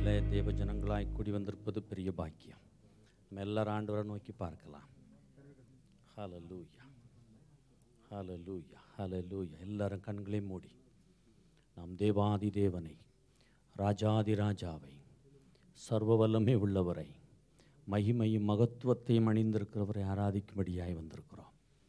சமூகத்தில் தேவ ஜனங்களாய் கூடி வந்திருப்பது பெரிய பாக்கியம் நம்ம எல்லாரும் ஆண்டவரை நோக்கி பார்க்கலாம் ஹalleluya ஹalleluya ஹalleluya எல்லாரும் கண்களை மூடி நாம் தேவாதி தேவனை ராஜாதி ராஜாவை சர்வ வல்லமை உள்ளவரை மகிமையும் மகத்துவத்தையும் அணிந்திருக்கிறவரை ஆராதிக்கும்படியாய் வந்திருக்கிறோம்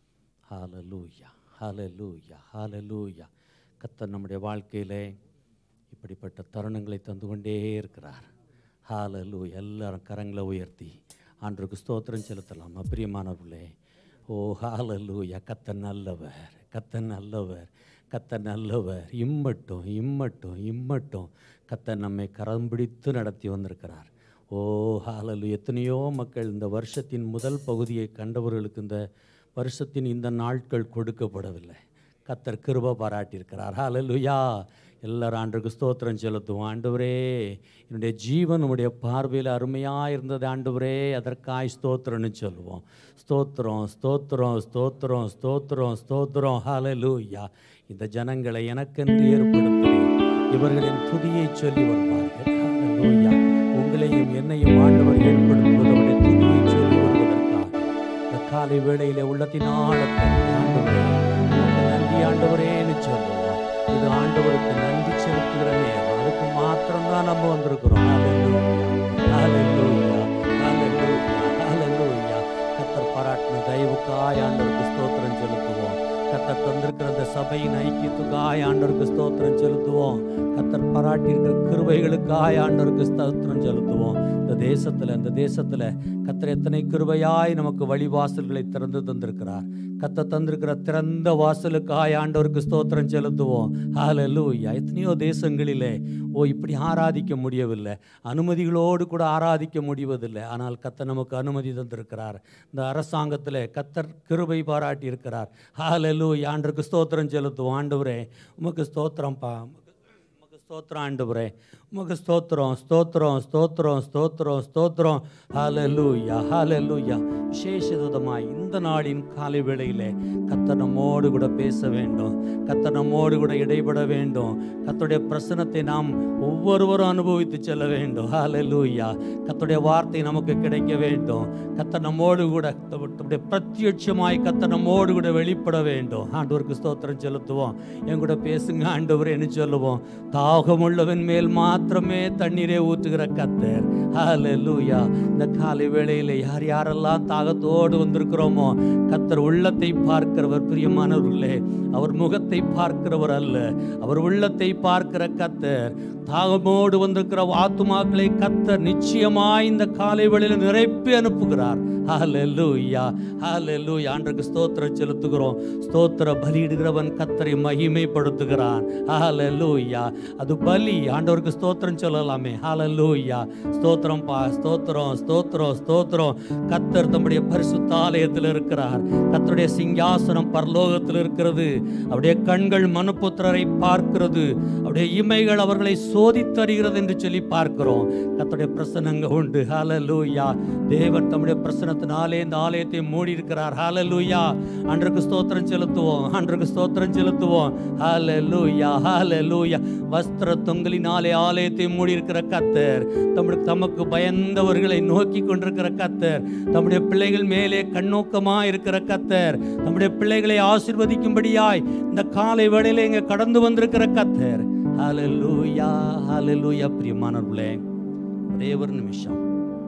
ஹalleluya ஹalleluya ஹalleluya கர்த்தர் நம்முடைய வாழ்க்கையிலே இப்படிப்பட்ட தருணங்களை தந்து கொண்டே இருக்கிறார் ஹalleluya எல்லாரும் கரங்களை உயர்த்தி ஆண்டவருக்கு ஸ்தோத்திரம் செலுத்தலாம் பிரியமானவர்களே ஓ ஹalleluya கர்த்தர் நல்லவர் கர்த்தர் நல்லவர் கர்த்தர் நல்லவர் இம்மட்டும் இம்மட்டும் இம்மட்டும் கர்த்தர் நம்மை கரம் பிடித்து நடத்தி வந்திருக்கிறார் ஓ ஹாலலு எத்தனையோ மக்கள் இந்த வருஷத்தின் முதல் பகுதியை கண்டவர்களுக்கு இந்த வருஷத்தின் இந்த நாட்கள் கொடுக்கப்படவில்லை கத்தர் கிருப பாராட்டியிருக்கிறார் ஹalleluya எல்லாரும் ஆண்டுக்கு ஸ்தோத்திரம் செலுத்துவோம் ஆண்டவரே என்னுடைய ஜீவன் உடைய பார்வையில் அருமையாக இருந்தது ஆண்டவரே அதற்காய் ஸ்தோத்திரம்னு சொல்லுவோம் ஸ்தோத்திரம் ஸ்தோத்திரம் ஸ்தோத்திரம் ஸ்தோத்திரம் ஸ்தோத்திரம் ஹalleluya இந்த ஜனங்களை எனக்கென்று ஏற்படுத்தி இவர்களின் துதியை சொல்லி வருவார்கள் ஹalleluya உங்களையும் என்னையும் ஆண்டவர் ஏற்படுத்துவதோடைய துதியை சொல்லி வருவதற்காக இந்த காலை வேளையிலே உள்ளத்தின் ஆழத்தில் ஆண்டவரே உமக்கு நன்றி ஆண்டவரேன்னு சொல்லுவோம் இது ஆண்டவருக்கு நன்றி செலுத்துகிற நேரம் அதுக்கு மாத்திரம்தான் நம்ம வந்திருக்கிறோம் ஹalleluya ஹalleluya ஹalleluya ஹalleluya கத்தர் பாராட்டின தயவுக்காய் ஆண்டவருக்கு ஸ்தோத்திரம் செலுத்துவோம் கத்தர் தந்திருக்கிற அந்த சபையின் ஐக்கியத்துக்காய் ஆண்டவருக்கு ஸ்தோத்திரம் செலுத்துவோம் கத்தர் பாராட்டியிருக்கிற கிருபைகளுக்காய் ஆண்டவருக்கு ஸ்தோத்திரம் செலுத்துவோம் இந்த தேசத்தில் இந்த தேசத்தில் கத்தர் எத்தனை கிருபையாய் நமக்கு வழிவாசல்களை திறந்து தந்திருக்கிறார் கத்த தந்திருக்கிற திறந்த வாசலுக்காய் ஆண்டவருக்கு ஸ்தோத்திரம் செலுத்துவோம் ஹalleluya எத்தனையோ தேசங்களிலே ஓ இப்படி ஆராதிக்க முடியவில்லை அனுமதிகளோடு கூட ஆராதிக்க முடிவதில்லை ஆனால் கத்த நமக்கு அனுமதி தந்திருக்கிறார் இந்த அரசாங்கத்தில் கத்தர் கிருபை பாராட்டி இருக்கிறார் ஹalleluya ஆண்டவருக்கு ஸ்தோத்திரம் செலுத்துவோம் ஆண்டவரே உமக்கு ஸ்தோத்திரம்ப்பா உமக்கு ஸ்தோத்திரம் ஆண்டவரே உமக்கு ஸ்தோத்திரம் ஸ்தோத்திரம் ஸ்தோத்திரம் ஸ்தோத்திரம் ஸ்தோத்திரம் ஹalleluya ஹalleluya விசேஷதமாய் இந்த நாளின் காலை வேளையிலே கர்த்தர் நம்மோடு கூட பேச வேண்டும் கர்த்தர் நம்மோடு கூட இடைபட வேண்டும் கர்த்தருடைய பிரசனத்தை நாம் ஒவ்வொருவரும் அனுபவித்து செல்ல வேண்டும் ஹalleluya கர்த்தருடைய வார்த்தை நமக்கு கிடைக்க வேண்டும் கர்த்தர் நம்மோடு கூட கர்த்தருடைய பிரத்யட்சமாய் கர்த்தர் நம்மோடு கூட வெளிப்பட வேண்டும் ஆண்டவருக்கு ஸ்தோத்திரம் செலுத்துவோம் என் கூட பேசுங்க ஆண்டவரேன்னு சொல்லுவோம் தாகமுள்ளவன் மேல் மாத்திரமே தண்ணீரை ஊற்றுகிற கத்தர் ஹalleluya இந்த காலை வேளையில் யார் யாரெல்லாம் தாகத்தோடு வந்திருக்கிறோமோ கத்தர் உள்ளத்தை பார்க்கிறவர் பிரியமானவர்களே அவர் முகத்தை பார்க்கிறவர் அல்ல அவர் உள்ளத்தை பார்க்கிற கத்தர் தாகமோடு வந்திருக்கிற ஆத்துமாக்களை கத்தர் நிச்சயமாய் இந்த காலை வேளையில் நிரப்பி அனுப்புகிறார் ஹalleluya ஹalleluya ஆண்டவருக்கு ஸ்தோத்திரம் செலுத்துகிறோம் ஸ்தோத்திர பலியிடுகிறவன் கத்தரை மகிமைப்படுத்துகிறான் ஹalleluya அது பலி ஆண்டவருக்கு ஸ்தோத்திரம் சொல்லலாமே ஹalleluya ஸ்தோத்திரம் பா ஸ்தோத்திரம் ஸ்தோத்திரம் ஸ்தோத்திரம் கத்தர் தம்முடைய பரிசுத்த ஆலயத்தில் இருக்கிறார் கத்தருடைய சிங்காசனம் பரலோகத்தில் இருக்கிறது அவருடைய கண்கள் மனுபுத்திரரை பார்க்கிறது அவருடைய இமைகள் அவர்களை சோதித்தறிகிறது என்று சொல்லி பார்க்கிறோம் கத்தருடைய பிரசனங்க உண்டு ஹalleluya தேவன் தம்முடைய பிரசனத்தினாலே இந்த ஆலயத்தை மூடி இருக்கிறார் ஹalleluya அன்றைக்கு ஸ்தோத்திரம் செலுத்துவோம் அன்றைக்கு ஸ்தோத்திரம் செலுத்துவோம் ஹalleluya ஹalleluya வஸ்திர தொங்கலினாலே ஆலயத்தை மூடி இருக்கிற கத்தர் தம்முடைய தமக்கு பயந்தவர்களை நோக்கி கொண்டிருக்கிற கத்தர் தம்முடைய பிள்ளைகள் மேலே கண்ணோக்கமா இருக்கிற கத்தர் தம்முடைய பிள்ளைகளை ஆசீர்வதிக்கும்படியாய் இந்த காலை வேளையில இங்க கடந்து வந்திருக்கிற கத்தர் ஹalleluya ஹalleluya பிரியமானவர்களே ஒரே ஒரு நிமிஷம்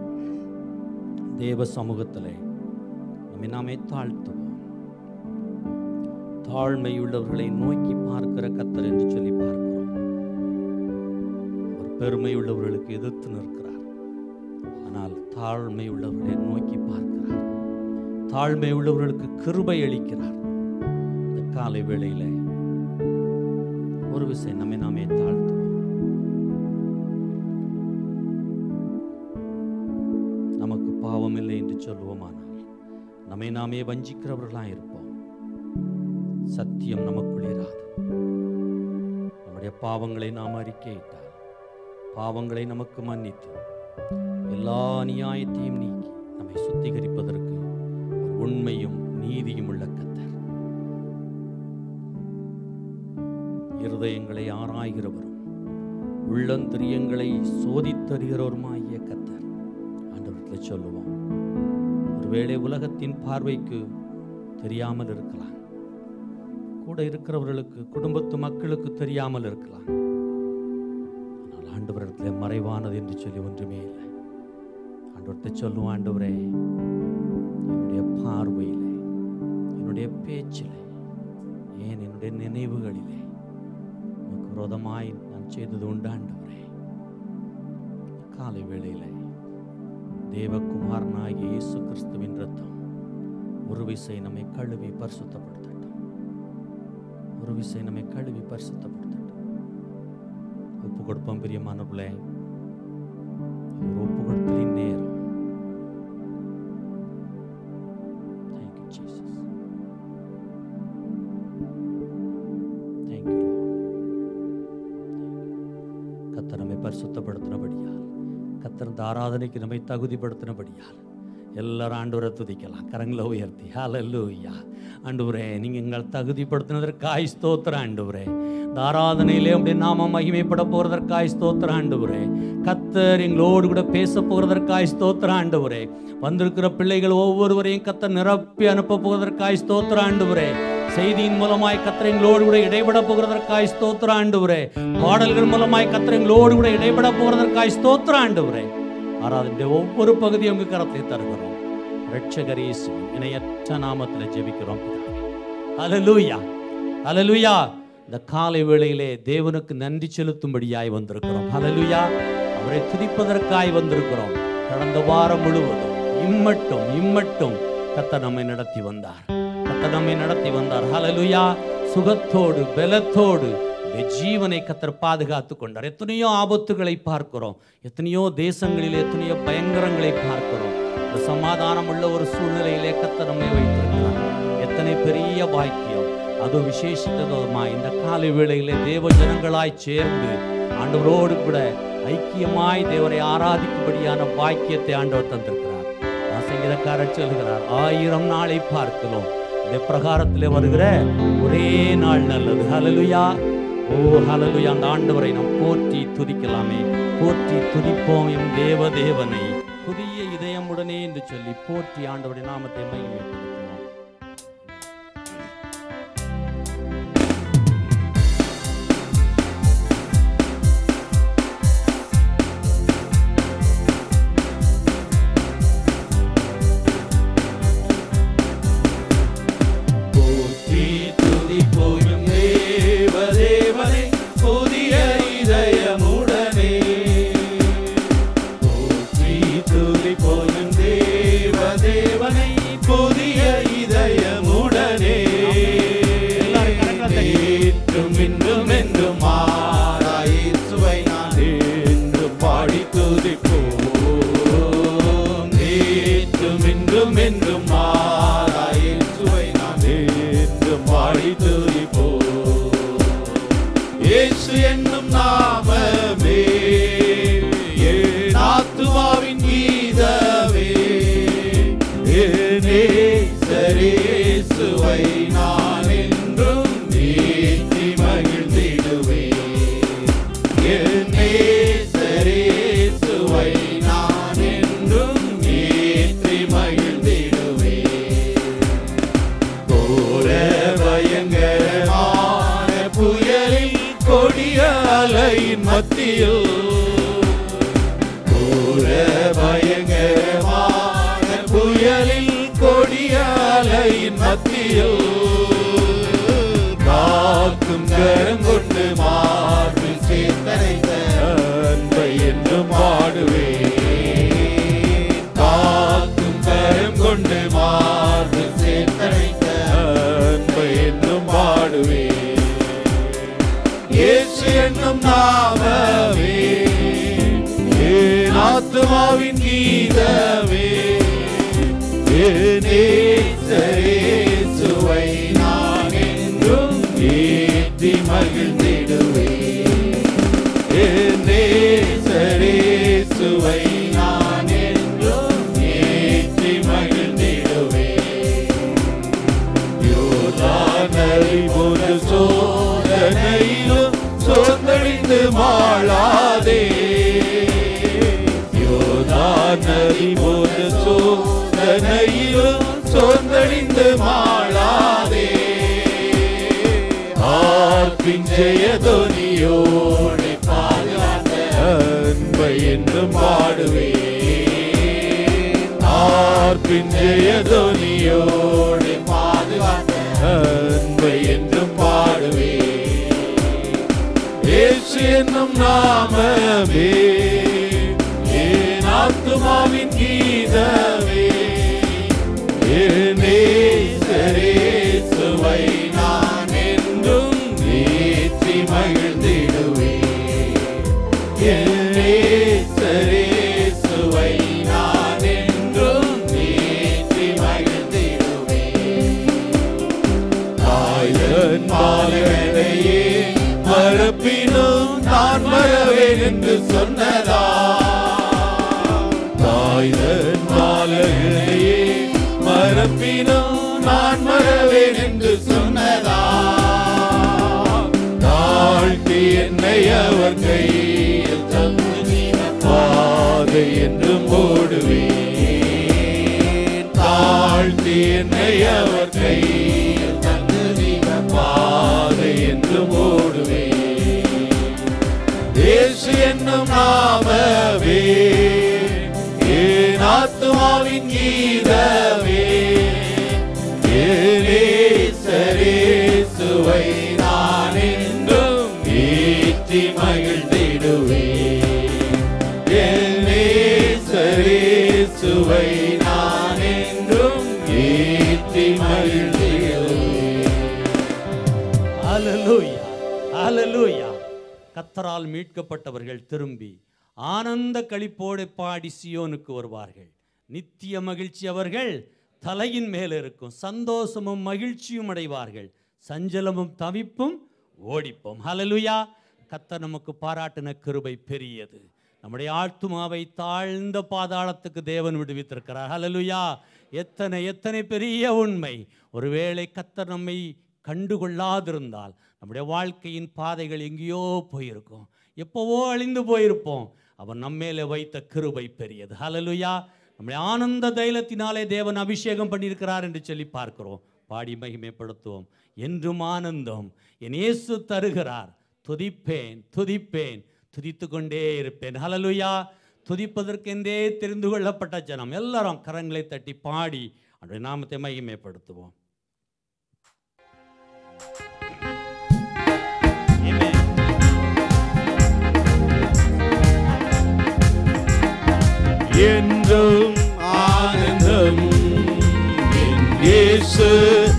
தேவ சமூகத்திலே நம்மை நாமே தாழ்த்துவோம் தாழ்மையுள்ளவர்களை நோக்கி பார்க்கிற கத்தர் என்று சொல்லி பார்க்கிறோம் அவர் பெருமையுள்ளவர்களுக்கு எதிர்த்து நிற்கிறார் ஆனால் தாழ்மையுள்ளவர்களை நோக்கி பார்க்கிறார் தாழ்மை உள்ளவர்களுக்கு கிருபை அளிக்கிறார் இந்த காலை வேளையில ஒரு விஷயம் நம்மை நாமே தாழ்த்துவோம் நமக்கு பாவம் இல்லை என்று சொல்லுவோமானால் நம்மை நாமே வஞ்சிக்கிறவர்களாக இருப்போம் சத்தியம் நமக்குள் இராது நம்முடைய பாவங்களை நாம் அறிக்கையிட்டால் பாவங்களை நமக்கு மன்னித்து எல்லா நியாயத்தையும் நீக்கி நம்மை சுத்திகரிப்பதற்கு ஒரு உண்மையும் நீதியும் உள்ள கத்தர் இருதயங்களை ஆராய்கிறவரும் உள்ளந்திரியங்களை சோதித்தறிகிறவருமாகிய கத்தர் ஆண்டவரத்தில் சொல்லுவோம் ஒருவேளை உலகத்தின் பார்வைக்கு தெரியாமல் இருக்கலாம் கூட இருக்கிறவர்களுக்கு குடும்பத்து மக்களுக்கு தெரியாமல் இருக்கலாம் ஆனால் ஆண்டவரிடத்தில் மறைவானது என்று சொல்லி ஒன்றுமே இல்லை ஆண்டவர்கிட்ட சொல்லுவோம் ஆண்டவரே என்னுடைய பார்வையிலே என்னுடைய பேச்சிலே ஏன் என்னுடைய நினைவுகளிலே உமக்கு விரோதமாய் நான் செய்தது உண்டு ஆண்டவரே காலை வேளையிலே தேவகுமாரனாகிய இயேசு கிறிஸ்துவின் ரத்தம் ஒரு விசை நம்மை கழுவி பரிசுத்தப்படுத்தட்டும் ஒரு விசை நம்மை கழுவி பரிசுத்தப்படுத்தட்டும் ஒப்பு கொடுப்போம் பிரியமானவர்களே இது ஒரு ஒப்பு கொடுத்தலின் நேரம் Thank you, Jesus. Thank you, Lord. கத்தர் நம்மை பரிசுத்தப்படுத்தினபடியால் கத்தர் இந்த ஆராதனைக்கு நம்மை தகுதிப்படுத்தினபடியால் எல்லாரும் ஆண்டவரை துதிக்கலாம் கரங்களை உயர்த்தி ஹalleluya ஆண்டவரே நீங்க எங்கள் தகுதிப்படுத்தினதற்காய் ஸ்தோத்திரம் ஆண்டவரே இந்த ஆராதனையிலே அப்படி நாம மகிமைப்பட போறதற்காய் ஸ்தோத்திரம் ஆண்டவரே கத்தர் எங்களோடு கூட பேச போகிறதற்காய் ஸ்தோத்திரம் ஆண்டவரே வந்திருக்கிற பிள்ளைகள் ஒவ்வொருவரையும் கத்தர் நிரப்பி அனுப்ப போவதற்காய் ஸ்தோத்திரம் ஆண்டவரே செய்தியின் மூலமாய் கத்தர் எங்களோடு கூட இடைபட போகிறதற்காய் ஸ்தோத்திரம் ஆண்டவரே பாடல்கள் மூலமாய் கத்தர் எங்களோடு கூட இடைபட போகிறதற்காய் ஸ்தோத்திரம் ஆண்டவரே ஆராதனுடைய ஒவ்வொரு பகுதியும் உங்க கரத்தை தருகிறோம் ரட்சகரீசு இணையற்ற நாமத்தில் ஜெபிக்கிறோம் பிதாவே ஹalleluya ஹalleluya இந்த காலை வேளையிலே தேவனுக்கு நன்றி செலுத்தும்படியாய் வந்திருக்கிறோம் ஹalleluya அவரை துதிப்பதற்காய் வந்திருக்கிறோம் கடந்த வாரம் முழுவதும் இம்மட்டும் இம்மட்டும் கத்த நம்மை நடத்தி வந்தார் கத்த நம்மை நடத்தி வந்தார் ஹalleluya சுகத்தோடு பலத்தோடு இந்த ஜீவனை கத்தர் பாதுகாத்து கொண்டார் எத்தனையோ ஆபத்துகளை பார்க்கிறோம் எத்தனையோ தேசங்களிலே எத்தனையோ பயங்கரங்களை பார்க்கிறோம் இந்த சமாதானம் உள்ள ஒரு சூழ்நிலையிலே கத்தர் நம்மை வைத்திருக்கிறார் எத்தனை பெரிய பாக்கியம் அது விசேஷித்ததுமா இந்த காலை வேளையிலே தேவ ஜனங்களாய் சேர்ந்து ஆண்டவரோடு கூட ஐக்கியமாய் தேவரை ஆராதிக்கும்படியான பாக்கியத்தை ஆண்டவர் தந்திருக்கிறார் சங்கீதக்காரர் சொல்கிறார் ஆயிரம் நாளை பார்க்கிறோம் இந்த பிரகாரத்தில் வருகிற ஒரே நாள் நல்லது ஹalleluya ஓ ஹalleluya அந்த ஆண்டவரை நாம் போற்றி துதிக்கலாமே போற்றி துதிப்போம் எம் தேவ தேவனை புதிய இதயமுடனே என்று சொல்லி போற்றி ஆண்டவருடைய நாமத்தை மகிமைப்படுத்துவோம் போற்றி துதிப்போயும் தேவதேவனை புதிய இதயமுடனே போற்றி துதிப்போயும் தேவதேவனை புதிய இதயமுடனே நேற்றும் இன்றும் என்றும் மாறாயிசுவை நான் என்று பாடி துதிப்போம் நேற்றும் இன்றும் என்றும் மாறாயிசுவை நான் என்று பாடி துதிப்போம் இயேசு என்னும் நாமமே என் ஆத்துமாவின் கீதமே நேசரேசுவை நான் என்றும் நீத்தி மகிழ்ந்திடுவேன் என் நேசரேசுவை நான் என்றும் நீத்தி மகிழ்ந்திடுவேன் கோர பயங்கரமான புயலில் கொடிய அலையின் மத்தியில் கோர பயங்கரமான புயலில் கொடிய அலையின் மத்தியில் காக்கும் கரம் கொண்டு மார்பில் சேர்த்தனைத்த அன்பை என்றும் பாடுவேன் காக்கும் கரம் கொண்டு மார்பில் சேர்த்தனைத்த அன்பை என்றும் பாடுவேன் இயேசு என்னும் நாமமே என் ஆத்துமாவின் கீதமே சுவை நான் என்றும் ஏற்றி மகிழ்ந்திடுவேன் சுவை நான் என்றும் ஏற்றி மகிழ்ந்திடுவேன் யோதானரி ஒரு சோதனையிலும் சோர்ந்தடித்து மாளாத சோதனையிலும் சோர்ந்தழிந்து மாளாதே ஆர்ப்பின் ஜெயதொனியோடு பாதுகாத்த அன்பை என்றும் பாடுவே ஆர்ப்பின் ஜெயதொனியோடு பாதுகாத்த அன்பை என்றும் பாடுவே இயேசு என்னும் நாமமே என் ஆத்துமாவின் கீதமே என் நேசரேசுவை நான் என்றும் ஏற்றி மகிழ்ந்திடுவேன் என் நேசரேசுவை நான் என்றும் ஏற்றி மகிழ்ந்திடுவேன் தாயன் பாலகனையே மறப்பினும் நான் மறவேன் என்று சொன்னதா தாயன் பாலகனையே மறப்பினும் நான் மறவேன் என்று சொன்னதா தாழ்த்தி என்னை அவர் கையில் தந்து பாதை என்றும் ஓடுவேன் தாழ்த்தி என்னை அவர் கையில் தந்து பாதை என்றும் ஓடுவேன் இயேசு என்னும் நாமவே என் ஆத்துமாவின் கீதமே சுவை நான் என்றும் ஏற்றி மகிழ்ந்திடுவேன் சுவை நான் என்றும் ஏற்றி மகிழ்ந்திடுவேன் ஹalleluya ஹalleluya கத்தரால் மீட்கப்பட்டவர்கள் திரும்பி ஆனந்த களிப்போடு பாடி சியோனுக்கு வருவார்கள் நித்திய மகிழ்ச்சி அவர்கள் தலையின் மேல் இருக்கும் சந்தோஷமும் மகிழ்ச்சியும் அடைவார்கள் சஞ்சலமும் தவிப்பும் ஓடிப்போம் ஹalleluya கத்தர் நமக்கு பாராட்டின கிருபை பெரியது நம்முடைய ஆத்துமாவை தாழ்ந்த பாதாளத்துக்கு தேவன் விடுவித்திருக்கிறார் ஹalleluya எத்தனை எத்தனை பெரிய உண்மை ஒருவேளை கத்தர் நம்மை கண்டுகொள்ளாதிருந்தால் நம்முடைய வாழ்க்கையின் பாதைகள் எங்கேயோ போயிருக்கும் எப்போவோ அழிந்து போயிருப்போம் அவன் நம்மேலே வைத்த கிருபை பெரியது ஹalleluya நம்முடைய ஆனந்த தைலத்தினாலே தேவன் அபிஷேகம் பண்ணியிருக்கிறார் என்று சொல்லி பார்க்கிறோம் பாடி மகிமைப்படுத்துவோம் என்றும் ஆனந்தம் என் இயேசு தருகிறார் துதிப்பேன் துதிப்பேன் துதித்து கொண்டே இருப்பேன் ஹalleluya துதிப்பதற்கென்றே தெரிந்து கொள்ளப்பட்ட ஜனம் எல்லாரும் கரங்களை தட்டி பாடி அவருடைய நாமத்தை மகிமைப்படுத்துவோம் Amen. என்றும் ஆனந்தம் என் இயேசு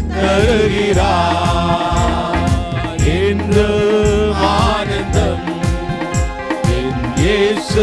தருகிறார் என்றும் ஆனந்தம் என் இயேசு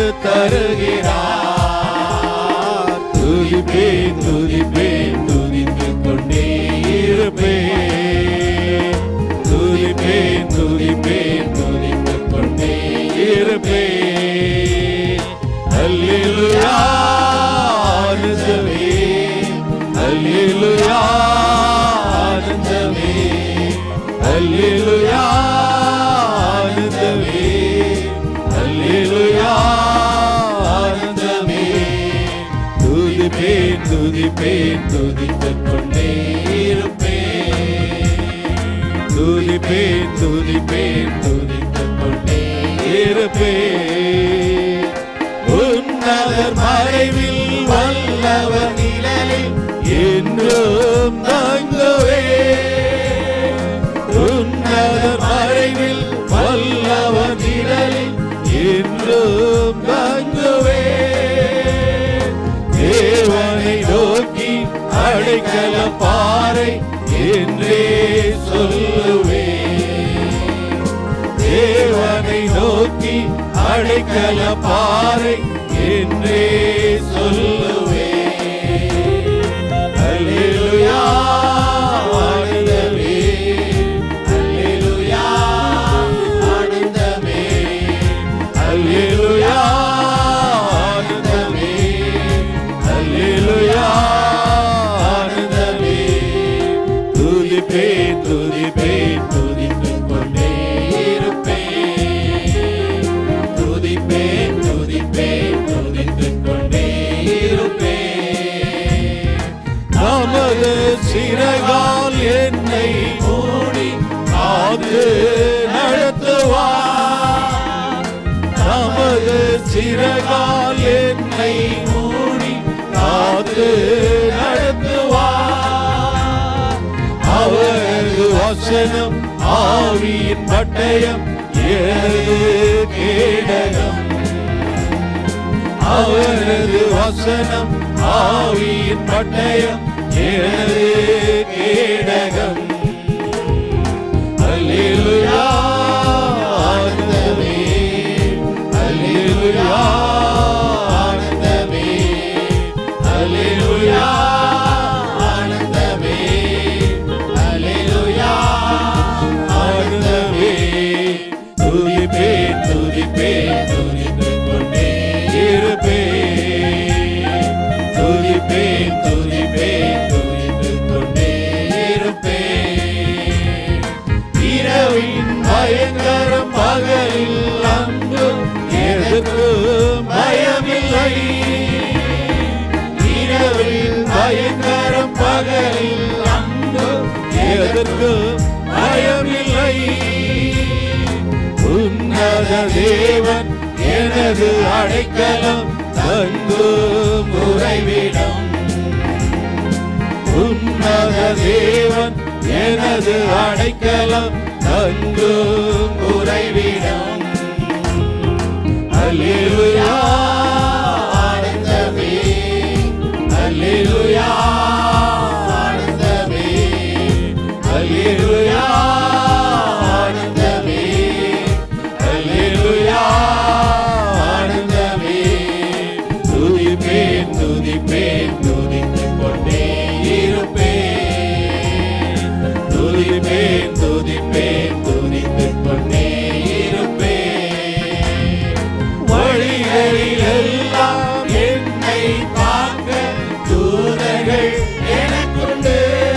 தருகிறார் துதிப்பேன் துதிப்பேன் துதித்துக் கொண்டே இருப்பேன் துதிப்பேன் துதிப்பேன் துதித்துக் கொண்டே இருப்பேன் அல்லேலூயா ஆனந்தமே அல்லேலூயா ஆனந்தமே அல்லேலூயா ஆனந்தமே அல்லேலூயா ஆனந்தமே துதிப்பேன் துதிப்பேன் துதித்துக் கொண்டே இருப்பேன் துதிப்பேன் துதிப்பேன் துதித்துக் கொண்டே இருப்பேன் உன்னதர் மறைவில் வல்லவர் நிழலில் என்றும் தங்குவே உன்னதர் மறைவில் வல்லவர் நிழலில் என்றும் தங்குவே தேவனை நோக்கி அடைக்கல பாறை என்றே சொல்லுவே தேவனை நோக்கி அடைக்கல பாறை என்றே சொல்லுவே அல்லேலூயா ஆனந்தமே அல்லேலூயா ஆனந்தமே அல்லேலூயா ஆனந்தமே அல்லேலூயா ஆனந்தமே துதிப்பேன் துதிப்பேன் துதித்துக் கொண்டே இருப்பேன் துதிப்பேன் துதிப்பேன் துதித்துக் கொண்டே இருப்பேன் தமது சிறகால் என்னை மூடி காத்து நடத்துவார் தமது சிறகால் என்னை மூடி காத்து நடத்துவார் அவரது வசனம் ஆவியின் பட்டயம் எனது கேடகம் அவரது வசனம் ஆவியின் பட்டயம் எனது கேடகம் அல்லேலூயா ஆனந்தமே அல்லேலூயா ஆனந்தமே அல்லேலூயா ஆனந்தமே அல்லேலூயா ஆனந்தமே துதிப்பேன் துதிப்பேன் துதித்துக் கொண்டே இருப்பேன் துதிப்பேன் துதிப்பேன் துதித்துக் கொண்டே இருப்பேன் இரவின் பயங்கரம் பகலில் அன்பு எதற்கு பயமில்லை இரவில் பயங்கரம் பகலில் அன்பு எதற்கு பயமில்லை உன்னத தேவன் எனது அடைக்கலம் தங்கும் உறைவிடம் உன்னத தேவன் எனது அடைக்கலம் தங்கும் உறைவிடம் அல்லேலூயா ஆனந்தமே அல்லேலூயா ஆனந்தமே அல்லேலூயா ஆனந்தமே அல்லேலூயா ஆனந்தமே துதிப்பேன் துதிப்பேன் துதித்துக் கொண்டே இருப்பேன் துதிப்பேன் துதிப்பேன் துதித்துக் கொண்டே இருப்பேன் வழிகளில் எல்லாம் என்னை காக்க தூதர்கள் எனக்குண்டு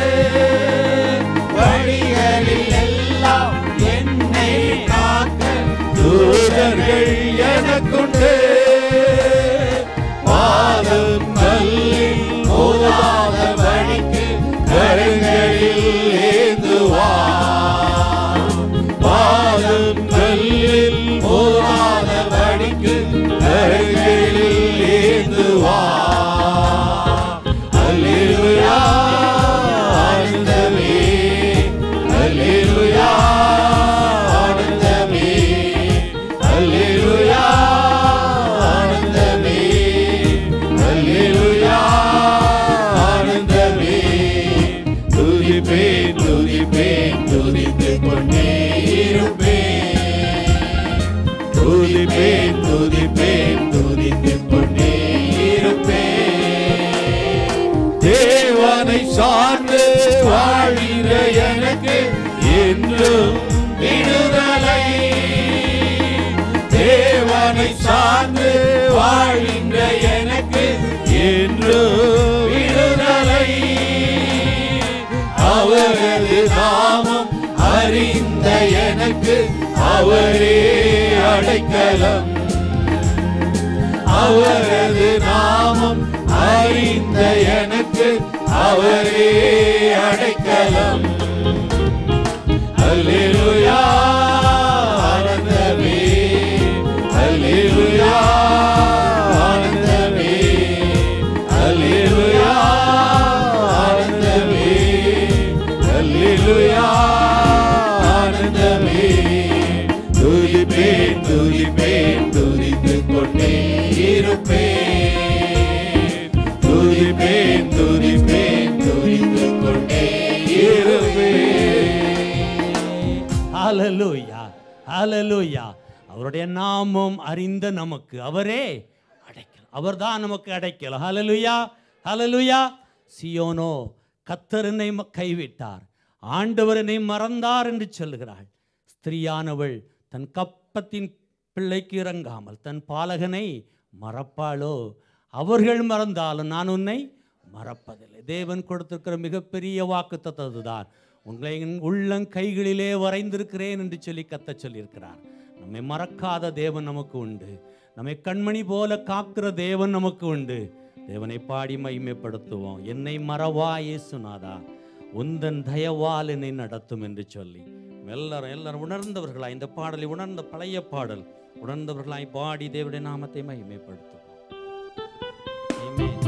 வழிகளில் எல்லாம் என்னை காக்க தூதர்கள் எனக்குண்டு பாதம் கல்லில் மோதாத வழிக்கு கரங்களில் ஏந்துவார் பாதம் கல்லில் மோதாத வழிக்கு கரங்களில் ஏந்துவார் அல்லேலூயா ஆனந்தமே அல்லேலூயா ஆனந்தமே அல்லேலூயா ஆனந்தமே அல்லேலூயா ஆனந்தமே துதிப்பேன் துதிப்பேன் துதித்துக் கொண்டே இருப்பேன் துதிப்பேன் துதிப்பேன் துதித்துக் கொண்டே இருப்பேன் தேவனை சார்ந்து வாழ்கிற எனக்கு என்றும் விடுதலை தேவனை சார்ந்து வாழ்கின்ற எனக்கு என்றும் விடுதலை அவரது நாமம் அறிந்த எனக்கு அவரே அடைக்கலம் அவரது நாமம் அறிந்த எனக்கு அவரே அடைக்கலம் அல்லேலூயா ஆனந்தமே அல்லேலூயா ஆனந்தமே அல்லேலூயா ஆனந்தமே அல்லேலூயா ஆனந்தமே துதிப்பேன் துதிப்பேன் துதித்துக் கொண்டே இருப்பேன் துதிப்பேன் துதிப்பேன் துதித்துக் கொண்டே இருப்பேன் ஹalleluya ஹalleluya அவருடைய நாமம் அறிந்த நமக்கு அவரே அடைக்கலம் அவர்தான் நமக்கு அடைக்கலம் ஹalleluya ஹalleluya சியோனோ கத்தரனை கைவிட்டார் ஆண்டவரனை மறந்தார் என்று சொல்கிறாள் ஸ்திரியானவள் தன் கப்பத்தின் பிள்ளைக்கு இறங்காமல் தன் பாலகனை மறப்பாளோ அவர்கள் மறந்தாலும் நான் உன்னை மறப்பதில்லை தேவன் கொடுத்திருக்கிற மிகப்பெரிய வாக்கு அதுதான் உங்களை என் உள்ளங்கைகளிலே வரைந்திருக்கிறேன் என்று சொல்லி கத்த சொல்லியிருக்கிறார் நம்மை மறக்காத தேவன் நமக்கு உண்டு நம்மை கண்மணி போல காக்கிற தேவன் நமக்கு உண்டு தேவனை பாடி மகிமைப்படுத்துவோம் என்னை மறவா இயேசுநாதா உந்தன் தயவால் என்னை நடத்தும் என்று சொல்லி எல்லாரும் எல்லாரும் உணர்ந்தவர்களாய் இந்த பாடலை உணர்ந்த பழைய பாடல் உணர்ந்தவர்களாய் பாடி தேவனுடைய நாமத்தை மகிமைப்படுத்துவோம் Amen.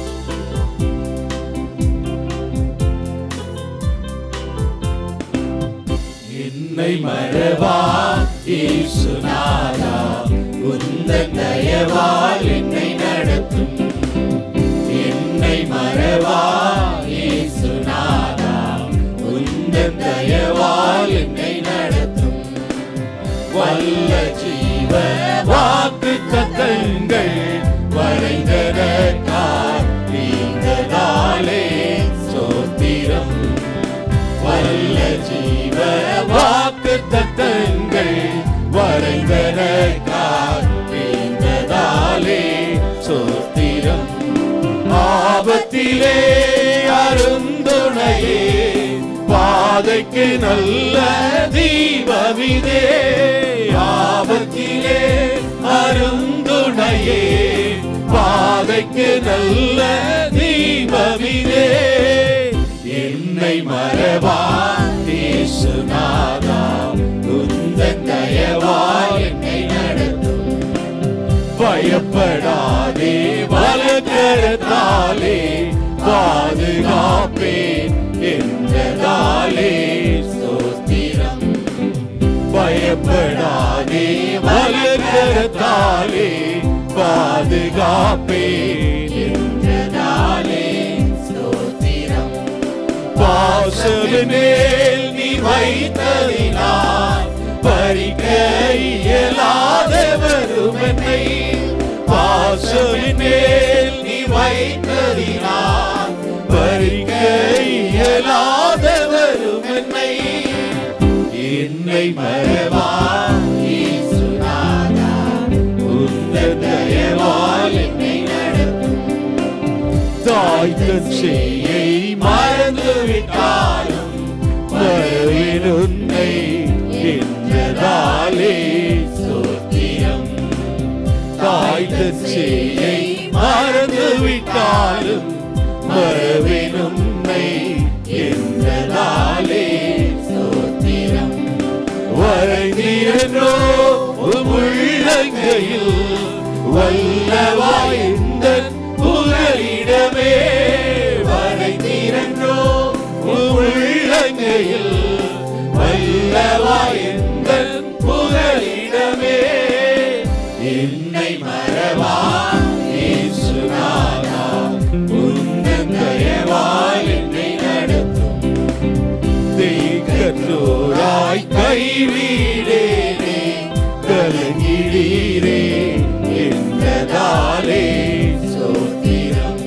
என்னை மறவா இயேசுநாதா உந்தன் தயவால் என்னை நடத்தும் என்னை மறவா இயேசுநாதா உந்தன் தயவால் என்னை நடத்தும் வல்ல ஜீவ வாக்கு தத்தங்கள் வரைந்ததற்கார் நீங்களாலே சோத்திரம் வல்ல ஜீவ வாக்கு தத்தங்கள் வரைந்தனக்கார் நீங்களாலே சோத்திரம் ஆபத்திலே அருந்துணையே பாதைக்கு நல்ல தீபமிதே ஆபத்திலே அருந்துணையே பாதைக்கு நல்ல தீபமிதே என்னை மறவா இயேசுநாதா உந்தன் தயவால் என்னை நடத்தும் பயப்படாதே வலக்கரத்தாலே பாதுகாப்பேன் என்றதாலே ஸ்தோத்திரம் பயப்படாதே வலக்கரத்தாலே பாதுகாப்பேன் என்றதாலே ஸ்தோத்திரம் பாசலின் மேல் நீ வைத்ததினால் பறிக்க இயலாதவரும் என்னை பாசலின் மேல் நீ வைத்ததினால் பறிக்க இயலாதவரும் என்னை என்னை மறவா இயேசுநாதா, உந்தன் தயவால் என்னை நடத்தும் தாய் தன் செய்யை மறந்து விட்டாலும் மறவேன் உன்னை என்றதாலே சோத்திரம் தாய் தன் செய்யை மறந்து விட்டாலும் மறவேன் உன்னை என்றதாலே சோத்திரம் வரைந்தீரோ உள்ளங்கையில் வல்லவாய் இந்த புகலிடமே வரைந்தீரோ உள்ளங்கையில் வல்லவாய் இந்த புகலிடமே என்னை மறவா இயேசுநாதா உந்தன் தயவால் என்னை நடத்தும் தேக்கற்றோராய் கைவிடேனே கலங்கிடீரே என்றதாலே சோத்திரம்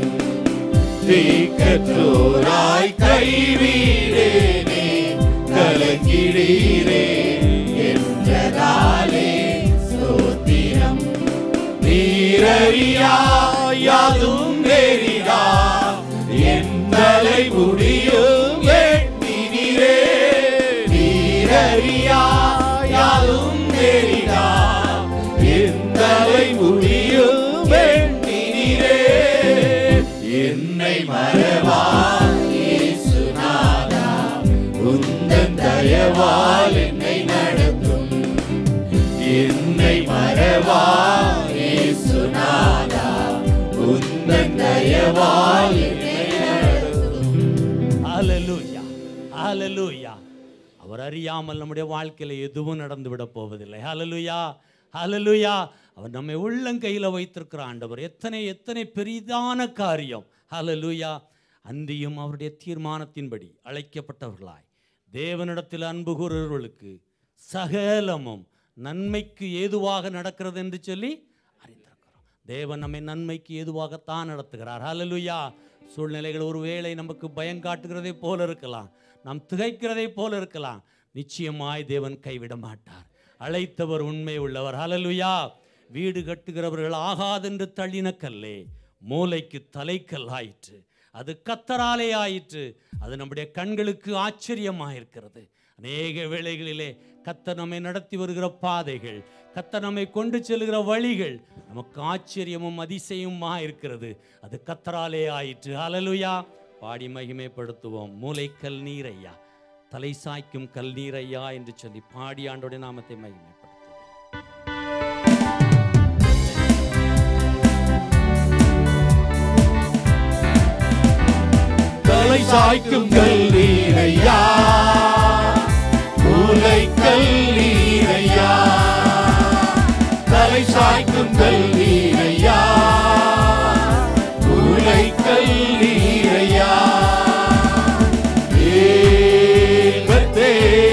தேக்கற்றோராய் கைவிடேனே கலங்கிடீரே என்றதாலே சோத்திரம் நீரறியா யாதும் நேரிடா என் தலை முடியும் எண்ணினீரே நீரறியா யாதும் நேரிடா என் தலை முடியும் எண்ணினீரே என்னை மறவா இயேசுநாதா உந்தன் தயவால் என்னை நடத்தும் என்னை மறவா இயேசுநாதா உந்தன் தயவால் என்னை நடத்தும் ஹalleluya ஹalleluya அவர் அறியாமல் நம்முடைய வாழ்க்கையில எதுவும் நடந்து விட போவதில்லை ஹalleluya ஹalleluya அவர் நம்மை உள்ளங்கையில் வைத்திருக்கிற ஆண்டவர் எத்தனை எத்தனை பெரிதான காரியம் ஹalleluya அந்தியும் அவருடைய தீர்மானத்தின்படி அழைக்கப்பட்டவர்களாய் தேவனிடத்தில் அன்பு கூறுவர்களுக்கு சகலமும் நன்மைக்கு ஏதுவாக நடக்கிறது என்று சொல்லி அறிந்திருக்கிறோம் தேவன் நம்மை நன்மைக்கு ஏதுவாகத்தான் நடத்துகிறார் ஹalleluya சூழ்நிலைகள் ஒருவேளை நமக்கு பயம் காட்டுகிறதை போல இருக்கலாம் நாம் திகைக்கிறதை போல இருக்கலாம் நிச்சயமாய் தேவன் கைவிட மாட்டார் அழைத்தவர் உண்மை உள்ளவர் ஹalleluya வீடு கட்டுகிறவர்கள் ஆகாதென்று தள்ளின கல்லே மூளைக்கு தலைக்கல் ஆயிற்று அது கத்தராலே ஆயிற்று அது நம்முடைய கண்களுக்கு ஆச்சரியமாயிருக்கிறது அநேக வேளைகளிலே கத்தர் நம்மை நடத்தி வருகிற பாதைகள் கத்தர் நம்மை கொண்டு செல்கிற வழிகள் நமக்கு ஆச்சரியமும் அதிசயமுமா இருக்கிறது அது கத்தராலே ஆயிற்று ஹalleluya பாடி மகிமைப்படுத்துவோம் மூளைக்கல் நீரையா தலை சாய்க்கும் கல் நீரையா என்று சொல்லி பாடி ஆண்டோடைய நாமத்தை மகிமைப்படுத்துவோம் தலை சாய்க்கும் கல்லீரையா மூளை கல்லீரையா தலை சாய்க்கும் கல்லீரையா மூளை கல்லீரையா ஏகத்தே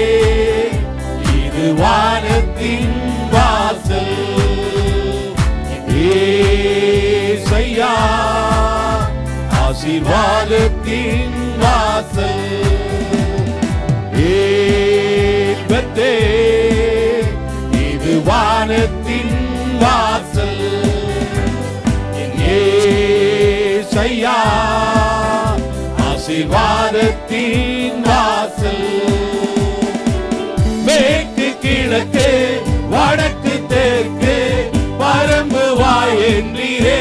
இது வானத்தின் வாசல் ஏசையா ஆசீர்வாதத்தின் வாசல் ஏற்பத்தே இது வானத்தின் வாசல் என் ஏசையா ஆசீர்வாதத்தின் வாசல் மேற்கு கிழக்கு வடக்கு தெற்கு பரம்பு வாய் என்றீரே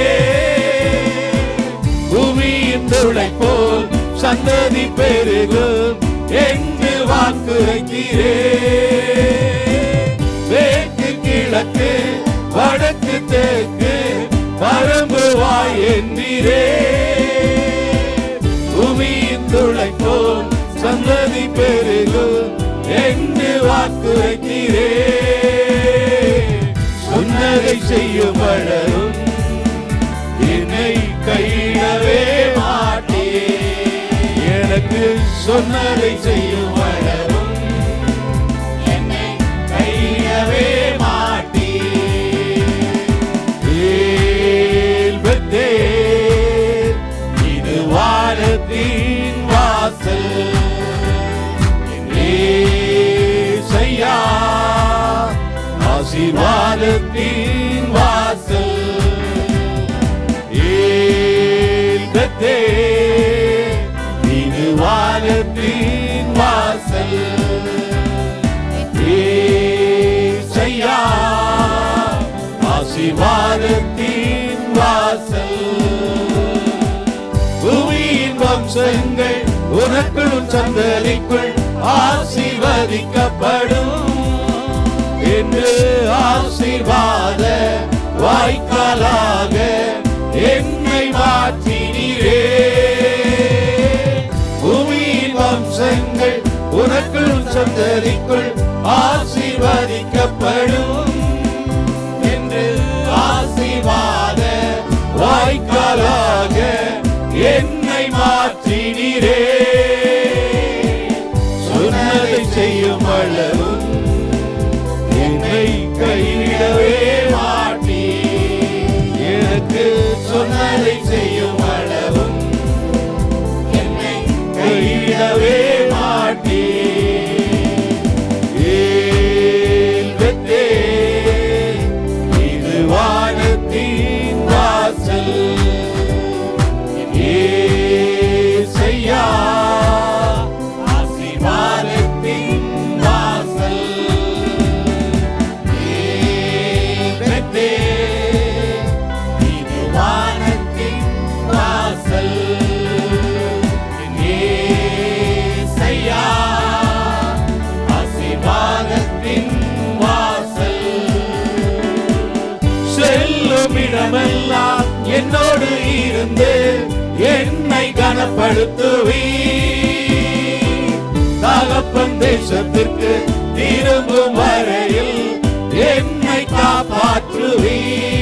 பூமியின் துளை போல் சந்ததி பெருகும் என்று வாக்கு வைக்கிறே மேற்கு கிழக்கு வடக்கு தெற்கு பரம்பு வாய் என்றீரே பூமியின் துளை போல் சந்ததி பெருகும் என்று வாக்கு வைக்கிறே சொன்னதை செய்யும் வளரும் என்னை கையிடவே மாட்டே எனக்கு சொன்னதை செய்யும் வளரும் என்னை கையிடவே மாட்டே ஏல்பத்தே இது வானத்தின் வாசல் ஏசையா ஆசீர்வாதத்தின் வாசல் ஏல்பத்தே இது வானத்தின் வாசல் ஏசையா ஆசீர்வாதத்தின் வாசல் பூமியின் வம்சங்கள் உனக்குள் சந்ததிக்குள் ஆசீர்வதிக்கப்படும் என்று ஆசீர்வாத வாய்க்காலாக என்னை மாற்றினீரே பூமியின் வம்சங்கள் உனக்குள் சந்ததிக்குள் ஆசீர்வதிக்கப்படும் என்று ஆசீர்வாத வாய்க்காலாக என்னை மாற்றினீரே சொன்னதை செய்யும் அளவும் என்னை கைவிடவே மாட்டீ எனக்கு சொன்னதை செய்யும் அளவும் என்னை கைவிடவே மாட்டீ ஏல்வத்தே, இது வானத்தின் வாசல் ஏசையா ஆசீர்வாதத்தின் வாசல் ஏகத்தே, இது வானத்தின் வாசல் ஏசையா ஆசீர்வாதத்தின் வாசல் செல்லும் இடமெல்லாம் என்னோடு இருந்து என்னை கனப்படுத்துவி தகப்பன் தேசத்திற்கு திரும்பும் வரையில் என்னை காப்பாற்றுவி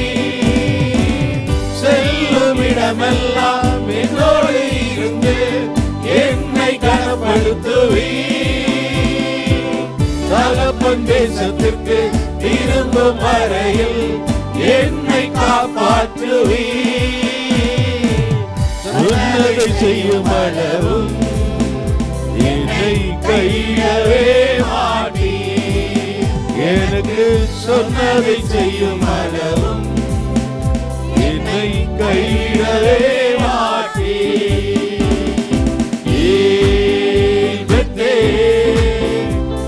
செல்லும் இடமெல்லாம் என்னோடு இருந்து என்னை கனப்படுத்துவி தகப்பன் தேசத்திற்கு திரும்பும் வரையில் என்னை காப்பாற்றுவி சொன்னதை செய்யும் அளவும் என்னை கையிடவே மாட்டீ எனக்கு சொன்னதை செய்யும் அளவும் என்னை கையிடவே மாட்டீ ஏல்பத்தே,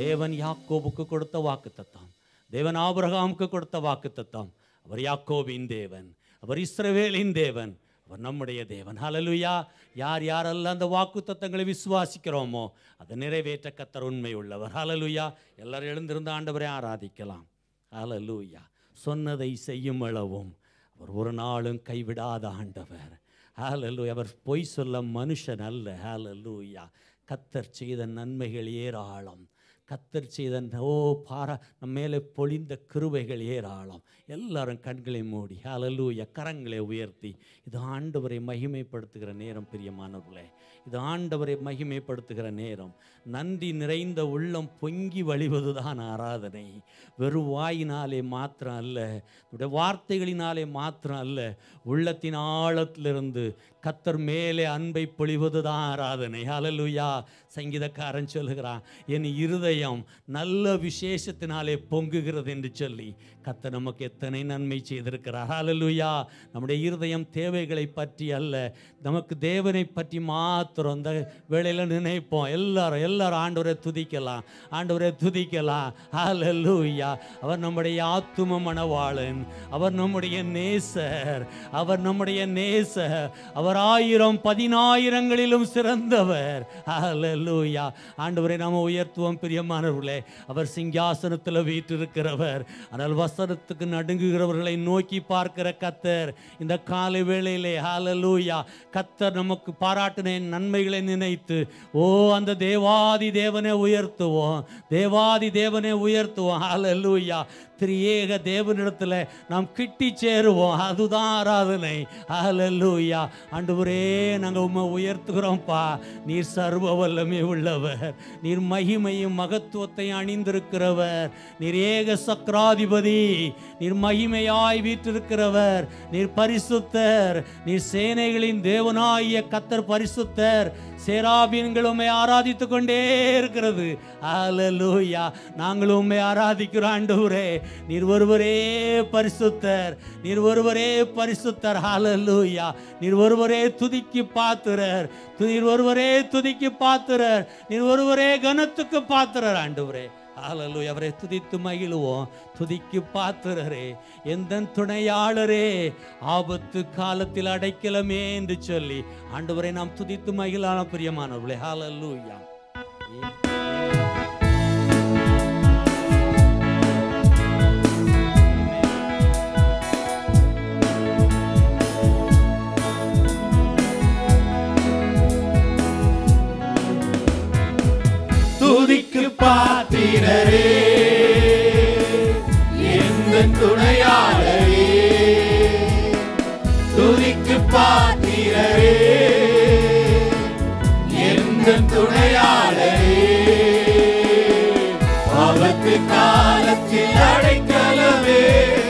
தேவன் யாக்கோபுக்கு கொடுத்த வாக்குத்தத்தம் தேவன் ஆபிரகாமுக்கு கொடுத்த வாக்குத்தத்தம் அவர் யாக்கோபின் தேவன் அவர் இஸ்ரவேலின் தேவன் அவர் நம்முடைய தேவன் ஹalleluya யார் யாரெல்லாம் அந்த வாக்குத்தத்தங்களை விசுவாசிக்கிறோமோ அதை நிறைவேற்ற கத்தர் உண்மை உள்ளவர் ஹalleluya எல்லாரும் எழுந்திருந்த ஆண்டவரை ஆராதிக்கலாம் ஹalleluya சொன்னதை செய்யும் அளவும் அவர் ஒரு நாளும் கைவிடாத ஆண்டவர் ஹalleluya அவர் பொய் சொல்ல மனுஷன் அல்ல ஹalleluya கத்தர் செய்த நன்மைகள் ஏராளம் கத்தர் செய்த ஓ பாரா நம்ம மேலே பொழிந்த கிருபைகள் ஏராளம் எல்லாரும் கண்களை மூடி ஹalleluya கரங்களை உயர்த்தி இது ஆண்டவரை மகிமைப்படுத்துகிற நேரம் பிரியமானவர்களே இது ஆண்டவரை மகிமைப்படுத்துகிற நேரம் நன்றி நிறைந்த உள்ளம் பொங்கி வழிவதுதான் ஆராதனை வெறும் வாயினாலே மாத்திரம் அல்ல நம்முடைய வார்த்தைகளினாலே மாத்திரம் அல்ல உள்ளத்தின் ஆழத்திலிருந்து கத்தர் மேலே அன்பை பொழிவதுதான் ஆராதனை ஹalleluya சங்கீதக்காரன் சொல்லுகிறான் என் இருதயம் நல்ல விசேஷத்தினாலே பொங்குகிறது என்று சொல்லி கத்தர் நமக்கு எத்தனை நன்மை செய்திருக்கிறார் ஹalleluya நம்முடைய இருதயம் தேவைகளை பற்றி அல்ல நமக்கு தேவனை பற்றி மாத்திரம் இந்த வேளையில் நினைப்போம் எல்லாரும் எல்லாரும் ஆண்டவரை துதிக்கலாம் ஆண்டவரை துதிக்கலாம் ஹalleluya அவர் நம்முடைய ஆத்தும மணவாளன் அவர் நம்முடைய நேசர் அவர் நம்முடைய நேசர் அவர் ஆயிரம் பதினாயிரங்களிலும் சிறந்தவர் ஹalleluya ஆண்டவரை நாம உயர்த்துவோம் பிரியமானவர்களே அவர் சிங்காசனத்தில் வீற்றிருக்கிறவர் ஆனால் வசனத்துக்கு நடுங்குகிறவர்களை நோக்கி பார்க்கிற கத்தர் இந்த காலை வேளையிலே ஹalleluya கத்தர் நமக்கு பாராட்டின நன்மைகளை நினைத்து ஓ அந்த தேவாதி தேவனை உயர்த்துவோம் தேவாதி தேவனை உயர்த்துவோம் ஹalleluya திரியேக தேவனிடத்தில் நாம் கிட்டி சேருவோம் அதுதான் ஆராதனை ஹalleluya ஆண்டவரே நாங்கள் உம்மை உயர்த்துகிறோம்ப்பா நீர் சர்வ வல்லமை உள்ளவர் நீர் மகிமையும் மகத்துவத்தை அணிந்திருக்கிறவர் நீர் ஏக சக்கராதிபதி நீர் மகிமையாய் வீற்றிருக்கிறவர் நீர் பரிசுத்தர் நீர் சேனைகளின் தேவனாகிய கத்தர் பரிசுத்தர் சேராபீன்கள் உம்மை ஆராதித்துக் கொண்டே இருக்கிறது ஹalleluya நாங்கள் உம்மை ஆராதிக்கிறோம் ஆண்டவரே நீர் ஒருவரே பரிசுத்தர் நீர் ஒருவரே பரிசுத்தர் ஹalleluya நீர் ஒருவரே துதிக்கு பாத்திரர் நீர் ஒருவரே துதிக்கு பாத்திரர் நீர் ஒருவரே கனத்துக்கு பாத்திரர் ஆண்டவரே ஹalleluya அவரை துதித்து மகிழுவோம் துதிக்கு பாத்திரரே எந்த துணையாளரே ஆபத்து காலத்தில் அடைக்கலமே என்று சொல்லி ஆண்டவரை நாம் துதித்து மகிழான பிரியமானவர்களே ஹalleluya துதிக்கு பாத்திரரே எந்த துணையாளரே துதிக்கு பாத்திரரே எந்த துணையாளரே ஆபத்து காலத்தில் அடைக்கலவே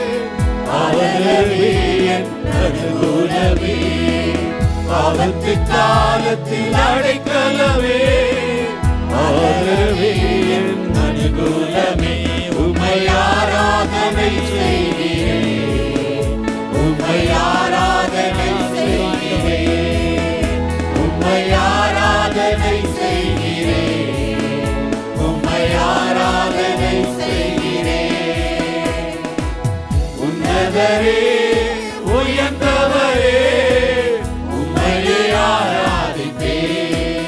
அவரவே என் அனுகூலமே ஆபத்து காலத்தில் அடைக்கலவே அவரவே என் அனுகூலமே உமை ஆராதனை செய்கிறேன் உமை ஆராதனை செய்கிறேன் உம்மை ஆராதனை செய்கிறேன் உம்மை ஆராதனை செய்கிறேன் உன்னதரே உயர்ந்தவரே உம்மையே ஆராதிப்பேன்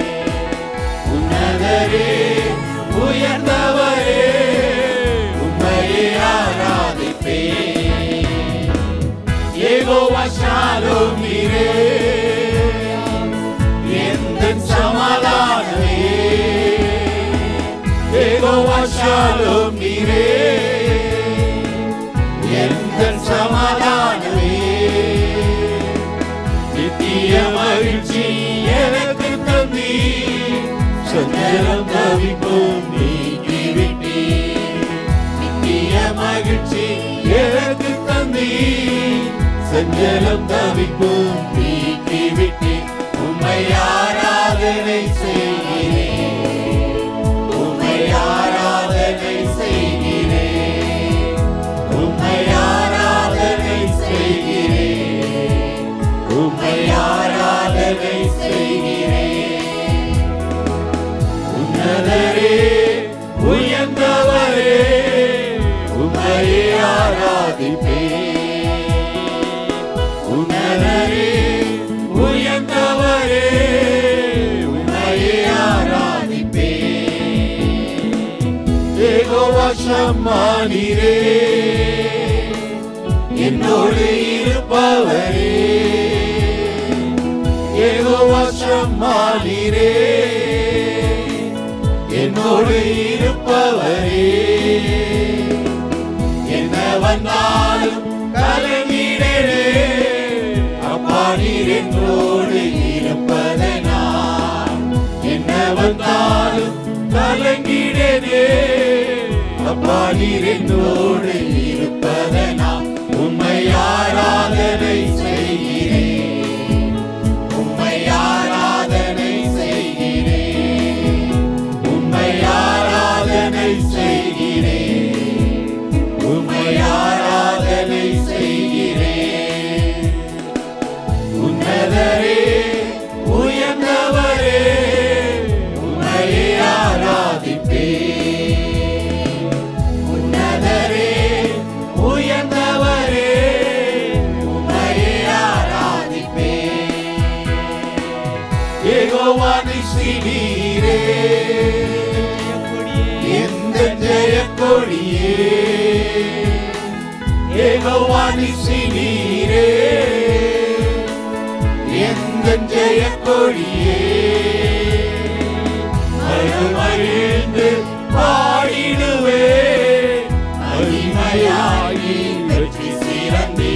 உன்னதரே உயர்ந்தவரே உம்மையே ஆராதிப்பேன் ஏகோவா ஷாலோம் நீரே எந்த சமாதானமே ஏகோவா ஷாலோம் நீரே எந்த சமாதானமே நித்திய மகிழ்ச்சி எனக்கு தந்தி சஞ்சலம் தவிப்போம் நீக்கிவிட்டீ நித்திய மகிழ்ச்சி எனக்கு தந்தி சஞ்சலம் தவிப்போம் நீக்கிவிட்டீ உம்மை ஆராதனை செய்கிறேன் உம்மை ஆராதனை செய்கிறேன் உம்மை ஆராதனை செய்கிறேன் உம்மை ஆராதனை செய்கிறேன் உன்னதரே சம்மானிரே என்னோடு இருப்பவரே ஏகோவா சம்மானிரே என்னோடு இருப்பவரே என்ன வந்தாலும் கலங்கிடரே அப்பா நீர் என்னோடு இருப்பதை நான் என்ன வந்தாலும் கலங்கிடரே அப்பா நீர் என்னோடு இருப்பதை நான் உம்மை ஆராதனை செய்கிறேன் உம்மை ஆராதனை செய்கிறேன் உம்மை ஆராதனை செய்கிறேன் உம்மை ஆராதனை செய்கிறேன் உன்னதரே உயர்ந்தவரே உம்மையே ஆராதிப்பேன் உன்னதரே உயர்ந்தவரே உம்மையே ஆராதிப்பேன் ஏகோவா நிசினீரே எந்த ஜெயக்கொடியே ஏகோவா நிசினீரே எந்த ஜெயக்கொடியே மகிழ்ந்து பாடிடுவே மகிமையாகி வெற்றி சிறந்தே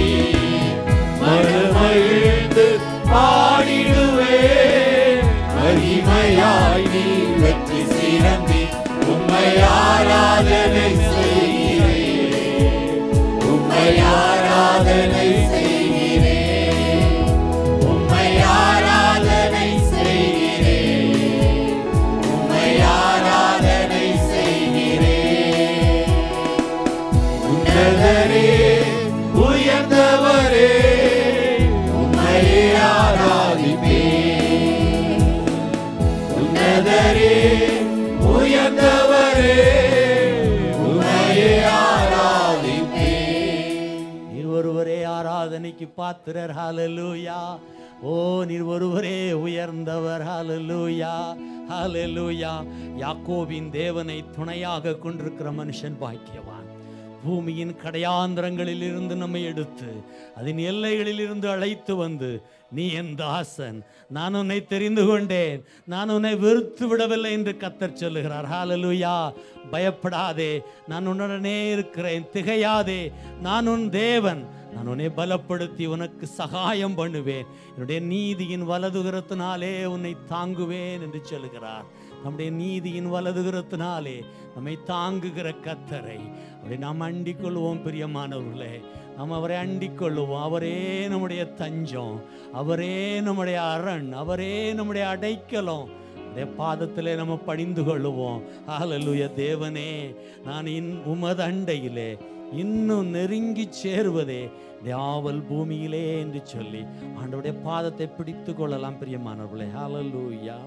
மகிழ்ந்து பாடிடுவே மகிமையாய் நீ வெற்றி சிறந்தே உம்மை ஆராதனை செய்கிறேன் உம்மை ஆராதனை செய்கிறேன் உம்மை ஆராதனை செய்கிறேன் உம்மை ஆராதனை செய்கிறேன் உன்னதரே உயர்ந்தவரே உம்மையே ஆராதிப்பேன் உன்னதரே உயர்ந்தவரே உம்மையே ஆராதிப்பேன் நீர் ஒருவரே ஆராதனைக்கு பாத்திரர் ஹalleluya ஓ நீர் ஒருவரே உயர்ந்தவர் ஹalleluya ஹalleluya யாக்கோபின் தேவனை துணையாக கொண்டிருக்கிற மனுஷன் பாக்கியவான் பூமியின் கடையாந்திரங்களில் இருந்து நம்மை எடுத்து அதன் எல்லைகளில் இருந்து அழைத்து வந்து நீ என் தாசன் நான் உன்னை தெரிந்து கொண்டேன் நான் உன்னை வெறுத்து விடவில்லை என்று கத்தர் சொல்லுகிறார் ஹalleluya பயப்படாதே நான் உன்னுடனே இருக்கிறேன் திகையாதே நான் உன் தேவன் நான் உன்னை பலப்படுத்தி உனக்கு சகாயம் பண்ணுவேன் என்னுடைய நீதியின் வலதுகரத்தினாலே உன்னை தாங்குவேன் என்று சொல்லுகிறார் நம்முடைய நீதியின் வலதுகரத்தினாலே நம்மை தாங்குகிற கத்தரை அவரை நாம் அண்டிக் கொள்வோம் பிரியமானவர்களே நாம் அவரை அண்டிக் கொள்வோம் அவரே நம்முடைய தஞ்சம் அவரே நம்முடைய அரண் அவரே நம்முடைய அடைக்கலம் அவருடைய பாதத்திலே நம்ம பணிந்து கொள்ளுவோம் ஹalleluya தேவனே நான் இன் உமது அண்டையிலே இன்னும் நெருங்கி சேருவதே ஆவல் பூமியிலே என்று சொல்லி ஆண்டவருடைய பாதத்தை பிடித்து கொள்ளலாம் பிரியமானவர்களே ஹalleluya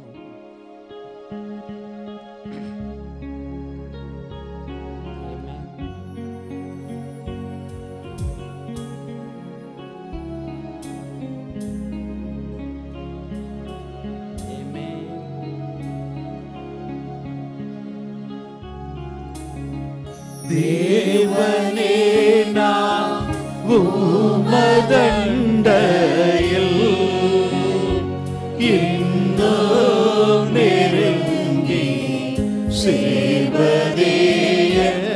தேவனே நாம் உமதண்டையில் இன்னும் நெருங்கி சேர்வதேய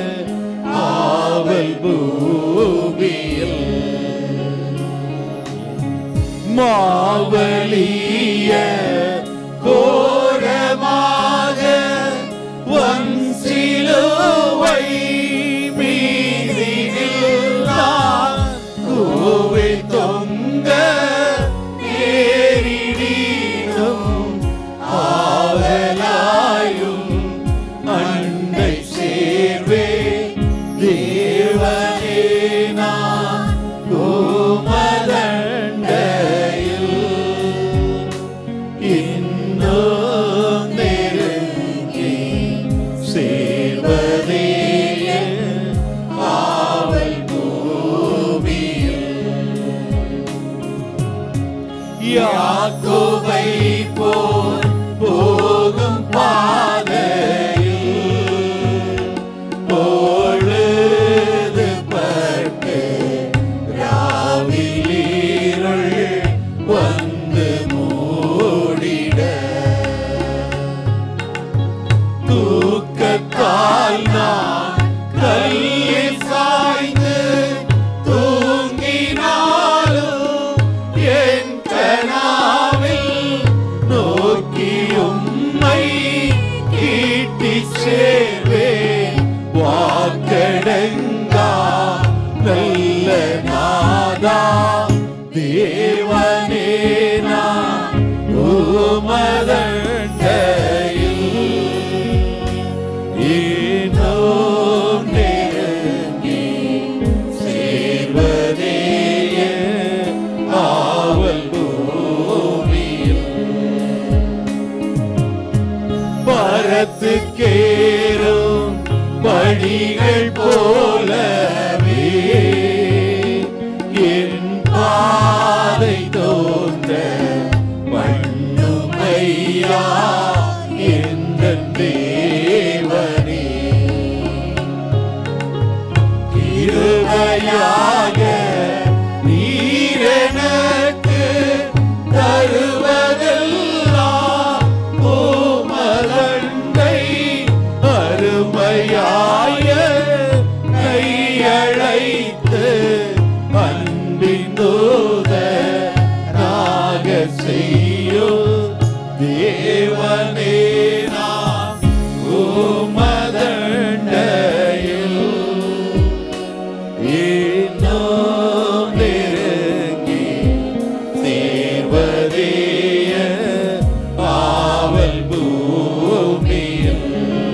ஆவல் பூமியில் மாவலிய கோரமாக வன் சிலுவை மீதினில் நான் கூவை தொங்க நேரிடினும் ஆவலாயும் அண்டை சேர்வே தேவனே நான் கோமதண்டையில் இன்னும் நெருங்கி சேர்வதே ஆவல் பூமியில் யாக்கோபை போல் போகும் பாதையில் போகாமல் இன்னும் நெருங்கி சேர்வதே ஆவல் பூமியில் பரத்து கேரும் பணிகள் போலவே என் பாதை தோன்ற பண்ணும் ஐயா எந்த தேவனே கிருபையாக நீர் எனக்கு தருவதெல்லாம் உமதண்டை அருமையாய கையழைத்து அன்பின் தூதராக செய்யும் தேவனே நான் உமதண்டையில் இன்னும் நெருங்கி சேர்வதேய ஆவல் பூமியில்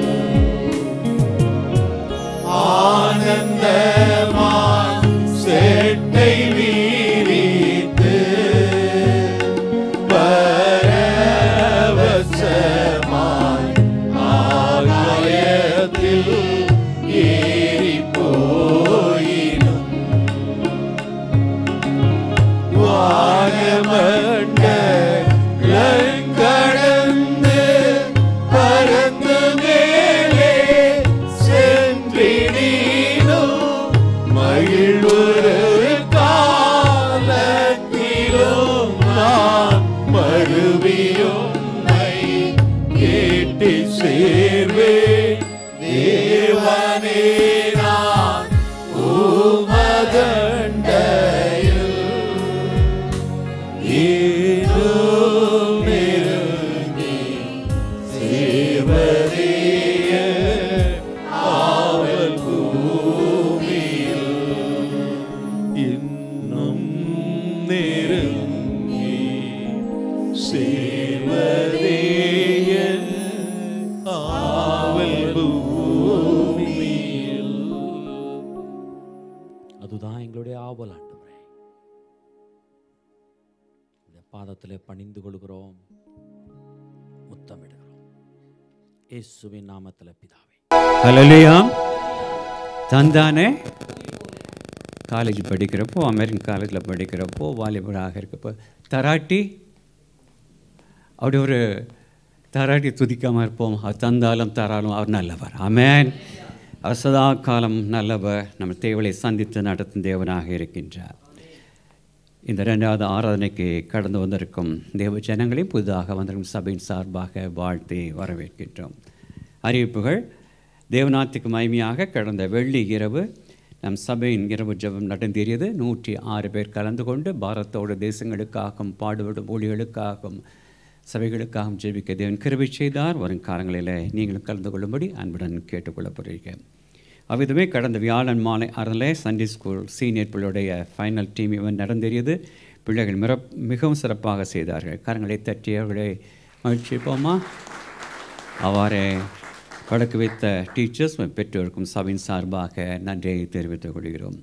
ஆனந்தமாய் செட்டை வீரித்து பரவசமாய் ஆகாயத்தில் ஏறி போயினும் வானமண்டலங்கடந்து பறந்து மேலே சென்றிடினும் மகிழ்வுறு காலத்திலும் நான் மறுவியும் கேட்டு சேர்வேன் தேவனே நான் உமதண்டையில் ஏனும் நெருங்கி சேவதேய ஆவல் பூமியில் இன்னும் நெருங்கி சேவதேய ஆவல் பூமியில் அதுதான் எங்களுடைய ஆவல் ஆண்டவரே இந்த பாதத்திலே பணிந்து கொள்கிறோம் முத்தமிடுகிறோம் இயேசுவின் நாமத்தில் பிதாவே ஹலோலியா தந்தானே காலேஜ் படிக்கிறப்போ அமெரிக்கன் காலேஜில் படிக்கிறப்போ வாலிபராக இருக்கப்போ தராட்டி அப்படி ஒரு தராட்டி துதிக்காமல் இருப்போம் அவர் தந்தாலும் தராலும் அவர் நல்லவர் ஆமென் அவர் சதா காலம் நல்லவர் நம்ம தேவலை சந்தித்து நடத்தும் தேவனாக இருக்கின்றார் இந்த ரெண்டாவது ஆராதனைக்கு கடந்து வந்திருக்கும் தேவ ஜனங்களையும் புதிதாக வந்திருக்கும் சபையின் சார்பாக வாழ்த்தி வரவேற்கின்றோம் அறிவிப்புகள் தேவநாத்துக்கு மகிமையாக கடந்த வெள்ளி இரவு நம் சபையின் இரவு ஜெபம் நடந்தேறியது நூற்றி ஆறு பேர் கலந்து கொண்டு பாரத்தோட தேசங்களுக்காகவும் பாடுபடும் ஊழியர்களுக்காகவும் சபைகளுக்காகவும் ஜெபிக்க தேவன் கிருபை செய்தார் வரும் காலங்களில் நீங்களும் கலந்து கொள்ளும்படி அன்புடன் கேட்டுக்கொள்ளப்படுகிறேன் அவ்விதமே கடந்த வியாழன் மாலை அறநிலை சண்டே ஸ்கூல் சீனியர் பிள்ளையுடைய ஃபைனல் டீம் இவன் நடந்தேறியது பிள்ளைகள் மிக மிகவும் சிறப்பாக செய்தார்கள் கரங்களை தட்டி அவர்களை மகிழ்ச்சிப்போமா அவ்வாறே வழக்கு வைத்த டீச்சர்ஸ் பெற்றோருக்கும் சபையின் சார்பாக நன்றியை தெரிவித்துக் கொள்கிறோம்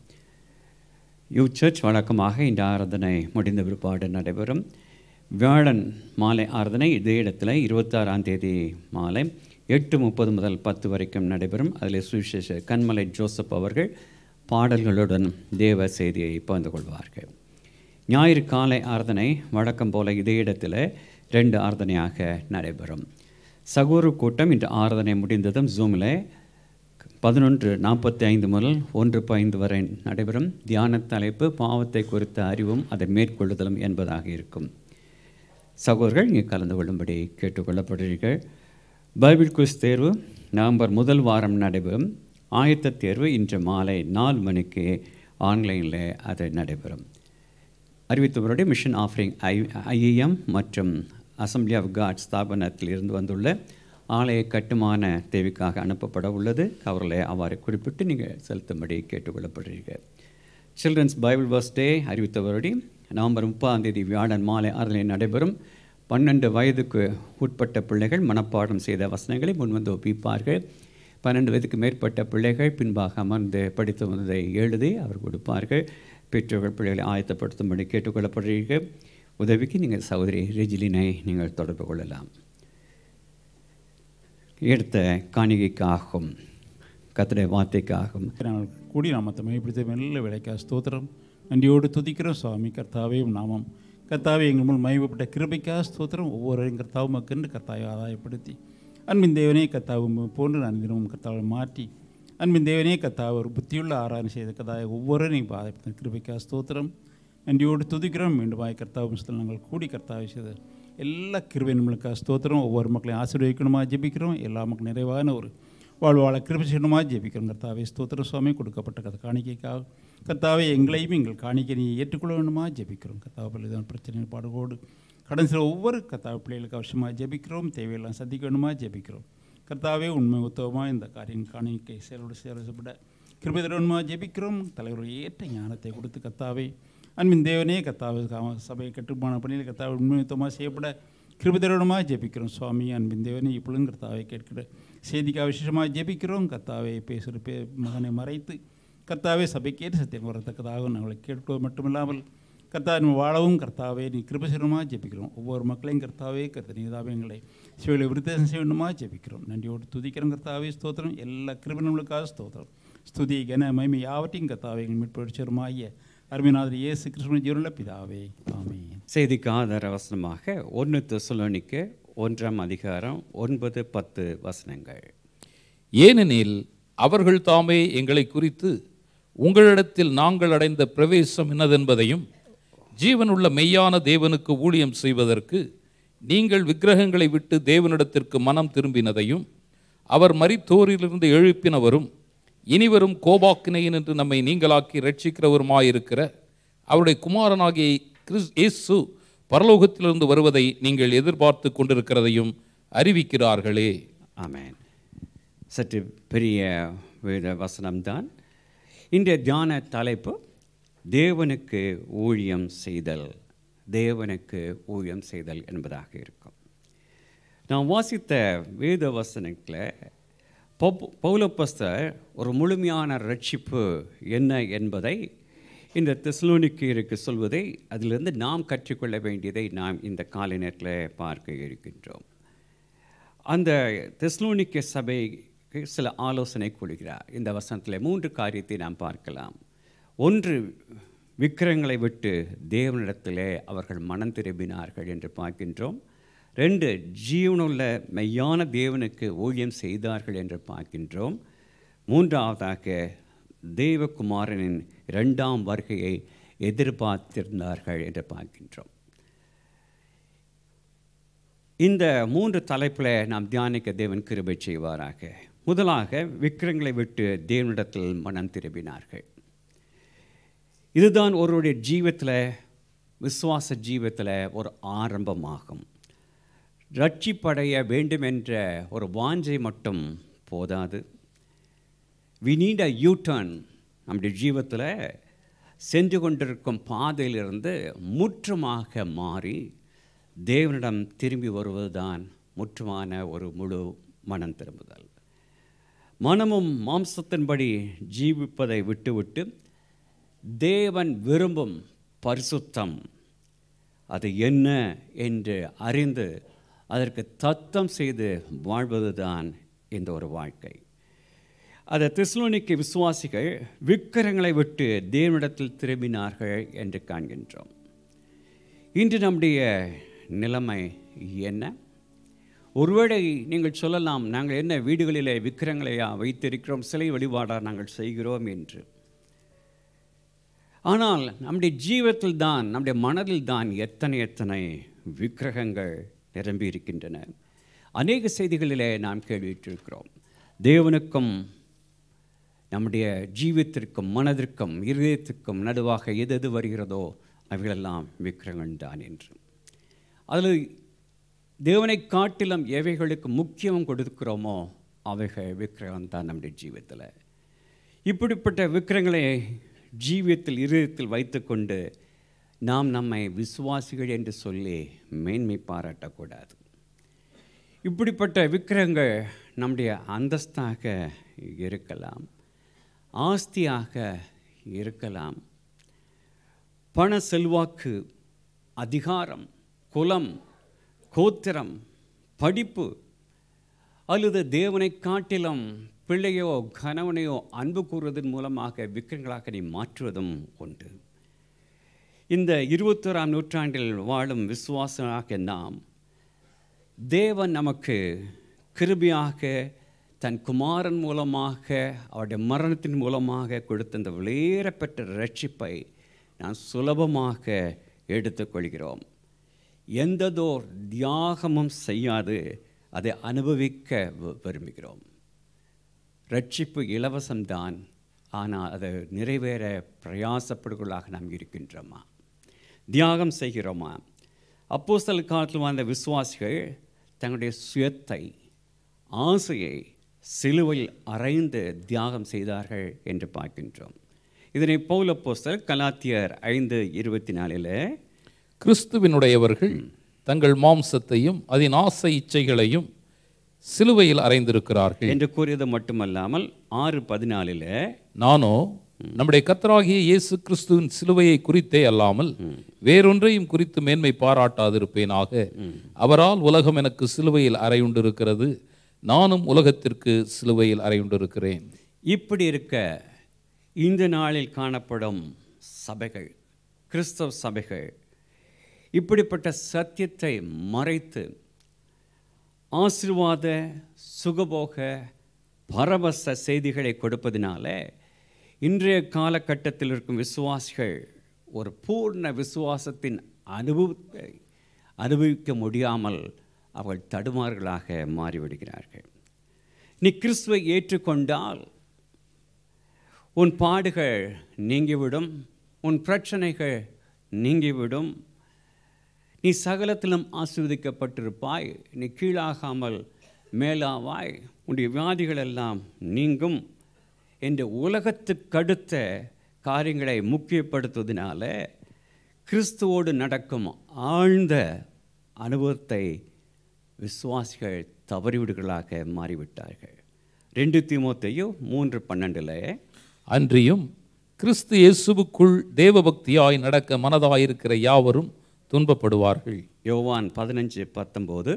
யூ சர்ச் வழக்கமாக இந்த ஆராதனை முடிந்த பிற்பாடு நடைபெறும் வியாழன் மாலை ஆராதனை இதே இடத்துல இருபத்தாறாம் தேதி மாலை எட்டு முப்பது முதல் பத்து வரைக்கும் நடைபெறும் அதில் சுவிசேஷ கண்மலை ஜோசப் அவர்கள் பாடல்களுடன் தேவ செய்தியை பகிர்ந்து கொள்வார்கள் ஞாயிறு காலை ஆராதனை வழக்கம் போல இதே இடத்துல ரெண்டு ஆராதனையாக நடைபெறும் சகோரு கூட்டம் இன்று ஆராதனை முடிந்ததும் ஜூமில் பதினொன்று நாற்பத்தி ஐந்து முதல் ஒன்று பதினைந்து வரை நடைபெறும் தியான தலைப்பு பாவத்தை குறித்த அறிவும் அதை மேற்கொள்ளுதலும் என்பதாக இருக்கும் சகோதரர்கள் இங்கே கலந்து கொள்ளும்படி கேட்டுக்கொள்ளப்படுகிறீர்கள் பைபிள் குவிஸ் தேர்வு நவம்பர் முதல் வாரம் நடைபெறும் ஆயத்த தேர்வு இன்று மாலை நாலு மணிக்கு ஆன்லைனில் அது நடைபெறும் அறிவித்தவருடைய மிஷன் ஆஃபரிங் ஐ ஐஇஎம் மற்றும் அசம்பிளி ஆஃப் காட் ஸ்தாபனத்தில் இருந்து வந்துள்ள ஆலய கட்டுமான தேவைக்காக அனுப்பப்பட உள்ளது அவர்களை அவ்வாறு குறிப்பிட்டு நீங்கள் செலுத்தும்படி கேட்டுக்கொள்ளப்படுறீர்கள் சில்ட்ரன்ஸ் பைபிள் பர்ஸ் டே அறிவித்தவருடைய நவம்பர் முப்பதாம் தேதி வியாழன் மாலை ஆறுதலில் நடைபெறும் பன்னெண்டு வயதுக்கு உட்பட்ட பிள்ளைகள் மனப்பாடம் செய்த வசனங்களை முன்வந்து ஒப்பிப்பார்கள் பன்னெண்டு வயதுக்கு மேற்பட்ட பிள்ளைகள் பின்பாக அமர்ந்து படித்து வந்ததை எழுதி அவர் கொடுப்பார்கள் பெற்றோர்கள் பிள்ளைகளை ஆயத்தப்படுத்தும்படி கேட்டுக்கொள்ளப்படுறீர்கள் உதவிக்கு நீங்கள் சகோதரி ரெஜிலினை நீங்கள் தொடர்பு கொள்ளலாம் எடுத்த காணிகைக்காகவும் கத்துடைய வார்த்தைக்காகவும் நாங்கள் கூடி நாமத்தை மையப்படுத்த மெல்ல விளைக்கா ஸ்தோத்திரம் நன்றியோடு துதிக்கிறோம் சுவாமி கர்த்தாவே உம் நாமம் கர்த்தாவே எங்கள் முன் மையப்பட்ட கிருபைக்கா ஸ்தோத்திரம் ஒவ்வொருவரையும் கர்த்தாவும் மக்கென்று கர்த்தாவை ஆதாயப்படுத்தி அன்பின் தேவனே கர்த்தாவும் போன்று நான் தினமும் கர்த்தாவை மாற்றி அன்பின் தேவனே கர்த்தாவை ஒரு புத்தியுள்ள ஆராதனை செய்த கர்த்தாவை ஒவ்வொருவரையும் ஆதாயப்படுத்த கிருபைக்கா ஸ்தோத்திரம் நன்றியோடு துதிக்கிறோம் மீண்டுமாய் கர்த்தாவும் சில நாங்கள் கூடி கர்த்தாவை செய்த எல்லா கிருபை நம்மளுக்காக ஸ்தோத்திரம் ஒவ்வொரு மக்களையும் ஆசீர்வதிக்கணுமா ஜெபிக்கிறோம் எல்லா மக்களும் நிறைவான ஒரு வாழ்வாழ கிருபை செய்யணுமா ஜெபிக்கிறோம் கர்த்தாவே ஸ்தோத்திர சுவாமி கொடுக்கப்பட்ட கதை காணிக்கைக்காக கர்த்தாவே எங்களையும் எங்கள் காணிக்கை நீ ஏற்றுக்கொள்ள வேண்டுமா ஜெபிக்கிறோம் கர்த்தாவை பல்வேறு பிரச்சனை பாடுகோடு கடன் சில ஒவ்வொரு கர்த்தாவை பிள்ளைகளுக்கு அவசியமாக ஜெபிக்கிறோம் தேவையெல்லாம் சந்திக்க வேண்டுமா ஜெபிக்கிறோம் கர்த்தாவே உண்மை உத்தவமாக இந்த காரியம் காணிக்கை செயலோடு செயல்பட கிருபை தருவனுமா ஜெபிக்கிறோம் தலைவர்கள் ஏற்ற ஞானத்தை கொடுத்து கர்த்தாவே அன்பின் தேவனே கர்த்தாவை காம- சபையை கட்டுமான பணியில் கர்த்தாவை உண்மையுத்தமாக செய்யப்பட கிருபை தருவனுமா ஜெபிக்கிறோம் சுவாமி அன்பின் தேவனே இப்பொழுதும் கர்த்தாவை கேட்கிற செய்திக்காக விசேஷமாக ஜெபிக்கிறோம் கர்த்தாவை பேசுகிற பே மகனை மறைத்து கர்த்தாவே சபைக்கேற்ற சத்தியம் வரத்தக்கதாக நாங்களை கேட்பது மட்டுமில்லாமல் கர்த்தா நீ வாழவும் கர்த்தாவே நீ கிருபசிரமாக ஜெபிக்கிறோம் ஒவ்வொரு மக்களையும் கர்த்தாவே கர்த்த நீதாவே எங்களை சிவலை விருத்தம் செய்யணுமா ஜெபிக்கிறோம் நன்றியோடு துதிக்கிறோம் கர்த்தாவே ஸ்தோத்திரம் எல்லா கிருபனங்களுக்காக ஸ்தோத்திரம் ஸ்துதி கன மகிமை யாவற்றையும் கர்த்தாவே எங்கள் மீட்படுச்சருமாகிய அருமைநாதர் இயேசு கிருஷ்ணன் ஜீவனுள்ள பிதாவே ஆமென் செய்திக்கு ஆதார வசனமாக ஒன்று தெசலோனிக்க ஒன்றாம் அதிகாரம் ஒன்பது பத்து வசனங்கள் ஏனெனில் அவர்கள் தாமே எங்களை குறித்து உங்களிடத்தில் நாங்கள் அடைந்த பிரவேசம் என்னதென்பதையும் ஜீவனுள்ள மெய்யான தேவனுக்கு ஊழியம் செய்வதற்கு நீங்கள் விக்கிரகங்களை விட்டு தேவனிடத்திற்கு மனம் திரும்பினதையும் அவர் மரித்தோரிலிருந்து எழுப்பினவரும் இனிவரும் கோபாக்கினையின் என்று நம்மை நீங்களாக்கி ரட்சிக்கிறவருமாயிருக்கிற அவருடைய குமாரனாகிய கிறிஸ் இயேசு பரலோகத்திலிருந்து வருவதை நீங்கள் எதிர்பார்த்து கொண்டிருக்கிறதையும் அறிவிக்கிறார்களே ஆமென் சற்று பெரிய வேத வசனம்தான் இன்றைய தியான தலைப்பு தேவனுக்கு ஊழியம் செய்தல் தேவனுக்கு ஊழியம் செய்தல் என்பதாக இருக்கும் நான் வாசித்த வேத வசனத்தில் பௌ- பௌலப்பஸ்தர் ஒரு முழுமையான ரட்சிப்பு என்ன என்பதை இந்த தெசலோனிக்கருக்கு சொல்வதை அதிலிருந்து நாம் கற்றுக்கொள்ள வேண்டியதை நாம் இந்த காலை நேரத்தில் பார்க்க இருக்கின்றோம் அந்த தெஸ்லோனிக்க சபைக்கு சில ஆலோசனை கொள்கிறார் இந்த வசனத்தில் மூன்று காரியத்தை நாம் பார்க்கலாம் ஒன்று விக்கிரங்களை விட்டு தேவனிடத்திலே அவர்கள் மனம் திரும்பினார்கள் என்று பார்க்கின்றோம் ரெண்டு ஜீவனுள்ள மெய்யான தேவனுக்கு ஊழியம் செய்தார்கள் என்று பார்க்கின்றோம் மூன்றாவதாக தேவகுமாரனின் இரண்டாம் வருகையை எதிர்பார்த்திருந்தார்கள் என்று பார்க்கின்றோம் இந்த மூன்று தலைப்பில் நாம் தியானிக்க தேவன் கிருபை செய்வாராக முதலாக விக்கிரங்களை விட்டு தேவனிடத்தில் மனம் திரும்பினார்கள் இதுதான் ஒருவருடைய ஜீவத்தில் விசுவாச ஜீவத்தில் ஒரு ஆரம்பமாகும் ரட்சிப்படைய வேண்டும் என்ற ஒரு வாஞ்சை மட்டும் போதாது we need a U turn நம்முடைய ஜீவத்தில் சென்று கொண்டிருக்கும் பாதையிலிருந்து முற்றுமாக மாறி தேவனிடம் திரும்பி வருவதுதான் முற்றுமான ஒரு முழு மனம் திரும்புதல் மனமும் மாம்சத்தின்படி ஜீவிப்பதை விட்டுவிட்டு தேவன் விரும்பும் பரிசுத்தம் அது என்ன என்று அறிந்து அதற்கு தத்தம் செய்து வாழ்வதுதான் இந்த ஒரு வாழ்க்கை அதை தெஸ்லோனிக்கு விசுவாசிகள் விக்கிரங்களை விட்டு தேவனிடத்தில் திரும்பினார்கள் என்று காண்கின்றோம் இன்று நம்முடைய நிலைமை என்ன ஒருவேளை நீங்கள் சொல்லலாம் நாங்கள் என்ன வீடுகளிலே விக்கிரங்களையா வைத்திருக்கிறோம் சிலை வழிபாடா நாங்கள் செய்கிறோம் என்று ஆனால் நம்முடைய ஜீவத்தில் தான் நம்முடைய மனதில் தான் எத்தனை எத்தனை விக்கிரகங்கள் நிரம்பி இருக்கின்றன அநேக செய்திகளிலே நாம் கேள்வியிட்டிருக்கிறோம் தேவனுக்கும் நம்முடைய ஜீவத்திற்கும் மனதிற்கும் இருதயத்திற்கும் நடுவாக எது எது வருகிறதோ அவைகளெல்லாம் விக்கிரகங்கள் தான் என்று அதில் தேவனை காட்டிலும் எவைகளுக்கு முக்கியம் கொடுக்கிறோமோ அவைகள் விக்கிரகம் தான் நம்முடைய ஜீவத்தில் இப்படிப்பட்ட விக்கிரங்களை ஜீவியத்தில் இருதயத்தில் வைத்துக்கொண்டு நாம் நம்மை விசுவாசிகள் என்று சொல்லி மேன்மை பாராட்டக்கூடாது இப்படிப்பட்ட விக்கிரகங்கள் நம்முடைய அந்தஸ்தாக இருக்கலாம் ஆஸ்தியாக இருக்கலாம் பண செல்வாக்கு அதிகாரம் குலம் கோத்திரம் படிப்பு அல்லது தேவனை காட்டிலும் பிள்ளையோ கணவனையோ அன்பு கூறுவதன் மூலமாக விக்கிரங்களாக நீ மாற்றுவதும் உண்டு இந்த இருபத்தோராம் நூற்றாண்டில் வாழும் விசுவாசனாக நாம் தேவன் நமக்கு கிருபியாக தன் குமாரன் மூலமாக அவருடைய மரணத்தின் மூலமாக கொடுத்த இந்த வெளியேறப்பெற்ற ரட்சிப்பை நான் சுலபமாக எடுத்துக்கொள்கிறோம் எந்ததோர் தியாகமும் செய்யாது அதை அனுபவிக்க வி- விரும்புகிறோம் ரட்சிப்பு இலவசம்தான் ஆனால் அதை நிறைவேற பிரயாசப்படுகளாக நாம் இருக்கின்றோமா தியாகம் செய்கிறோமா அப்போஸ்தலர் காலத்தில் வாழ்ந்த விசுவாசிகள் தங்களுடைய சுயத்தை ஆசையை சிலுவையில் அறைந்து தியாகம் செய்தார்கள் என்று பார்க்கின்றோம் இதனை பவுல் அப்போஸ்தலர் கலாத்தியர் ஐந்து இருபத்தி நாலில் கிறிஸ்துவினுடையவர்கள் தங்கள் மாம்சத்தையும் அதன் ஆசை இச்சைகளையும் சிலுவையில் அறைந்திருக்கிறார்கள் என்று கூறியது மட்டுமல்லாமல் ஆறு பதினாலில் நானோ நம்முடைய கர்த்தராகிய இயேசு கிறிஸ்துவின் சிலுவையை குறித்தே அல்லாமல் வேறொன்றையும் குறித்து மேன்மை பாராட்டாதிருப்பேனாக அவரால் உலகம் எனக்கு சிலுவையில் அறையுண்டிருக்கிறது நானும் உலகத்திற்கு சிலுவையில் அறையுண்டிருக்கிறேன் இப்படி இருக்க இந்த நாளில் காணப்படும் சபைகள் கிறிஸ்தவ சபைகள் இப்படிப்பட்ட சத்தியத்தை மறைத்து ஆசீர்வாத சுகபோக பரவச செய்திகளை கொடுப்பதினால இன்றைய காலகட்டத்தில் இருக்கும் விசுவாசிகள் ஒரு பூர்ண விசுவாசத்தின் அனுபவத்தை அனுபவிக்க முடியாமல் அவர்கள் தடுமாறுகளாக மாறிவிடுகிறார்கள் நீ கிறிஸ்துவை ஏற்றுக்கொண்டால் உன் பாடுகள் நீங்கிவிடும் உன் பிரச்சனைகள் நீங்கிவிடும் நீ சகலத்திலும் ஆசீர்வதிக்கப்பட்டிருப்பாய் நீ கீழாகாமல் மேலாவாய் உன்னுடைய வியாதிகள் எல்லாம் நீங்கும் என்று உலகத்துக்கடுத்த காரியங்களை முக்கியப்படுத்துவதனால கிறிஸ்துவோடு நடக்கும் ஆழ்ந்த அனுபவத்தை விசுவாசிகள் தவறிவிடுகளாக மாறிவிட்டார்கள் ரெண்டு தீமோத்தேயு மூன்று பன்னெண்டில் அன்றியும் கிறிஸ்து இயேசுவுக்குள் தேவபக்தியாய் நடக்க மனதாயிருக்கிற யாவரும் துன்பப்படுவார்கள் யோவான் பதினஞ்சு பத்தொம்போது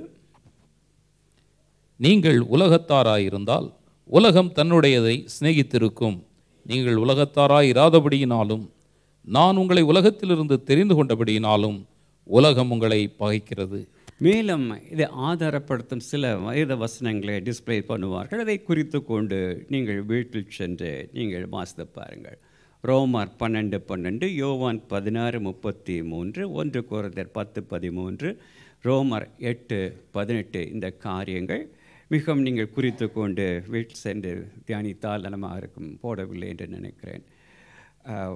நீங்கள் உலகத்தாராயிருந்தால் உலகம் தன்னுடையதை சிநேகித்திருக்கும் நீங்கள் உலகத்தாராய் இராதபடியினாலும் நான் உங்களை உலகத்திலிருந்து தெரிந்து கொண்டபடியினாலும் உலகம் உங்களை பகைக்கிறது மேலும் இதை ஆதாரப்படுத்தும் சில வேத வசனங்களை டிஸ்ப்ளே பண்ணுவார்கள் அதை குறித்து கொண்டு நீங்கள் வீட்டில் சென்று நீங்கள் வாசித்து பாருங்கள் ரோமார் பன்னெண்டு பன்னெண்டு யோவான் பதினாறு முப்பத்தி மூன்று ஒன்று குறைந்தர் பத்து பதிமூன்று ரோமர் எட்டு பதினெட்டு இந்த காரியங்கள் மிகவும் நீங்கள் குறித்து கொண்டு வீட்டில் சென்று தியானித்தால் நலமாக இருக்கும் போடவில்லை என்று நினைக்கிறேன் ஆஹ்,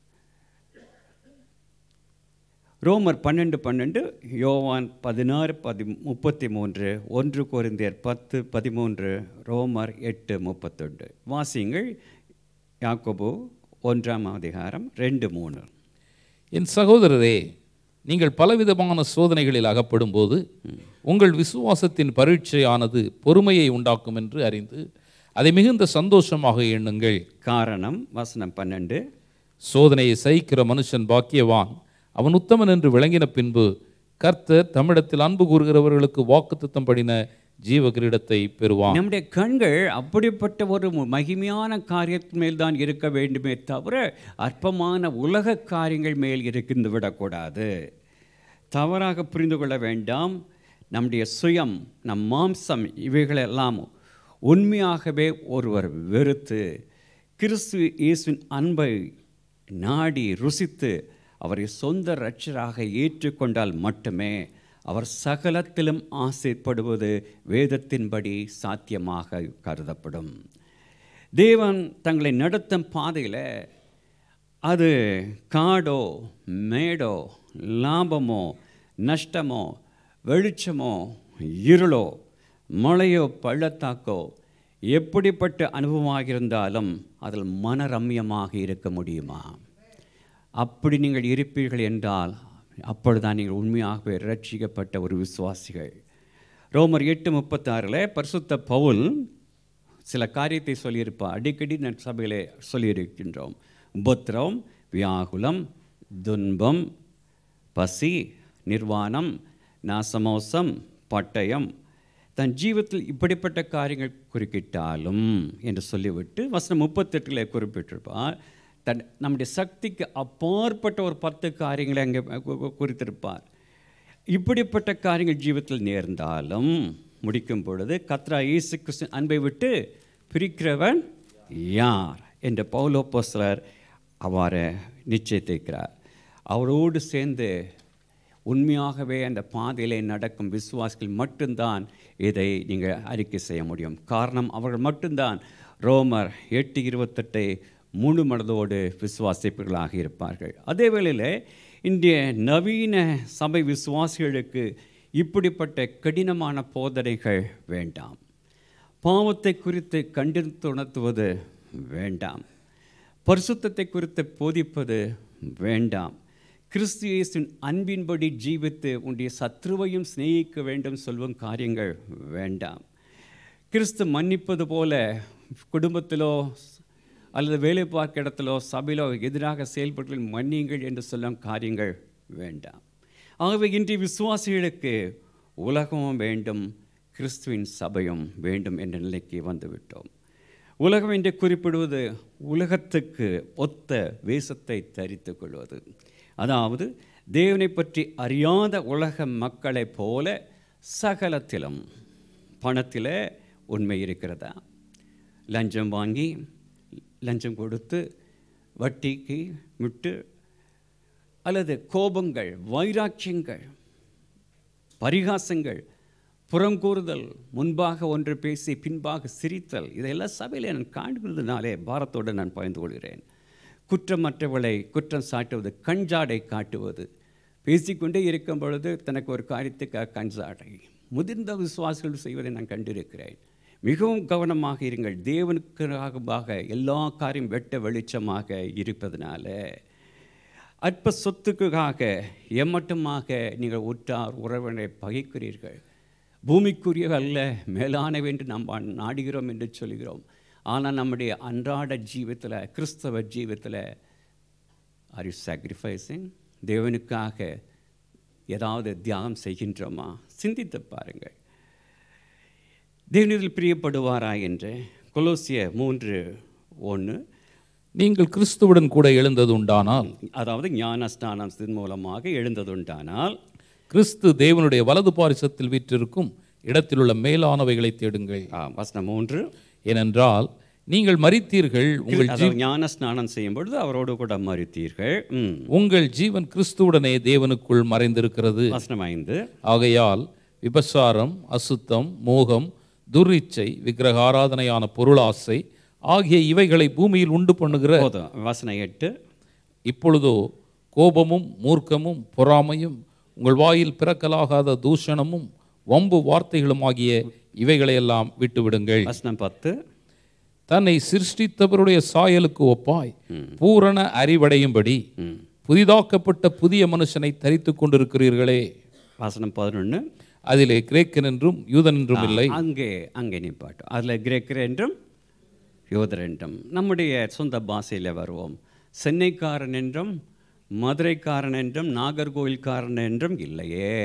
ரோமர் பன்னெண்டு பன்னெண்டு யோவான் பதினாறு பதி முப்பத்தி மூன்று ஒன்று கொரிந்தியர் பத்து பதிமூன்று ரோமர் எட்டு முப்பத்தொன்று வாசியுங்கள் யாக்கோபு ஒன்றாம் அதிகாரம் ரெண்டு மூணு என் சகோதரரே நீங்கள் பலவிதமான சோதனைகளில் அகப்படும்போது உங்கள் விசுவாசத்தின் பரீட்சையானது பொறுமையை உண்டாக்கும் என்று அறிந்து அதை மிகுந்த சந்தோஷமாக எண்ணுங்கள் காரணம் வசனம் பன்னெண்டு சோதனையை சகிக்கிற மனுஷன் பாக்கியவான் அவன் உத்தமன் என்று விளங்கின பின்பு கர்த்தர் தமிழத்தில் அன்பு கூறுகிறவர்களுக்கு வாக்குத்தத்தம் படின ஜீவ கிரீடத்தை பெறுவான் நம்முடைய கண்கள் அப்படிப்பட்ட ஒரு மு- மகிமையான காரியத்தின் மேல் தான் இருக்க வேண்டுமே தவிர அற்பமான உலக காரியங்கள் மேல் இருந்து விடக்கூடாது தவறாக புரிந்து கொள்ள வேண்டாம் நம்முடைய சுயம் நம் மாம்சம் இவைகளெல்லாம் உண்மையாகவே ஒருவர் வெறுத்து கிறிஸ்து இயேசுவின் அன்பை நாடி ருசித்து அவரை சொந்த இரட்சராக ஏற்றுக்கொண்டால் மட்டுமே அவர் சகலத்திலும் ஆசைப்படுவது வேதத்தின்படி சாத்தியமாக கருதப்படும் தேவன் தங்களை நடத்தும் பாதையில் அது காடோ மேடோ லாபமோ நஷ்டமோ வெளிச்சமோ இருளோ மழையோ பள்ளத்தாக்கோ எப்படிப்பட்ட அனுபவமாக இருந்தாலும் அதில் மனரம்யமாக இருக்க முடியுமா அப்படி நீங்கள் இருப்பீர்கள் என்றால் அப்பொழுதுதான் நீங்கள் உண்மையாகவே ரட்சிக்கப்பட்ட ஒரு விசுவாசிகள் ரோமர் எட்டு முப்பத்தாறில் பரிசுத்த பவுல் சில காரியத்தை சொல்லியிருப்பார் அடிக்கடி நம் சபையிலே சொல்லியிருக்கின்றோம் உபத்திரம் வியாகுலம் துன்பம் பசி நிர்வாணம் நாசமோசம் பட்டயம் தன் ஜீவத்தில் இப்படிப்பட்ட காரியங்கள் குறுக்கிட்டாலும் என்று சொல்லிவிட்டு வசனம் முப்பத்தெட்டில் குறிப்பிட்டிருப்பார் தன் நம்முடைய சக்திக்கு அப்பாற்பட்ட ஒரு பத்து காரியங்களை அங்கே கு- கு- குறித்திருப்பார் இப்படிப்பட்ட காரியங்கள் ஜீவத்தில் நேர்ந்தாலும் முடிக்கும் பொழுது கத்ரா இயேசு கிறிஸ்து அன்பை விட்டு பிரிக்கிறவன் யார் என்ற பௌலோப்போஸ்தலர் அவ்வாறு நிச்சயித்திருக்கிறார் அவரோடு சேர்ந்து உண்மையாகவே அந்த பாதையிலே நடக்கும் விசுவாசிகள் மட்டும்தான் இதை நீங்கள் அறிக்கை செய்ய முடியும் காரணம் அவர்கள் மட்டும்தான் ரோமர் எட்டு இருபத்தெட்டை முழு மனதோடு விசுவாசிப்பவர்களாக இருப்பார்கள் அதே வேளையில் இன்றைய நவீன சபை விசுவாசிகளுக்கு இப்படிப்பட்ட கடினமான போதனைகள் வேண்டாம் பாவத்தை குறித்து கண்டித்து உணர்த்துவது வேண்டாம் பரிசுத்தத்தை குறித்து போதிப்பது வேண்டாம் கிறிஸ்து இயேசுவின் அன்பின்படி ஜீவித்து உன்னுடைய சத்ருவையும் சிநேகிக்க வேண்டும் சொல்லும் காரியங்கள் வேண்டாம் கிறிஸ்து மன்னிப்பது போல குடும்பத்திலோ அல்லது வேலை பார்க்க இடத்திலோ சபையிலோ எதிராக செயல்பட்டு மன்னியுங்கள் என்று சொல்லும் காரியங்கள் வேண்டாம் ஆகவே இன்றைய விசுவாசிகளுக்கு உலகமும் வேண்டும் கிறிஸ்துவின் சபையும் வேண்டும் என்ற நிலைக்கு வந்துவிட்டோம் உலகம் என்று குறிப்பிடுவது உலகத்துக்கு ஒத்த வேஷத்தை தரித்துக் கொள்வது அதாவது தேவனை பற்றி அறியாத உலக மக்களைப் போல சகலத்திலும் பணத்தில் உண்மை இருக்கிறதா லஞ்சம் வாங்கி லஞ்சம் கொடுத்து வட்டிக்கு விட்டு அல்லது கோபங்கள் வைராக்கியங்கள் பரிகாசங்கள் புறங்கூறுதல் முன்பாக ஒன்று பேசி பின்பாக சிரித்தல் இதையெல்லாம் சபையில் நான் காண்கிறதுனாலே பாரத்தோடு நான் பகிர்ந்து கொள்கிறேன் குற்றமற்றவளை குற்றம் சாட்டுவது கஞ்சாடை காட்டுவது பேசிக்கொண்டே இருக்கும் பொழுது தனக்கு ஒரு காரியத்துக்கு கஞ்சாடை முதிர்ந்த விசுவாசிகள் செய்வதை நான் கண்டிருக்கிறேன் மிகவும் கவனமாக இருங்கள் தேவனுக்காக எல்லா காரியம் வெட்ட வெளிச்சமாக இருப்பதனால அற்ப சொத்துக்காக எம்மட்டுமாக நீங்கள் உற்றார் உறவினரை பகைக்கிறீர்கள் பூமிக்குரிய அல்ல மேலானவை என்று நாம் வா- நாடுகிறோம் என்று சொல்கிறோம் ஆனால் நம்முடைய அன்றாட ஜீவத்தில் கிறிஸ்தவ ஜீவத்தில் ஆர் யூ சாக்ரிஃபைசிங் தேவனுக்காக ஏதாவது தியாகம் செய்கின்றோமா சிந்தித்து பாருங்கள் தேவனில் பிரியப்படுவாரா என்று கொலோசிய மூன்று ஒன்று நீங்கள் கிறிஸ்துவுடன் கூட எழுந்தது உண்டானால் அதாவது ஞான ஸ்நானத்தின் மூலமாக எழுந்ததுண்டானால் கிறிஸ்து தேவனுடைய வலது பாரிசத்தில் வீற்றிருக்கும் இடத்திலுள்ள மேலானவைகளை தேடுங்கள் ஆ, வசனம் மூன்று ஏனென்றால் நீங்கள் மரித்தீர்கள் உங்கள் அதாவது ஞான ஸ்நானம் செய்யும் பொழுது அவரோடு கூட மறுத்தீர்கள் ம். உங்கள் ஜீவன் கிறிஸ்துவுடனே தேவனுக்குள் மறைந்திருக்கிறது வசனம் ஐந்து ஆகையால் விபசாரம் அசுத்தம் மோகம் துர்இச்சை விக்கிரக ஆராதனையான பொருளாசை ஆகிய இவைகளை பூமியில் உண்டு பண்ணுகிற போதும் வசனம் எட்டு இப்பொழுதோ கோபமும் மூர்க்கமும் பொறாமையும் உங்கள் வாயில் பிறக்கலாகாத தூஷணமும் வம்பு வார்த்தைகளும் ஆகிய இவைகளையெல்லாம் விட்டுவிடுங்கள் வசனம் பத்து தன்னை சிருஷ்டித்தவருடைய சாயலுக்கு ஒப்பாய் பூரண அறிவடையும்படி ம். புதிதாக்கப்பட்ட புதிய மனுஷனை தரித்துக் கொண்டிருக்கிறீர்களே வசனம் பதினொன்று அதிலே கிரேக்கன் என்றும் யூதன் என்றும் இல்லை அங்கே அங்கே நிப்பாட்டும் அதில் கிரேக்கர் என்றும் யோதர் என்றும் நம்முடைய சொந்த பாஷையில் வருவோம் சென்னைக்காரன் என்றும் மதுரைக்காரன் என்றும் நாகர்கோவில்காரன் என்றும் இல்லையே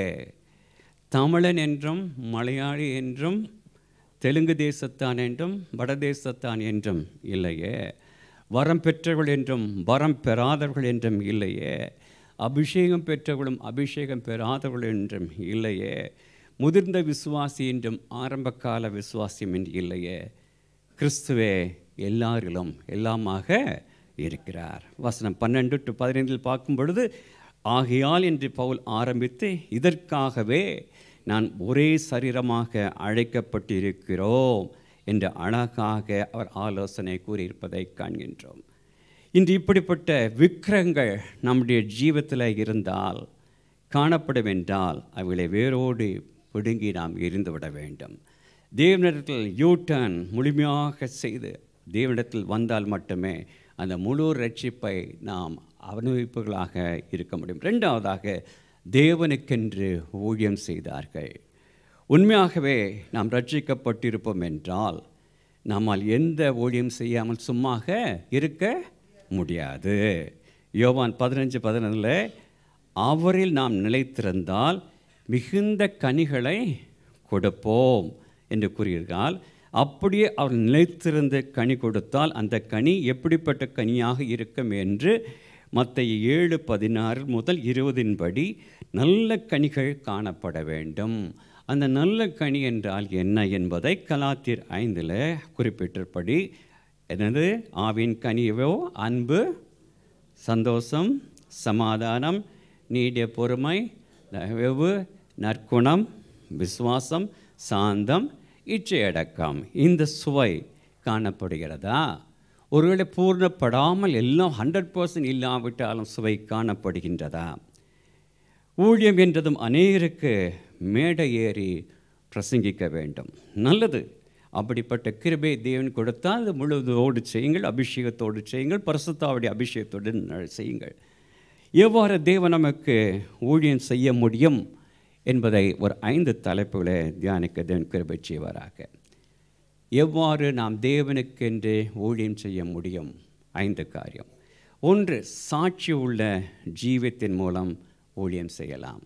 தமிழன் என்றும் மலையாளி என்றும் தெலுங்கு தேசத்தான் என்றும் வடதேசத்தான் என்றும் இல்லையே வரம் பெற்றவர்கள் என்றும் வரம் பெறாதவர்கள் என்றும் இல்லையே அபிஷேகம் பெற்றவர்களும் அபிஷேகம் பெறாதவர்கள் என்றும் இல்லையே முதிர்ந்த விசுவாசி என்றும் ஆரம்பகால விசுவாசியம் என்று இல்லையே கிறிஸ்துவே எல்லாரிலும் எல்லாமாக இருக்கிறார் வசனம் பன்னெண்டு டு பதினைந்தில் பார்க்கும் பொழுது ஆகையால் என்று பவுல் ஆரம்பித்து இதற்காகவே நான் ஒரே சரீரமாக அழைக்கப்பட்டிருக்கிறோம் என்று அழகாக அவர் ஆலோசனை கூறியிருப்பதை காண்கின்றோம் இன்று இப்படிப்பட்ட விக்கிரங்கள் நம்முடைய ஜீவத்தில் இருந்தால் காணப்படும் என்றால் அவைகளை வேரோடு பிடுங்கி நாம் எரிந்துவிட வேண்டும் தேவனிடத்தில் யூ டர்ன் முழுமையாக செய்து தேவனிடத்தில் வந்தால் மட்டுமே அந்த முழு ரட்சிப்பை நாம் அனுபவிப்புகளாக இருக்க முடியும் ரெண்டாவதாக தேவனுக்கென்று ஊழியம் செய்தார்கள் உண்மையாகவே நாம் ரட்சிக்கப்பட்டிருப்போம் என்றால் நம்மால் எந்த ஊழியம் செய்யாமல் சும்மாக இருக்க முடியாது யோவான் பதினஞ்சு பதினொன்றில் அவரில் நாம் நிலைத்திருந்தால் மிகுந்த கனிகளை கொடுப்போம் என்று கூறுகிறால் அப்படியே அவர் நிலைத்திருந்து கனி கொடுத்தால் அந்த கனி எப்படிப்பட்ட கனியாக இருக்கும் என்று மற்ற ஏழு பதினாறு முதல் இருபதின் படி நல்ல கனிகள் காணப்பட வேண்டும் அந்த நல்ல கனி என்றால் என்ன என்பதை கலாத்திர் ஐந்தில் குறிப்பிட்டபடி என்னது ஆவின் கனியவோ அன்பு சந்தோஷம் சமாதானம் நீடிய பொறுமை தயவு நற்குணம் விசுவாசம் சாந்தம் இச்சையடக்கம் இந்த சுவை காணப்படுகிறதா ஒருவேளை பூர்ணப்படாமல் எல்லாம் ஹண்ட்ரட் பர்சன்ட் இல்லாவிட்டாலும் சுவை காணப்படுகின்றதா ஊழியம் என்றதும் அநேகருக்கு மேடை ஏறி பிரசங்கிக்க வேண்டும் நல்லது அப்படிப்பட்ட கிருபை தேவன் கொடுத்தால் அது முழுவதோடு செய்யுங்கள் அபிஷேகத்தோடு செய்யுங்கள் பரிசுத்தாவுடைய அபிஷேகத்தோடு ந- செய்யுங்கள் எவ்வாறு தேவன் நமக்கு ஊழியம் செய்ய முடியும் என்பதை ஒரு ஐந்து தலைப்புகளை தியானிக்க தேவன் கிருபை செய்வாராக எவ்வாறு நாம் தேவனுக்கென்று ஊழியம் செய்ய முடியும் ஐந்து காரியம் ஒன்று சாட்சி உள்ள ஜீவத்தின் மூலம் ஊழியம் செய்யலாம்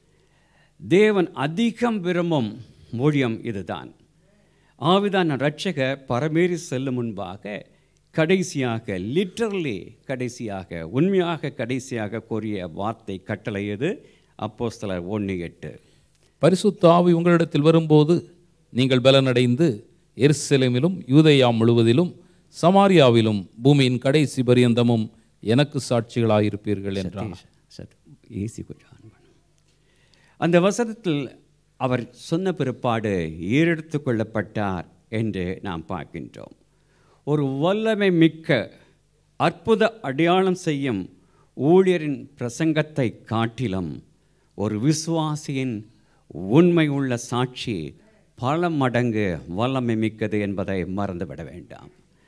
தேவன் அதிகம் விரும்பும் ஊழியம் இதுதான் ஆவிதான ரட்சக பரமேறி செல்லும் முன்பாக கடைசியாக லிட்டரலி கடைசியாக உண்மையாக கடைசியாக கூறிய வார்த்தை கட்டளையது அப்போஸ்தலர் ஒன்று எட்டு பரிசுத்த ஆவி உங்களிடத்தில் வரும்போது நீங்கள் பலனடைந்து எருசலேமிலும் யூதேயா முழுவதிலும் சமாரியாவிலும் பூமியின் கடைசி பரியந்தமும் எனக்கு சாட்சிகளாயிருப்பீர்கள் என்றார் சரி ஈஸி கொஞ்சம் on பண்ணு. அந்த வசனத்தில் அவர் சொன்ன பிற்பாடு ஈரெடுத்து கொள்ளப்பட்டார் என்று நாம் பார்க்கின்றோம் ஒரு வல்லமை மிக்க அற்புத அடையாளம் செய்யும் ஊழியரின் பிரசங்கத்தை காட்டிலும் ஒரு விசுவாசியின் உண்மை உள்ள சாட்சி பல மடங்கு வல்லமை மிக்கது என்பதை மறந்துவிட வேண்டாம்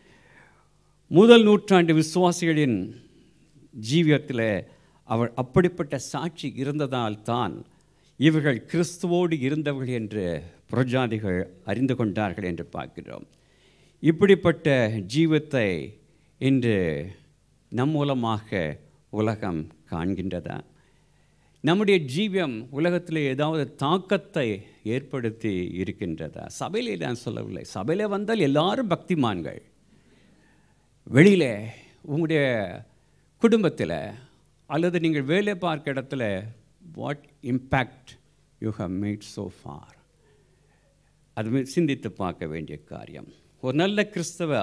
முதல் நூற்றாண்டு விசுவாசிகளின் ஜீவியத்தில் அவர் அப்படிப்பட்ட சாட்சி இருந்ததால் தான் இவர்கள் கிறிஸ்துவோடு இருந்தவர்கள் என்று புறஜாதிகள் அறிந்து கொண்டார்கள் என்று பார்க்கிறோம் இப்படிப்பட்ட ஜீவத்தை இன்று நம் மூலமாக உலகம் காண்கின்றதா நம்முடைய ஜீவியம் உலகத்தில் ஏதாவது தாக்கத்தை ஏற்படுத்தி இருக்கின்றதா சபையிலே நான் சொல்லவில்லை சபையில் வந்தால் எல்லாரும் பக்திமான்கள் வெளியில் உங்களுடைய குடும்பத்தில் அல்லது நீங்கள் வேலை பார்க்க இடத்துல what impact you have made so far அது மீ- சிந்தித்து பார்க்க வேண்டிய காரியம் ஒரு நல்ல கிறிஸ்தவ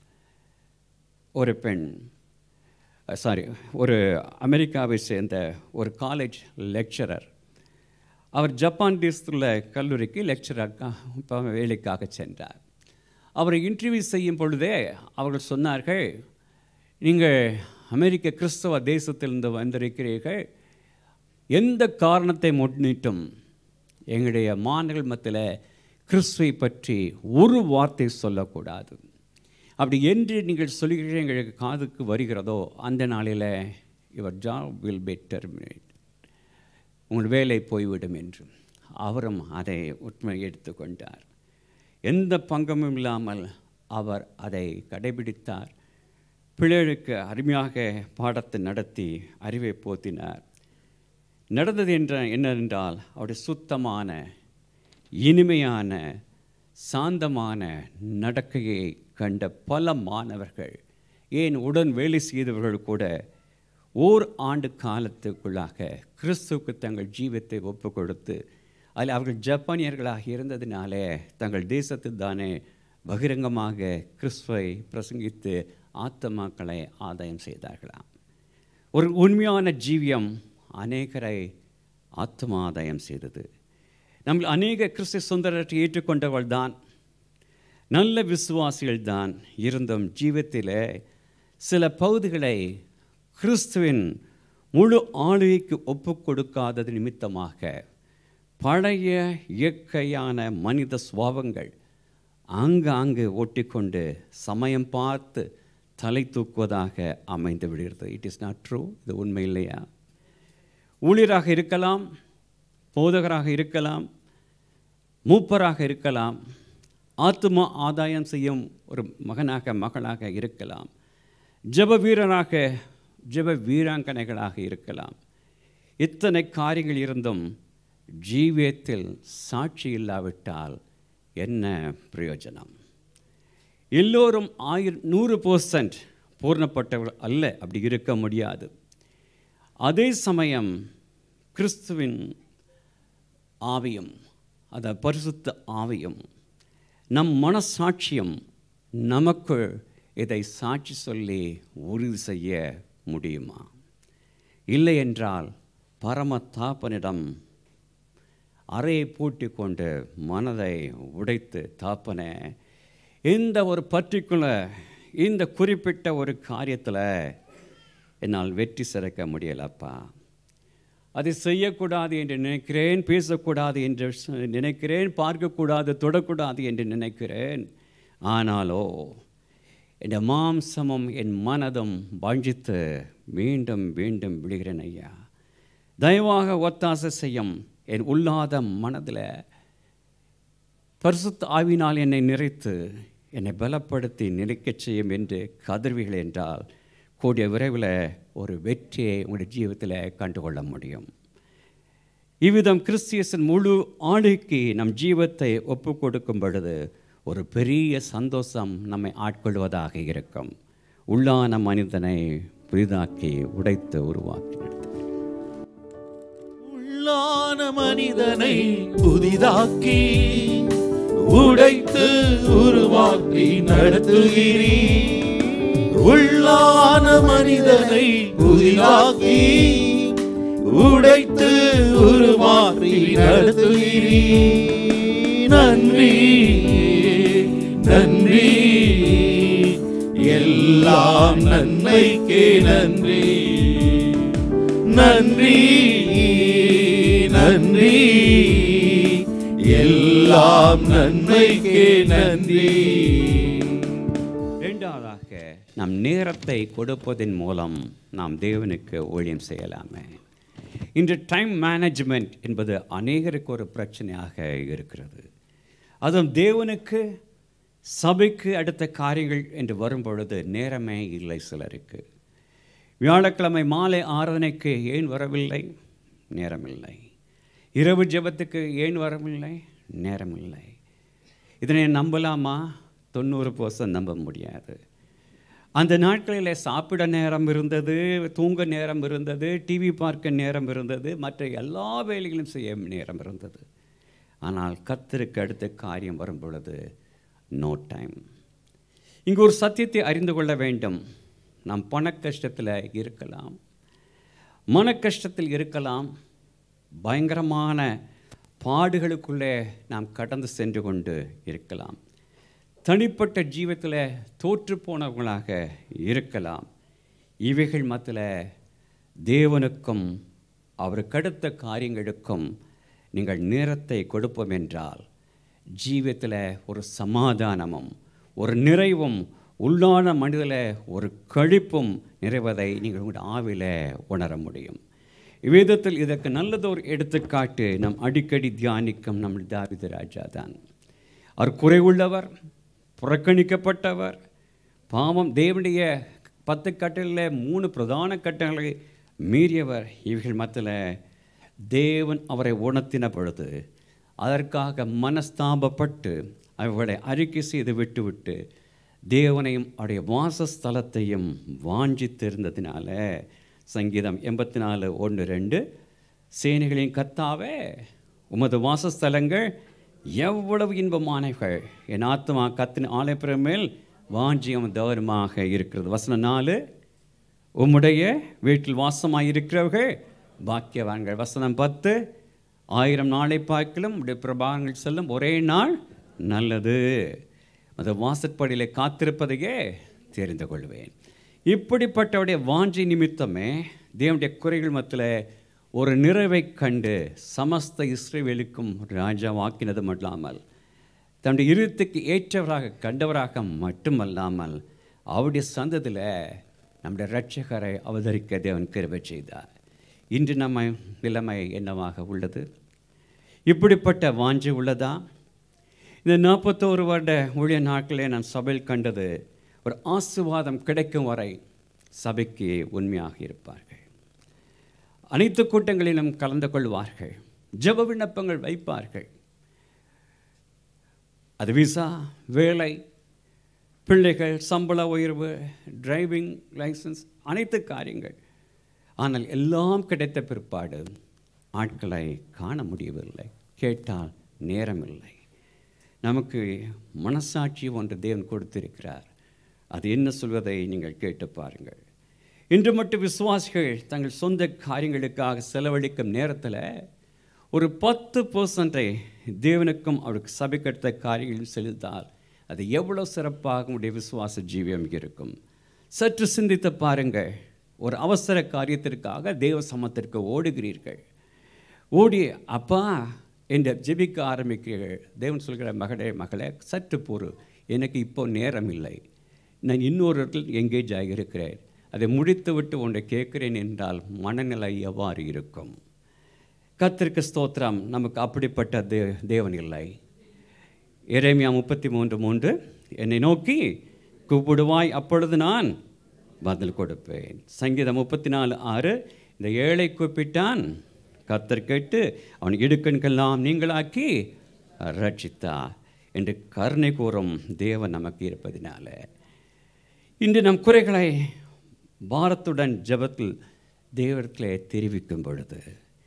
ஒரு பெண் சாரி ஒரு அமெரிக்காவை சேர்ந்த ஒரு காலேஜ் லெக்சரர் அவர் ஜப்பான் தேசத்தில் கல்லூரிக்கு லெக்சராக வேலைக்காக சென்றார் அவரை இன்டர்வியூ செய்யும் பொழுதே அவர்கள் சொன்னார்கள் நீங்கள் அமெரிக்க கிறிஸ்தவ தேசத்திலிருந்து வந்திருக்கிறீர்கள் எந்த காரணத்தை முன்னிட்டும் எங்களுடைய மாணவர்கள் மத்தியில் கிறிஸ்துவை பற்றி ஒரு வார்த்தை சொல்லக்கூடாது அப்படி என்று நீங்கள் சொல்லுகிறீர்கள் எங்களுக்கு காதுக்கு வருகிறதோ அந்த நாளில் your job will be terminate உங்கள் வேலை போய்விடும் என்று அவரும் அதை உண்மை எடுத்துக்கொண்டார் எந்த பங்கமும் இல்லாமல் அவர் அதை கடைபிடித்தார் பிள்ளைகளுக்கு அருமையாக பாடத்தை நடத்தி அறிவை போத்தினார் நடந்தது என்ற என்னவென்றால் அவருடைய சுத்தமான இனிமையான சாந்தமான நடக்கையை கண்ட பல மாணவர்கள் ஏன் உடன் வேலை செய்தவர்கள் கூட ஓர் ஆண்டு காலத்துக்குள்ளாக கிறிஸ்துவுக்கு தங்கள் ஜீவத்தை ஒப்பு கொடுத்து அதில் அவர்கள் ஜப்பானியர்களாக இருந்ததினாலே தங்கள் தேசத்தில் தானே பகிரங்கமாக கிறிஸ்துவை பிரசங்கித்து ஆத்மாக்களை ஆதாயம் செய்தார்களாம் ஒரு உண்மையான ஜீவியம் அநேகரை ஆத்ம ஆதாயம் செய்தது நம்ம அநேக கிறிஸ்து சுந்தரத்தை ஏற்றுக்கொண்டவள் தான் நல்ல விசுவாசிகள் தான் இருந்தும் ஜீவத்தில் சில பகுதிகளை கிறிஸ்துவின் முழு ஆளுகைக்கு ஒப்புக் கொடுக்காதது நிமித்தமாக பழைய இயற்கையான மனித சுவாவங்கள் ஆங்காங்கு ஒட்டிக்கொண்டு சமயம் பார்த்து தலை தூக்குவதாக அமைந்து விடுகிறது இட் இஸ் நாட் ட்ரூ இது உண்மை இல்லையா ஊழியராக இருக்கலாம் போதகராக இருக்கலாம் மூப்பராக இருக்கலாம் ஆத்தும ஆதாயம் செய்யும் ஒரு மகனாக மகளாக இருக்கலாம் ஜெப வீரராக ஜெப வீராங்கனைகளாக இருக்கலாம் இத்தனை காரியங்கள் இருந்தும் ஜீவியத்தில் சாட்சி இல்லாவிட்டால் என்ன பிரயோஜனம் எல்லோரும் ஆயிரம் நூறு பர்சன்ட் பூர்ணப்பட்டவர் அல்ல அப்படி இருக்க முடியாது அதே சமயம் கிறிஸ்துவின் ஆவியும் அந்த பரிசுத்த ஆவியும் நம் மனசாட்சியம் நமக்கு இதை சாட்சி சொல்லி உறுதி செய்ய முடியுமா இல்லை என்றால் பரம தாப்பனிடம் அறையை பூட்டி கொண்டு மனதை உடைத்து தாப்பனே இந்த ஒரு பர்டிகுலர் இந்த குறிப்பிட்ட ஒரு காரியத்தில் என்னால் வெற்றி சிறக்க முடியலப்பா அதை செய்யக்கூடாது என்று நினைக்கிறேன் பேசக்கூடாது என்று ச- நினைக்கிறேன் பார்க்கக்கூடாது தொடக்கூடாது என்று நினைக்கிறேன் ஆனாலோ என் மாம்சமும் என் மனதும் வாஞ்சித்து மீண்டும் மீண்டும் விடுகிறேன் ஐயா தயவாக ஒத்தாசை செய்யும் என் உள்ளாத மனதில் பரிசுத்த ஆவினால் என்னை நிறைத்து என்னை பலப்படுத்தி நிலைக்கச் செய்யும் என்று கதறுவீர்கள் என்றால் கூடிய விரைவில் ஒரு வெற்றியை உங்களுடைய ஜீவிதத்தில் கண்டுகொள்ள முடியும் இவ்விதம் கிறிஸ்தியஸின் முழு ஆளுக்கு நம் ஜீவத்தை ஒப்பு கொடுக்கும் பொழுது ஒரு பெரிய சந்தோஷம் நம்மை ஆட்கொள்வதாக இருக்கும் உள்ளான மனிதனை புதிதாக்கி உடைத்து உருவாக்கி நடத்தும். உள்ளான மனிதனை புதிதாக்கி உடைத்து உருவாக்கி நடத்துகிறீர் உள்ளான மனிதனை புதிதாக்கி உடைத்து உருவாக்கி நடத்துகிறீர் நன்றி நன்றி எல்லாம் நன்மைக்கே நன்றி நன்றி நன்றி எல்லாம் நன்மைக்கே நன்றி இரண்டாவதாக நம் நேரத்தை கொடுப்பதன் மூலம் நாம் தேவனுக்கு ஊழியம் செய்யலாமே இன்று டைம் மேனேஜ்மெண்ட் என்பது அநேகருக்கு ஒரு பிரச்சனையாக இருக்கிறது அதுவும் தேவனுக்கு சபைக்கு அடுத்த காரியங்கள் என்று வரும் பொழுது நேரமே இல்லை சிலருக்கு வியாழக்கிழமை மாலை ஆராதனைக்கு ஏன் வரவில்லை நேரமில்லை இரவு ஜெபத்துக்கு ஏன் வரவில்லை நேரமில்லை இதனை நம்பலாமா தொண்ணூறு பர்சன்ட் நம்ப முடியாது அந்த நாட்களில் சாப்பிட நேரம் இருந்தது தூங்க நேரம் இருந்தது டிவி பார்க்க நேரம் இருந்தது மற்ற எல்லா வேலைகளும் செய்ய நேரம் இருந்தது ஆனால் கர்த்தருக்கு அடுத்த காரியம் வரும் பொழுது நோ டைம் இங்கு ஒரு சத்தியத்தை அறிந்து கொள்ள வேண்டும் நாம் பண கஷ்டத்தில் இருக்கலாம் மன கஷ்டத்தில் இருக்கலாம் பயங்கரமான பாடுகளுக்குள்ளே நாம் கடந்து சென்று கொண்டு இருக்கலாம் தனிப்பட்ட ஜீவத்தில் தோற்று போனவர்களாக இருக்கலாம் இவைகள் மத்தியில் தேவனுக்கும் அவருக்கு அடுத்த காரியங்களுக்கும் நீங்கள் நேரத்தை கொடுப்போம் என்றால் ஜீவியத்தில் ஒரு சமாதானமும் ஒரு நிறைவும் உள்ளான மனிதல ஒரு கழிப்பும் நிறைவதை நீங்கள் உங்களுடைய ஆவில உணர முடியும் வேதத்தில் இதற்கு நல்லதொரு எடுத்துக்காட்டு நம் அடிக்கடி தியானிக்கும் நம் தாவித ராஜா தான் அவர் குறைவுள்ளவர் புறக்கணிக்கப்பட்டவர் பாவம் தேவனுடைய பத்து கட்டளையில் மூணு பிரதான கட்டளை மீறியவர் இவர்கள் மத்தியில் தேவன் அவரை உணர்த்தின பொழுது அதற்காக மனஸ்தாபப்பட்டு அவர்களை அறிக்கை செய்து விட்டுவிட்டு தேவனையும் அவருடைய வாசஸ்தலத்தையும் வாஞ்சித்திருந்ததினால சங்கீதம் எண்பத்தி நாலு ஒன்று ரெண்டு சேனைகளின் கத்தாவே உமது வாசஸ்தலங்கள் எவ்வளவு இன்பமானவைகள் என் ஆத்மா கத்தின் ஆலயப்புற மேல் வாஞ்சியம் தவறுமாக இருக்கிறது வசனம் நாலு உம்முடைய வீட்டில் வாசமாக இருக்கிறவர்கள் பாக்கியவான்கள் வசனம் பத்து ஆயிரம் நாளை பார்க்கலும் உடைய பிரபாகங்கள் செல்லும் ஒரே நாள் நல்லது அந்த வாசற்படியில் காத்திருப்பதையே தெரிந்து கொள்வேன் இப்படிப்பட்டவுடைய வாஞ்சி நிமித்தமே தேவனுடைய குறைகள் மத்தியில் ஒரு நிறைவை கண்டு சமஸ்த இஸ்ரேவேலுக்கும் ராஜா வாக்கினது அல்லாமல் தன்னுடைய இருத்துக்கு ஏற்றவராக கண்டவராக மட்டுமல்லாமல் அவருடைய சந்ததியில் நம்முடைய இரட்சகரை அவதரிக்க தேவன் கிருபை செய்தார் இன்று நம்ம நிலைமை என்னவாக உள்ளது இப்படிப்பட்ட வாஞ்சை உள்ளதா இந்த நாற்பத்தோரு வருட ஊழிய நாட்களே நான் சபையில் கண்டது ஒரு ஆசிர்வாதம் கிடைக்கும் வரை சபைக்கு உண்மையாக இருப்பார்கள் அனைத்து கூட்டங்களிலும் கலந்து கொள்வார்கள் ஜெப விண்ணப்பங்கள் வைப்பார்கள் அது விசா வேலை பிள்ளைகள் சம்பள உயர்வு டிரைவிங் லைசன்ஸ் அனைத்து காரியங்கள் ஆனால் எல்லாம் கிடைத்த பிற்பாடு ஆட்களை காண முடியவில்லை கேட்டால் நேரமில்லை நமக்கு மனசாட்சி ஒன்று தேவன் கொடுத்திருக்கிறார் அது என்ன சொல்வதை நீங்கள் கேட்டு பாருங்கள் இன்று மட்டும் விசுவாசிகள் தங்கள் சொந்த காரியங்களுக்காக செலவழிக்கும் நேரத்தில் ஒரு பத்து பர்சன்டை தேவனுக்கும் அவருக்கு சபை கட்ட காரியங்களும் செலுத்தால் அது எவ்வளோ சிறப்பாக உடைய விசுவாச ஜீவியம் இருக்கும் சற்று சிந்தித்து பாருங்கள் ஒரு அவசர காரியத்திற்காக தேவ சமத்திற்கு ஓடுகிறீர்கள் ஓடி அப்பா என்று ஜெபிக்க ஆரம்பிக்கிறீர்கள் தேவன் சொல்கிற மகளே மகளே சற்று பொறு எனக்கு இப்போ நேரம் இல்லை நான் இன்னொரு இடத்தில் எங்கேஜ் ஆகியிருக்கிறேன் அதை முடித்துவிட்டு ஒன்றை கேட்கிறேன் என்றால் மனநிலை எவ்வாறு இருக்கும் கத்திற்கு ஸ்தோத்திரம் நமக்கு அப்படிப்பட்ட தே தேவன் இல்லை எரேமியா முப்பத்தி மூன்று மூன்று என்னை நோக்கி கூப்பிடுவாய் அப்பொழுது நான் பதில் கொடுப்பேன் சங்கீதம் முப்பத்தி நாலு ஆறு இந்த ஏழை கூப்பிட்டான் கத்தர் கேட்டு அவன் இடுக்கண்கெல்லாம் நீங்களாக்கி ரட்சித்தார் என்று கருணை கூறும் தேவன் நமக்கு இருப்பதினால இன்று நம் குறைகளை பாரத்துடன் ஜெபத்தில் தேவத்திலே தெரிவிக்கும் பொழுது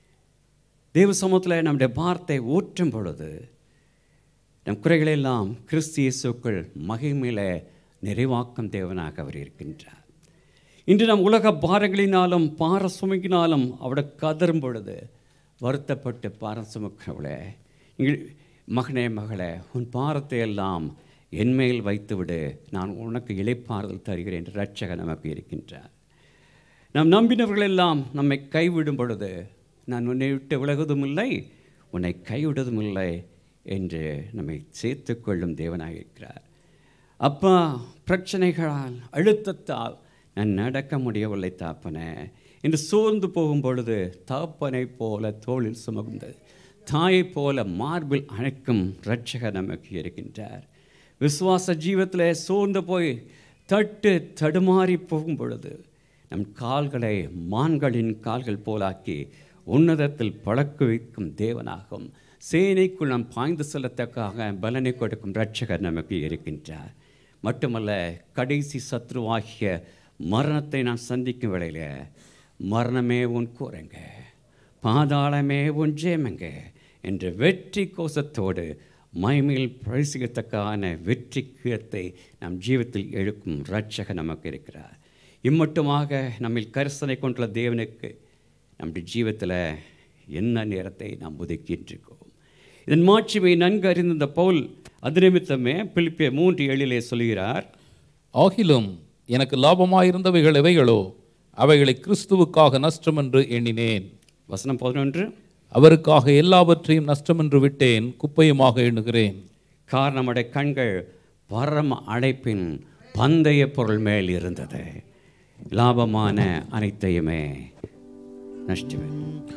தேவ சமூகத்தில் நம்முடைய பாரத்தை ஊற்றும் பொழுது நம் குறைகளெல்லாம் கிறிஸ்து இயேசுக்குள் மகிமையில நிறைவாக்கும் தேவனாக அவர் இருக்கின்றார் இன்று நம் உலக பாரங்களினாலும் பார சுமக்கினாலும் அவட கதரும் பொழுது வருத்தப்பட்டு பாரம் சுமக்கிறவளே நீங்கள் மகனே மகளே உன் பாரத்தை எல்லாம் என்மேல் வைத்துவிடு நான் உனக்கு இளைப்பாறுதல் தருகிறேன் என்று ரட்சகர் நமக்கு இருக்கின்றார் நாம் நம்பினவர்களெல்லாம் நம்மை கைவிடும் பொழுது நான் உன்னை விட்டு விலகுவதும் இல்லை உன்னை கைவிடுவதும் இல்லை என்று நம்மை சேர்த்து கொள்ளும் தேவனாக இருக்கிறார் அப்பா பிரச்சனைகளால் அழுத்தத்தால் நான் நடக்க முடியவில்லை தாப்பனே என்று சோர்ந்து போகும் பொழுது தாப்பனை போல தோளில் சுமந்து தாயைப் போல மார்பில் அணைக்கும் இரட்சகர் நமக்கு இருக்கின்றார் விசுவாச ஜீவத்தில் சோர்ந்து போய் தட்டு தடுமாறி போகும் பொழுது நம் கால்களை மான்களின் கால்கள் போலாக்கி உன்னதத்தில் பழக்க வைக்கும் தேவனாகும் சேனைக்குள் நாம் பாய்ந்து செல்லத்தக்காக பலனை கொடுக்கும் இரட்சகர் நமக்கு இருக்கின்றார் மட்டுமல்ல கடைசி சத்ருவாகிய மரணத்தை நான் சந்திக்கும் வேளையில் மரணமே உன் கூறங்க பாதாளமே உன் ஜேமங்க என்ற வெற்றி கோஷத்தோடு மைமையில் பிரசிக்கத்தக்கான வெற்றி கீழத்தை நம் ஜீவத்தில் எழுக்கும் இரட்சகர் நமக்கு இருக்கிறார் இம்மட்டுமாக நம்மில் கரிசனை கொண்டுள்ள தேவனுக்கு நம்முடைய ஜீவத்தில் என்ன நேரத்தை நாம் ஒதுக்கின்றிருக்கோம் இதன் மாட்சிமை நன்கு அறிந்த பவுல் அது நிமித்தமே பிலிப்பிய மூன்று ஏழிலே சொல்கிறார் ஆகிலும் எனக்கு லாபமாயிருந்தவைகள் எவைகளோ அவைகளை கிறிஸ்துவுக்காக நஷ்டம் என்று எண்ணினேன் வசனம் பதினொன்று அவருக்காக எல்லாவற்றையும் நஷ்டம் என்று விட்டேன் குப்பையுமாக எண்ணுகிறேன் காரணம் நம்முடைய கண்கள் பரம அழைப்பின் பந்தய பொருள் மேல் இருந்தது லாபமான அனைத்தையுமே நஷ்டமே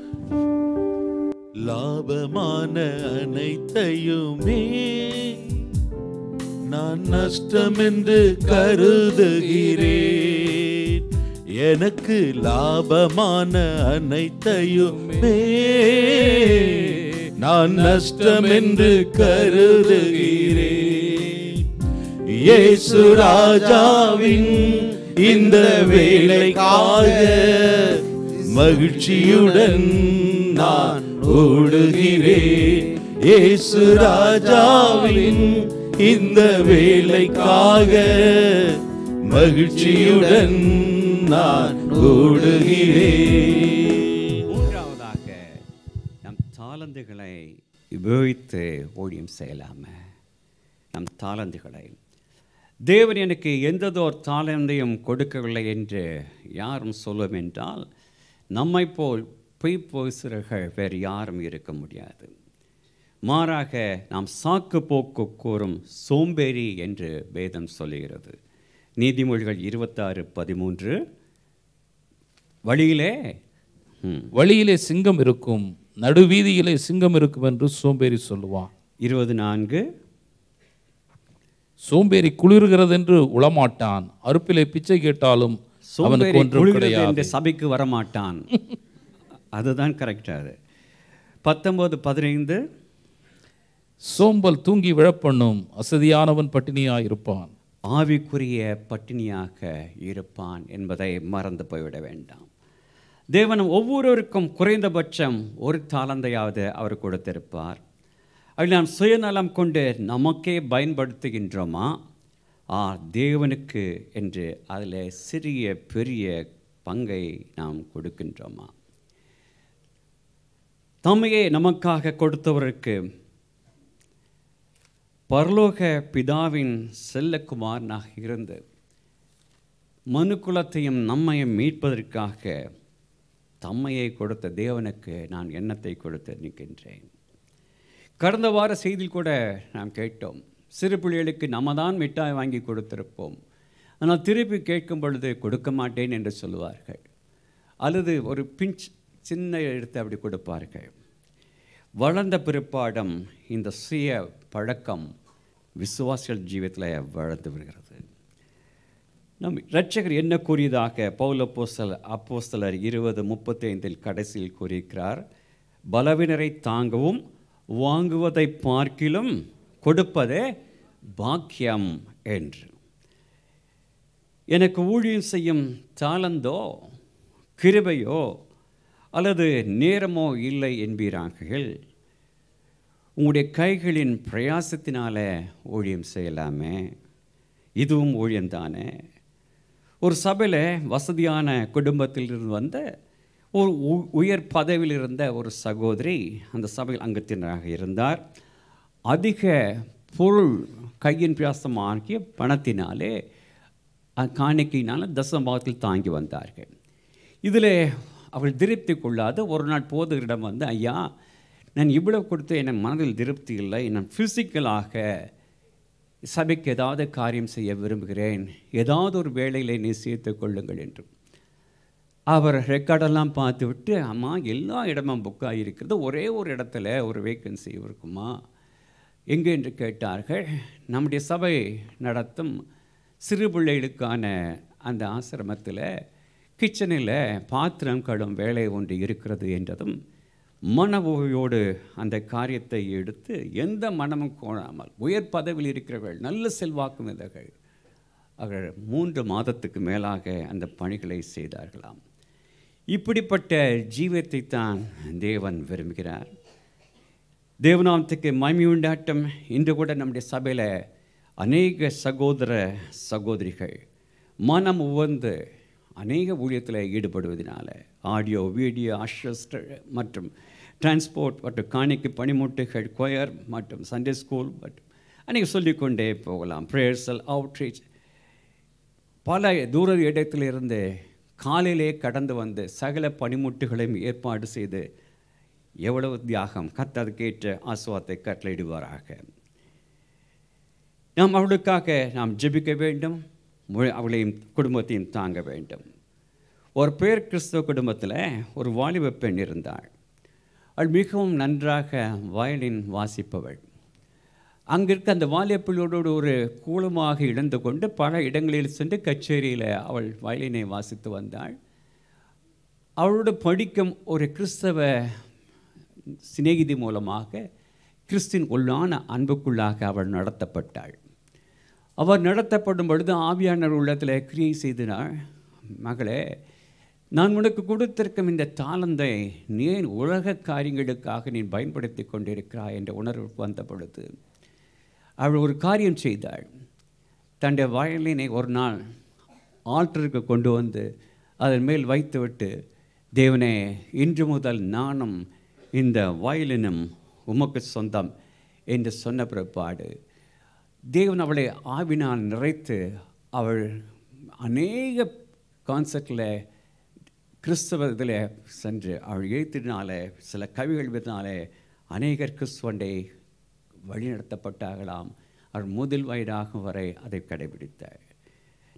லாபமான அனைத்தையுமே நான் நஷ்டம் என்று கருதுகிறேன் எனக்கு லாபமான அனைத்தையுமே நான் நஷ்டம் என்று கருதுகிறேன் இயேசு ராஜாவின் இந்த வேலைக்காக மகிழ்ச்சியுடன் நான் ஓடுகிறேன் இயேசு ராஜாவின் இந்த வேலைக்காக மகிழ்ச்சியுடன் நான் ஓடுகிறேன் மூன்றாவதாக நம் தாளந்துகளை உபயோகித்து ஊழியம் செய்யலாமே நம் தாளந்துகளை தேவன் எனக்கு எந்ததோர் தாளந்தையும் கொடுக்கவில்லை என்று யாரும் சொல்லும் என்றால் நம்மை போல் பொய் பேசுகிறர்கள் வேறு யாரும் இருக்க முடியாது மாறாக நாம் சாக்கு போக்கு கூறும் சோம்பேறி என்று வேதம் சொல்லுகிறது நீதிமொழிகள் இருபத்தாறு பதிமூன்று வழியிலே ம், வழியிலே சிங்கம் இருக்கும் நடுவீதியிலே சிங்கம் இருக்கும் என்று சோம்பேறி சொல்லுவான் இருபது நான்கு சோம்பேறி குளிர்கிறது என்று உளமாட்டான் அறுப்பிலே பிச்சை கேட்டாலும் அவனுக்கு சோம்பேறி ஒன்றும் குளிர்கிறது கிடையாது என்று சபைக்கு வரமாட்டான் அதுதான் கரெக்டாக பத்தொன்பது பதினைந்து சோம்பல் தூங்கி விழப்பண்ணும் அசதியானவன் பட்டினியாய் இருப்பான் ஆவிக்குரிய பட்டினியாக இருப்பான் என்பதை மறந்து போய்விட வேண்டாம் தேவன் ஒவ்வொருவருக்கும் குறைந்தபட்சம் ஒரு தாளந்தையாவது அவர் கொடுத்திருப்பார் அதில் நாம் சுயநலம் கொண்டு நமக்கே பயன்படுத்துகின்றோமா ஆ தேவனுக்கு என்று அதில் சிறிய பெரிய பங்கை நாம் கொடுக்கின்றோமா தம்மையே நமக்காக கொடுத்தவருக்கு பரலோக பிதாவின் செல்லக்குமாரனாக இருந்து மனுக்குலத்தையும் நம்மையும் மீட்பதற்காக தம்மையை கொடுத்த தேவனுக்கு நான் எண்ணத்தை கொடுத்து நிற்கின்றேன் கடந்த வார செய்தியில் கூட நாம் கேட்டோம் சிறு பிள்ளைகளுக்கு நம்ம தான் மிட்டாய் வாங்கி கொடுத்திருப்போம் ஆனால் திருப்பி கேட்கும் பொழுது கொடுக்க மாட்டேன் என்று சொல்லுவார்கள் அல்லது ஒரு பிஞ்ச் சின்ன எடுத்து அப்படி கொடுப்பார்கள் வளர்ந்த பிற்பாடம் இந்த சுய பழக்கம் விசுவாசிகள் ஜீவியத்தில் வளர்ந்து வருகிறது நம் இரட்சகர் என்ன கூறியதாக பவுல் அப்போஸ்தல அப்போஸ்தலர் இருபது முப்பத்தைந்தில் கடைசியில் கூறியிருக்கிறார் பலவினரை தாங்கவும் வாங்குவதை பார்க்கிலும் கொடுப்பதே பாக்கியம் என்று எனக்கு ஊழியம் செய்யும் தாளந்தோ கிருபையோ அல்லது நேரமோ இல்லை என்பீரார்கள் உங்களுடைய கைகளின் பிரயாசத்தினால ஊழியம் செய்யலாமே இதுவும் ஊழியம்தானே ஒரு சபையில் வசதியான குடும்பத்தில் இருந்து வந்த ஒரு உ- உயர் பதவியில் இருந்த ஒரு சகோதரி அந்த சபையில் அங்கத்தினராக இருந்தார் அதிக பொருள் கையின் பிரயாசமாகிய பணத்தினாலே அஹ், காணிக்கையினால தசமபாகத்தில் தாங்கி வந்தார்கள் இதில் அவள் திருப்தி கொள்ளாத ஒரு நாள் போதகரிடம் வந்து ஐயா நான் இவ்வளவு கொடுத்து என் மனதில் திருப்தி இல்லை நான் ஃபிசிக்கலாக சபைக்கு ஏதாவது காரியம் செய்ய விரும்புகிறேன் ஏதாவது ஒரு வேலையிலே நீ சேர்த்து கொள்ளுங்கள் என்று அவர் ரெக்கார்டெல்லாம் பார்த்து விட்டு அம்மா எல்லா இடமும் புக்காக இருக்கிறது ஒரே ஒரு இடத்துல ஒரு வேக்கன்சி இருக்குமா எங்கே என்று கேட்டார்கள் நம்முடைய சபை நடத்தும் சிறு பிள்ளைகளுக்கான அந்த ஆசிரமத்தில் கிச்சனில் பாத்திரம் கடும் வேலை ஒன்று இருக்கிறது என்றதும் மனவோடு அந்த காரியத்தை எடுத்து எந்த மனமும் கோணாமல் உயர் பதவியில் இருக்கிறவர்கள் நல்ல செல்வாக்கு மிதர்கள் அவர்கள் மூன்று மாதத்துக்கு மேலாக அந்த பணிகளை செய்தார்களாம் இப்படிப்பட்ட ஜீவத்தை தான் தேவன் விரும்புகிறார் தேவநாமத்துக்கு மகிமை உண்டாட்டம் இன்று கூட நம்முடைய சபையில் அநேக சகோதர சகோதரிகள் மனம் உவந்து அநேக ஊழியத்தில் ஈடுபடுவதனால ஆடியோ வீடியோ அஷஸ்டர் மற்றும் டிரான்ஸ்போர்ட் மற்றும் காணிக்கு பணிமுட்டுகள் கொயர் மற்றும் சண்டே ஸ்கூல் மற்றும் அநேக சொல்லிக்கொண்டே போகலாம் ப்ரேயர்சல் அவுட்ரீச் பல தூர இடத்திலிருந்து காலையிலே கடந்து வந்து சகல பணிமுட்டுகளையும் ஏற்பாடு செய்து எவ்வளவு தியாகம் கத்ததுக்கேற்ற ஆசுவாத்தை கட்டளையிடுவாராக நாம் அவளுக்காக நாம் ஜெபிக்க வேண்டும் மு- அவளையும் குடும்பத்தையும் தாங்க வேண்டும் ஒரு பேர் கிறிஸ்தவ குடும்பத்தில் ஒரு வாலிப பெண் இருந்தாள் அவள் மிகவும் நன்றாக வயலின் வாசிப்பவள் அங்கிருக்க அந்த வாலியப்பிள்ளையோடு ஒரு கூலமாக இழந்து கொண்டு பல இடங்களில் சென்று கச்சேரியில் அவள் வயலினை வாசித்து வந்தாள் அவளோடு படிக்கும் ஒரு கிறிஸ்தவ சிநேகிதி மூலமாக கிறிஸ்தின் உள்ளான அன்புக்குள்ளாக அவள் நடத்தப்பட்டாள் அவர் நடத்தப்படும் பொழுது ஆவியானவர் உள்ளத்தில் கிரியை செய்தினாள் மகளே நான் உனக்கு கொடுத்திருக்கும் இந்த தாளந்தை நீ ஏன் உலக காரியங்களுக்காக நீ பயன்படுத்தி கொண்டிருக்கிறாய் என்ற உணர்வு வந்த பொழுது அவள் ஒரு காரியம் செய்தாள் தன்னுடைய வயலினை ஒரு நாள் ஆல்டருக்கு கொண்டு வந்து அதன் மேல் வைத்துவிட்டு தேவனே இன்று முதல் நானும் இந்த வயலினும் உமக்கு சொந்தம் என்று சொன்ன பிற்பாடு தேவன் அவளை ஆவினால் நிறைத்து அவள் அநேக கான்சர்ட்டில் கிறிஸ்தவ இதில் சென்று அவள் எழுத்தினால சில கவிகள் விதனாலே அநேகர் கிறிஸ்துவண்டை வழிநடத்தப்பட்டார்களாம் அவள் முதல் வயதாகும் வரை அதை கடைபிடித்தாள்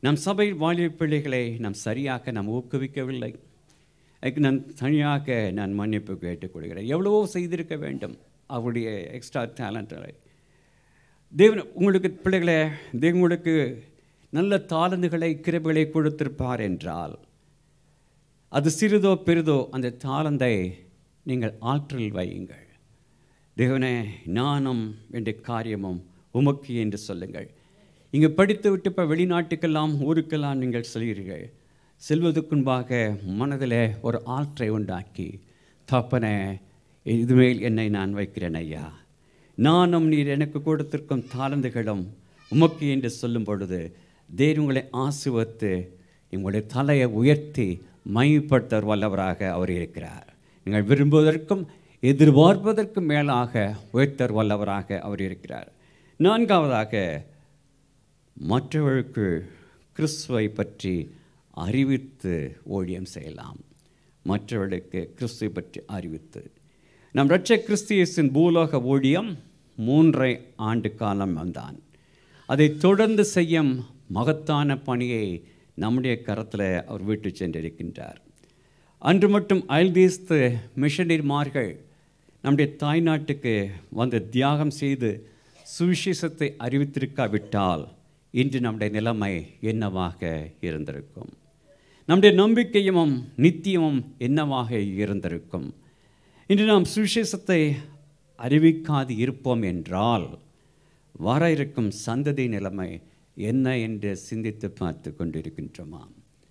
நம் சபையில் வாலிப பிள்ளைகளை நாம் சரியாக நாம் ஊக்குவிக்கவில்லை அதுக்கு நான் தனியாக நான் மன்னிப்பு கேட்டுக்கொள்கிறேன் எவ்வளவோ செய்திருக்க வேண்டும் அவருடைய எக்ஸ்ட்ரா டேலண்ட்களை தேவன் உங்களுக்கு பிள்ளைகளே தேவன் உங்களுக்கு நல்ல தாளந்துகளை கிருபைகளை கொடுத்திருப்பார் என்றால் அது சிறிதோ பெரிதோ அந்த தாளந்தை நீங்கள் ஆற்றல் வையுங்கள் தேவனே ஞானம் என்ற காரியமும் உமக்கு என்று சொல்லுங்கள் இங்கே படித்து விட்டு இப்போ வெளிநாட்டுக்கெல்லாம் ஊருக்கெல்லாம் நீங்கள் செல்கிறீர்கள் செல்வதற்குன்பாக மனதில் ஒரு ஆற்றை உண்டாக்கி தப்பனே இதுமேல் என்னை நான் வைக்கிறேன் ஐயா நானும் நீர் எனக்கு கொடுத்திருக்கும் தாளந்துகளும் உமக்கு என்று சொல்லும் பொழுது தேவன் உங்களை ஆசுவத்து உங்களுடைய தலையை உயர்த்தி மையப்படுத்தவர் வல்லவராக அவர் இருக்கிறார் நீங்கள் விரும்புவதற்கும் எதிர்பார்ப்பதற்கும் மேலாக உயர்த்தர் வல்லவராக அவர் இருக்கிறார் நான்காவதாக மற்றவர்களுக்கு கிறிஸ்துவை பற்றி அறிவித்து ஊழியம் செய்யலாம் மற்றவர்களுக்கு கிறிஸ்துவை பற்றி அறிவித்து நம் இரட்ச கிறிஸ்தியஸின் பூலோக ஊழியம் மூன்றை ஆண்டு காலம் வந்தான் அதை தொடர்ந்து செய்யும் மகத்தான பணியை நம்முடைய கரத்தில் அவர் விட்டு சென்றிருக்கின்றார் அன்று மட்டும் அயல் தேசத்து மிஷனரிமார்கள் நம்முடைய தாய்நாட்டுக்கு வந்து தியாகம் செய்து சுவிசேஷத்தை அறிவித்திருக்காவிட்டால் இன்று நம்முடைய நிலைமை என்னவாக இருந்திருக்கும் நம்முடைய நம்பிக்கையும் நித்தியமும் என்னவாக இருந்திருக்கும் இன்று நாம் சுவிசேஷத்தை அறிவிக்காது இருப்போம் என்றால் வர இருக்கும் சந்ததி நிலைமை என்ன என்று சிந்தித்து பார்த்து கொண்டிருக்கின்றோமா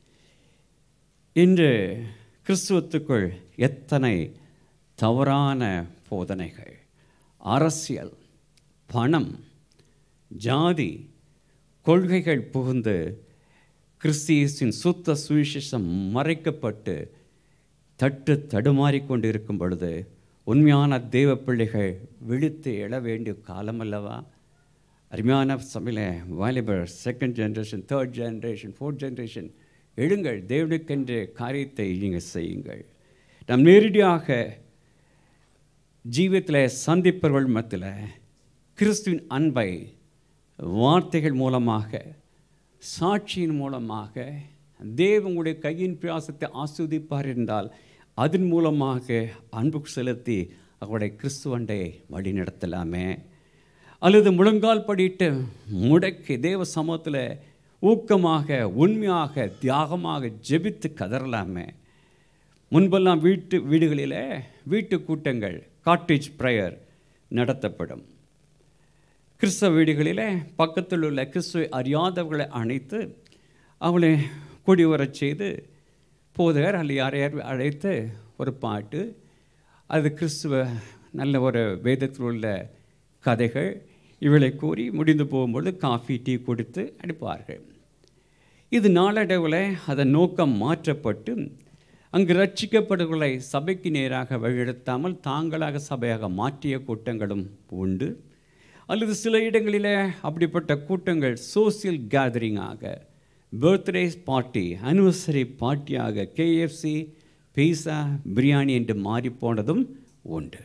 இன்று கிறிஸ்துவத்துக்குள் எத்தனை தவறான போதனைகள் அரசியல் பணம் ஜாதி கொள்கைகள் புகுந்து கிறிஸ்தியஸின் சுத்த சுவிசேஷம் மறைக்கப்பட்டு தட்டு தடுமாறிக் கொண்டு இருக்கும் பொழுது உண்மையான தெய்வ பிள்ளைகள் விழித்து எழ வேண்டிய காலம் அல்லவா அருமையான சமையல வாலிபர் second generation third generation fourth generation எழுங்கள் தேவனுக்கென்று காரியத்தை நீங்கள் செய்யுங்கள் நாம் நேரடியாக ஜீவியத்தில் சந்திப்பவர்கள் மத்தியில் கிறிஸ்துவின் அன்பை வார்த்தைகள் மூலமாக சாட்சியின் மூலமாக தேவ உங்களுடைய கையின் பிரயாசத்தை ஆஸ்வதிப்பார் என்றால் அதன் மூலமாக அன்பு செலுத்தி அவருடைய கிறிஸ்துவண்டை வழி நடத்தலாமே அல்லது முழங்கால் படிட்டு முடக்கி தேவ சமூகத்தில் ஊக்கமாக உண்மையாக தியாகமாக ஜெபித்து கதறலாமே முன்பெல்லாம் வீட்டு வீடுகளில் வீட்டு கூட்டங்கள் காட்டேஜ் ப்ரேயர் நடத்தப்படும் கிறிஸ்தவ வீடுகளில் பக்கத்தில் உள்ள கிறிஸ்துவை அறியாதவர்களை அழைத்து அவளை கூடி வரச் செய்து போதகர் அல்ல யாரையார் அழைத்து ஒரு பாட்டு அது கிறிஸ்துவ நல்ல ஒரு வேதத்தில் உள்ள கதைகள் இவளை கூறி முடிந்து போகும்பொழுது காஃபி டீ கொடுத்து அனுப்புவார்கள் இது நாளடைவில் அதன் நோக்கம் மாற்றப்பட்டு அங்கு ரட்சிக்கப்படுகளை சபைக்கு நேராக வழிநடத்தாமல் தாங்களாக சபையாக மாற்றிய கூட்டங்களும் உண்டு அல்லது சில இடங்களில் அப்படிப்பட்ட கூட்டங்கள் சோசியல் கேதரிங்காக பர்த்டே பார்ட்டி அனிவர்சரி பார்ட்டியாக கேஎஃப்சி பீஸா பிரியாணி என்று மாறிப்போனதும் உண்டு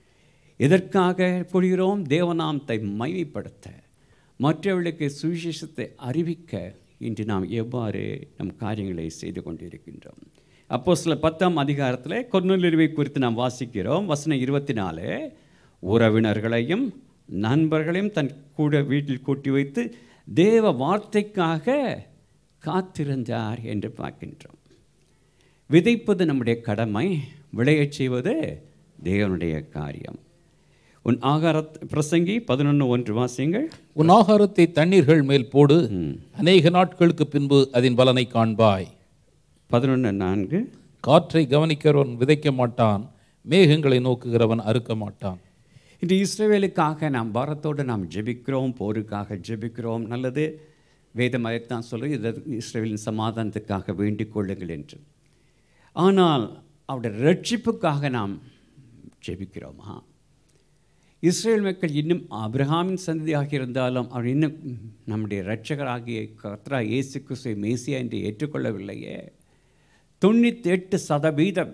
எதற்காக கூறுகிறோம் தேவநாமத்தை மைமைப்படுத்த மற்றவர்களுக்கு சுவிசேஷத்தை அறிவிக்க இன்று நாம் எவ்வாறு நம் காரியங்களை செய்து கொண்டிருக்கின்றோம் அப்போ சில பத்தாம் அதிகாரத்தில் கொர்நலிருவை குறித்து நாம் வாசிக்கிறோம் வசனம் இருபத்தி நாலு உறவினர்களையும் நண்பர்களையும் தன் கூட வீட்டில் கூட்டி வைத்து தேவ வார்த்தைக்காக காத்திருந்தார் என்று பார்க்கின்றோம் விதைப்பது நம்முடைய கடமை விளையச் செய்வது தேவனுடைய காரியம் உன் ஆகார பிரசங்கி பதினொன்று ஒன்று வாசியங்கள் உன் ஆகாரத்தை தண்ணீர்கள் மேல் போடு அநேக நாட்களுக்கு பின்பு அதன் பலனை காண்பாய் பதினொன்று நான்கு காற்றை கவனிக்கிறவன் விதைக்க மாட்டான் மேகங்களை நோக்குகிறவன் அறுக்க மாட்டான் இன்று இஸ்ரேவேலுக்காக நாம் பாரத்தோடு நாம் ஜெபிக்கிறோம் போருக்காக ஜெபிக்கிறோம் நல்லது வேதம் அதைத்தான் சொல்லு இது இஸ்ரேலின் சமாதானத்துக்காக வேண்டிக் கொள்ளுங்கள் என்று ஆனால் அவருடைய ரட்சிப்புக்காக நாம் ஜெபிக்கிறோமா இஸ்ரேல் மக்கள் இன்னும் அப்ரஹாமின் சந்ததியாக இருந்தாலும் அவர் இன்னும் நம்முடைய இரட்சகராகிய கத்ரா இயேசு கிறிஸ்துவை மேசியா என்று ஏற்றுக்கொள்ளவில்லையே தொண்ணூற்றி எட்டு சதவீதம்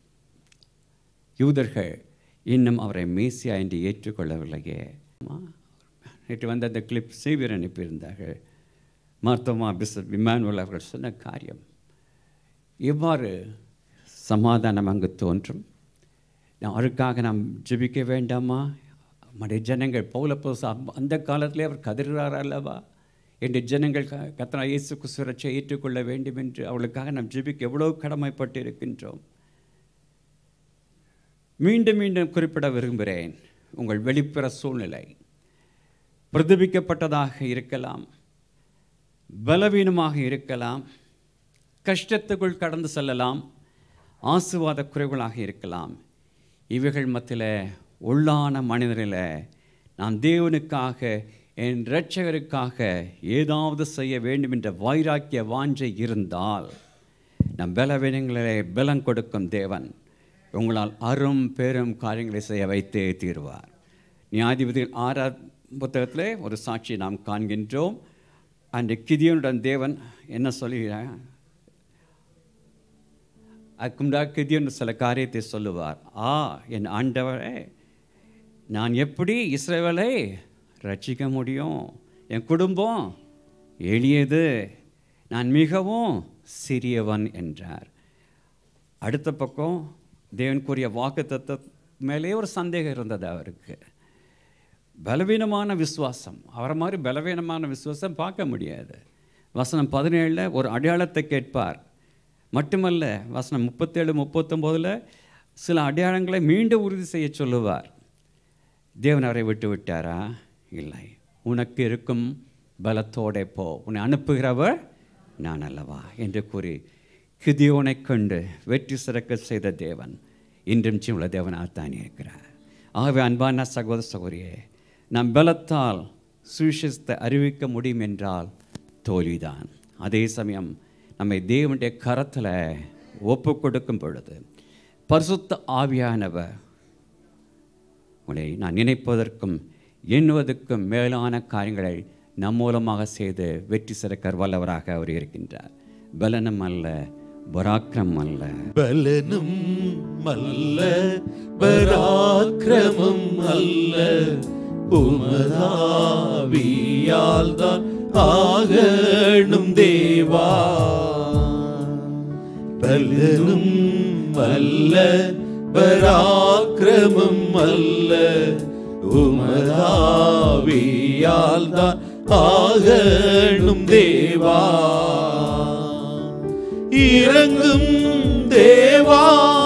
யூதர்கள் இன்னும் அவரை மேசியா என்று ஏற்றுக்கொள்ளவில்லையே ஆமா. நேற்று வந்த அந்த கிளிப் செய்வீர் அனுப்பியிருந்தார்கள் மருத்துவமா பிசப் இமானுவல் அவர்கள் சொன்ன காரியம் இவ்வாறு சமாதானம் அங்கு தோன்றும் நாம் அவருக்காக நாம் ஜெபிக்க வேண்டாமா நம்முடைய ஜனங்கள் பௌலப்போஸ் அந்த காலத்திலே அவர் கதறுகிறார் அல்லவா என்று ஜனங்கள் க- கர்த்தராகிய இயேசு கிறிஸ்துவரை ஏற்றுக்கொள்ள வேண்டும் என்று அவளுக்காக நாம் ஜெபிக்க எவ்வளோ கடமைப்பட்டு இருக்கின்றோம் மீண்டும் மீண்டும் குறிப்பிட விரும்புகிறேன் உங்கள் வெளிப்புற சூழ்நிலை பிரதிபிக்கப்பட்டதாக இருக்கலாம் பலவீனமாக இருக்கலாம் கஷ்டத்துக்குள் கடந்து செல்லலாம் ஆசுவாத குறைவுகளாக இருக்கலாம் இவைகள் மத்தியில் உள்ளான மனிதரில் நான் தேவனுக்காக என் இரட்சகருக்காக ஏதாவது செய்ய வேண்டும் என்ற வைராக்கிய வாஞ்சை இருந்தால் நம் பலவீனங்களே பலம் கொடுக்கும் தேவன் உங்களால் அரும் பெரும் காரியங்களை செய்ய வைத்தே தீர்வார் நியாதிபதிகள் ஆறாம் புத்தகத்திலே ஒரு சாட்சியை நாம் காண்கின்றோம் அந்த கிதியனுடன் தேவன் என்ன சொல்லுகிறார் அதுக்குண்டா கிதியன் சில காரியத்தை சொல்லுவார் ஆ என் ஆண்டவரே நான் எப்படி இஸ்ரவேலை ரட்சிக்க முடியும் என் குடும்பம் எளியது நான் மிகவும் சிறியவன் என்றார் அடுத்த பக்கம் தேவன் கூறிய வாக்கு தத்துவ மேலே ஒரு சந்தேகம் இருந்தது அவருக்கு பலவீனமான விசுவாசம் அவரை மாதிரி பலவீனமான விசுவாசம் பார்க்க முடியாது வசனம் பதினேழில் ஒரு அடையாளத்தை கேட்பார் மட்டுமல்ல வசனம் முப்பத்தேழு முப்பத்தொம்போதில் சில அடையாளங்களை மீண்டும் உறுதி செய்ய சொல்லுவார் தேவன் அவரை விட்டு விட்டாரா இல்லை உனக்கு இருக்கும் பலத்தோடே போ உன்னை அனுப்புகிறவர் நான் அல்லவா என்று கூறி கிதியோனைக் கொண்டு வெற்றி சிறக்க செய்த தேவன் இன்றும் உள்ள தேவனாக தான் இருக்கிறார் ஆகவே அன்பான சகோதர சகோதரியே நம் பலத்தால் சுவிசேஷத்தை அறிவிக்க முடியும் என்றால் தோல்விதான் அதே சமயம் நம்மை தேவனுடைய கரத்தில் ஒப்பு கொடுக்கும் பொழுது பரிசுத்த ஆவியானவர் உங்களை நான் நினைப்பதற்கும் எண்ணுவதற்கும் மேலான காரியங்களை நம் மூலமாக செய்து வெற்றி சிறக்க வல்லவராக அவர் இருக்கின்றார் பலனம் அல்ல பராக்கிரம் அல்ல பலனும் அல்ல பராக்கிரமம் அல்ல உமதாவியால் தான் ஆகணும் தேவா பலனும் அல்ல பராக்கிரமம் அல்ல உமதாவியால் தான் ஆகணும் தேவா இறங்கும் தேவா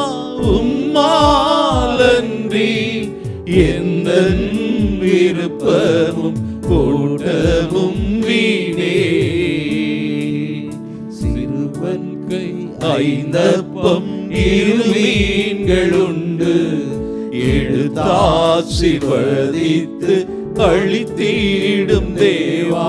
உம்மாலன்றி எந்த விருப்பமும் கூட்டமும் வீணே சிறுவன் கை ஐந்தப்பம் இரு மீன்கள் உண்டு எழுத்தாசிர்வதித்து அழித்தீடும் தேவா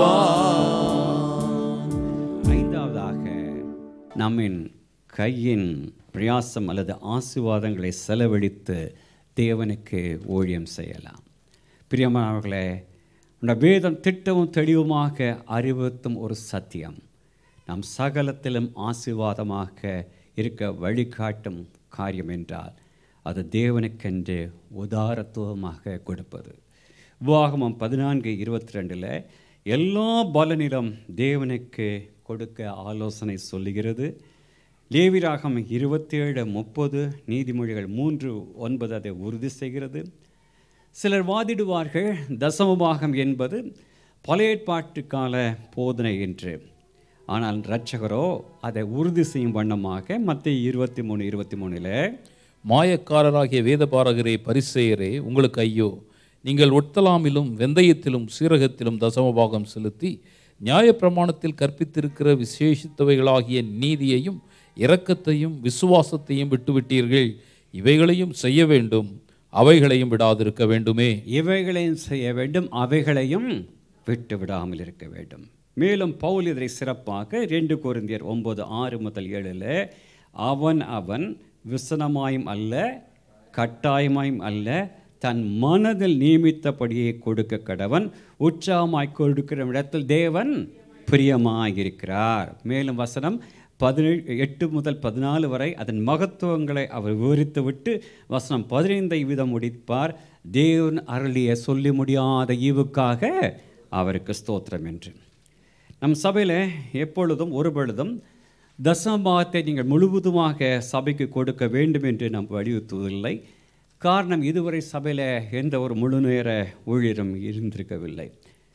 ஐந்தாவதாக நம்மின் கையின் பிரயாசம் அல்லது ஆசீர்வாதங்களை செலவழித்து தேவனுக்கு ஊழியம் செய்யலாம் பிரியமானவர்களே இந்த வேதம் திட்டமும் தெளிவுமாக அறிவுறுத்தும் ஒரு சத்தியம் நம் சகலத்திலும் ஆசீர்வாதமாக இருக்க வழிகாட்டும் காரியம் என்றால் அது தேவனுக்கென்று உதாரத்துவமாக கொடுப்பது உபாகமம் பதினான்கு இருபத்தி ரெண்டில் எல்லா பலனிலும் தேவனுக்கு கொடுக்க ஆலோசனை சொல்லுகிறது லேவிராகம் இருபத்தேழு முப்பது நீதிமொழிகள் மூன்று ஒன்பது அதை உறுதி செய்கிறது சிலர் வாதிடுவார்கள் தசமபாகம் என்பது பழைய ஏற்பாட்டு கால போதனை என்று ஆனால் இரட்சகரோ அதை உறுதி செய்யும் வண்ணமாக மத்திய இருபத்தி மூணு இருபத்தி மூணில் மாயக்காரராகிய வேதபாரகரே பரிசெயரே உங்களுக்கு ஐயோ நீங்கள் ஒட்டலாமிலும் வெந்தயத்திலும் சீரகத்திலும் தசமபாகம் செலுத்தி நியாயப்பிரமாணத்தில் கற்பித்திருக்கிற விசேஷித்தவைகளாகிய நீதியையும் இரக்கத்தையும் விசுவாசத்தையும் விட்டுவிட்டீர்கள் இவைகளையும் செய்ய வேண்டும் அவைகளையும் விடாதிருக்க வேண்டுமே இவைகளையும் செய்ய வேண்டும் அவைகளையும் விட்டு விடாமல் இருக்க வேண்டும் மேலும் பவுல் இதை சிறப்பாக ரெண்டு கொரிந்தியர் ஒன்பது ஆறு முதல் ஏழில் அவன் அவன் விசனமாயும் அல்ல கட்டாயமாயும் அல்ல தன் மனதில் நியமித்தபடியே கொடுக்க கடவன் உற்சாகமாய் கொடுக்கிற இடத்தில் தேவன் பிரியமாயிருக்கிறார் மேலும் வசனம் பதினேழு எட்டு முதல் பதினாலு வரை அதன் மகத்துவங்களை அவர் விவரித்துவிட்டு வசனம் பதினைந்தை விதம் முடிப்பார் தேவன் அருளிய சொல்லி முடியாத ஈவுக்காக அவருக்கு ஸ்தோத்திரம் என்று நம் சபையில் எப்பொழுதும் ஒரு பொழுதும் தசமபாகத்தை நீங்கள் முழுவதுமாக சபைக்கு கொடுக்க வேண்டும் என்று நாம் வலியுறுத்துவதில்லை காரணம் இதுவரை சபையில் எந்த ஒரு முழு நேர ஊழியரும் இருந்திருக்கவில்லை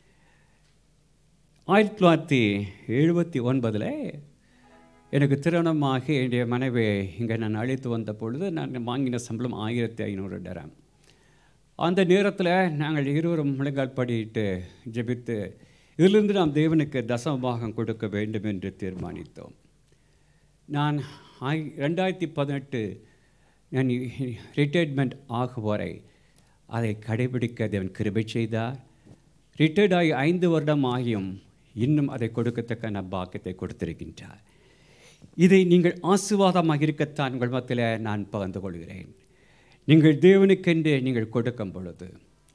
ஆயிரத்தி தொள்ளாயிரத்தி எழுபத்தி ஒன்பதில் எனக்கு திருமணமாகி என்னுடைய மனைவி இங்கே நான் அழைத்து வந்த பொழுது நான் வாங்கின சம்பளம் ஆயிரத்தி ஐநூறு டரம் அந்த நேரத்தில் நாங்கள் இருவரும் முழங்கால் படியிட்டு ஜெபித்து இதிலிருந்து நாம் தேவனுக்கு தசமபாகம் கொடுக்க வேண்டும் என்று தீர்மானித்தோம் நான் ஆய் ரெண்டாயிரத்தி பதினெட்டு நான் ரிட்டையர்மெண்ட் ஆகும் வரை அதை கடைபிடிக்க தேவன் கிருபை செய்தார் ரிட்டையர்ட் ஆகி ஐந்து வருடம் ஆகியும் இன்னும் அதை கொடுக்கத்தக்க பாக்கியத்தை கொடுத்திருக்கின்றார் இதை நீங்கள் ஆசீர்வாதமாக இருக்கத்தான் உங்கள் மத்தியில் நான் பகிர்ந்து கொள்கிறேன் நீங்கள் தேவனுக்கென்று நீங்கள் கொடுக்கும் பொழுது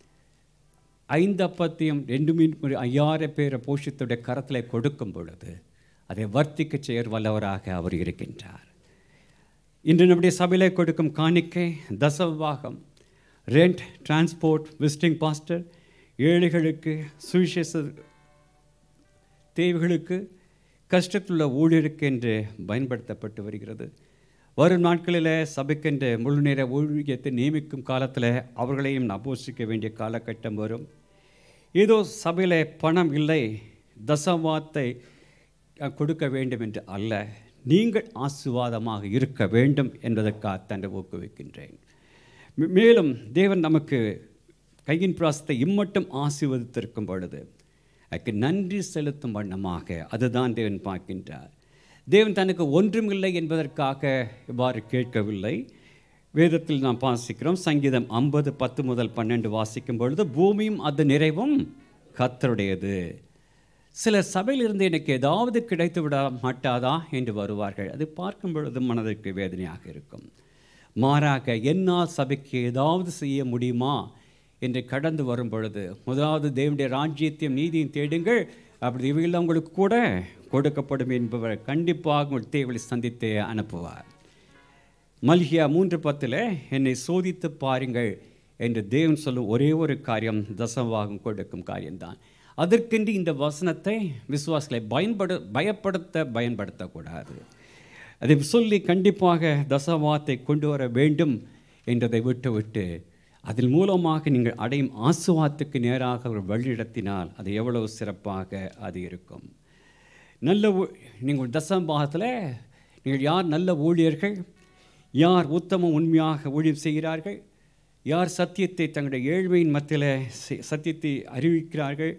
ஐந்து அப்பத்தையும் ரெண்டு மீன் ஒரு ஐயாயிரம் பேரை போஷித்துடைய கரத்தில் கொடுக்கும் பொழுது அதை வர்த்திக்க செயற் வல்லவராக அவர் இருக்கின்றார் இன்று நம்முடைய சபையிலே கொடுக்கும் காணிக்கை தசவாகம் ரெண்ட் டிரான்ஸ்போர்ட் விசிட்டிங் பாஸ்டர் ஏழைகளுக்கு சுவிசேஷ தேவைகளுக்கு கஷ்டத்துள்ள ஊழியருக்கு என்று பயன்படுத்தப்பட்டு வருகிறது வரும் நாட்களில் சபைக்கென்ற முழு நேர ஊழியத்தை நியமிக்கும் காலத்தில் அவர்களையும் நபோசிக்க வேண்டிய காலகட்டம் வரும் ஏதோ சபையில் பணம் இல்லை தசவாத்தை கொடுக்க வேண்டும் என்று அல்ல நீங்கள் ஆசுவாதமாக இருக்க வேண்டும் என்பதற்காக தன்னை ஊக்குவிக்கின்றேன் மே- மேலும் தேவன் நமக்கு கையின் பிராசத்தை இம்மட்டும் ஆசீர்வதித்திருக்கும் பொழுது அதுக்கு நன்றி செலுத்தும் வண்ணமாக அதுதான் தேவன் பார்க்கின்றார் தேவன் தனக்கு ஒன்றுமில்லை என்பதற்காக இவ்வாறு கேட்கவில்லை வேதத்தில் நாம் வாசிக்கிறோம் சங்கீதம் ஐம்பது பத்து முதல் பன்னெண்டு வாசிக்கும் பொழுது பூமியும் அது நிறைவும் கத்தருடையது சில சபையிலிருந்து எனக்கு ஏதாவது கிடைத்து விட மாட்டாதா என்று வருவார்கள் அது பார்க்கும் பொழுது மனதிற்கு வேதனையாக இருக்கும் மாறாக என்னால் சபைக்கு ஏதாவது செய்ய முடியுமா என்று கடந்து வரும் பொழுது முதலாவது தேவனுடைய ராஜ்யத்தையும் நீதியும் தேடுங்கள் அப்படி இவையெல்லாம் உங்களுக்கு கூட கொடுக்கப்படும் என்பவர் கண்டிப்பாக உங்கள் தேவையை சந்தித்து அனுப்புவார் மல்கியா மூன்று பத்தில் என்னை சோதித்து பாருங்கள் என்று தேவன் சொல்லும் ஒரே ஒரு காரியம் தசவாகம் கொடுக்கும் காரியம்தான் அதற்கென்று இந்த வசனத்தை விசுவாசிகளை பயன்படு பயப்படுத்த பயன்படுத்தக்கூடாது அதை சொல்லி கண்டிப்பாக தசவாத்தை கொண்டு வர வேண்டும் என்றதை விட்டுவிட்டு அதன் மூலமாக நீங்கள் அடையும் ஆசுவாத்துக்கு நேராக ஒரு வழிநடத்தினால் அது எவ்வளவு சிறப்பாக அது இருக்கும் நல்ல ஊ- நீங்கள் தசம்பாகத்தில் நீங்கள் யார் நல்ல ஊழியர்கள் யார் உத்தம உண்மையாக ஊழியம் செய்கிறார்கள் யார் சத்தியத்தை தங்களுடைய ஏழ்மையின் மத்தியில் செ- சத்தியத்தை அறிவிக்கிறார்கள்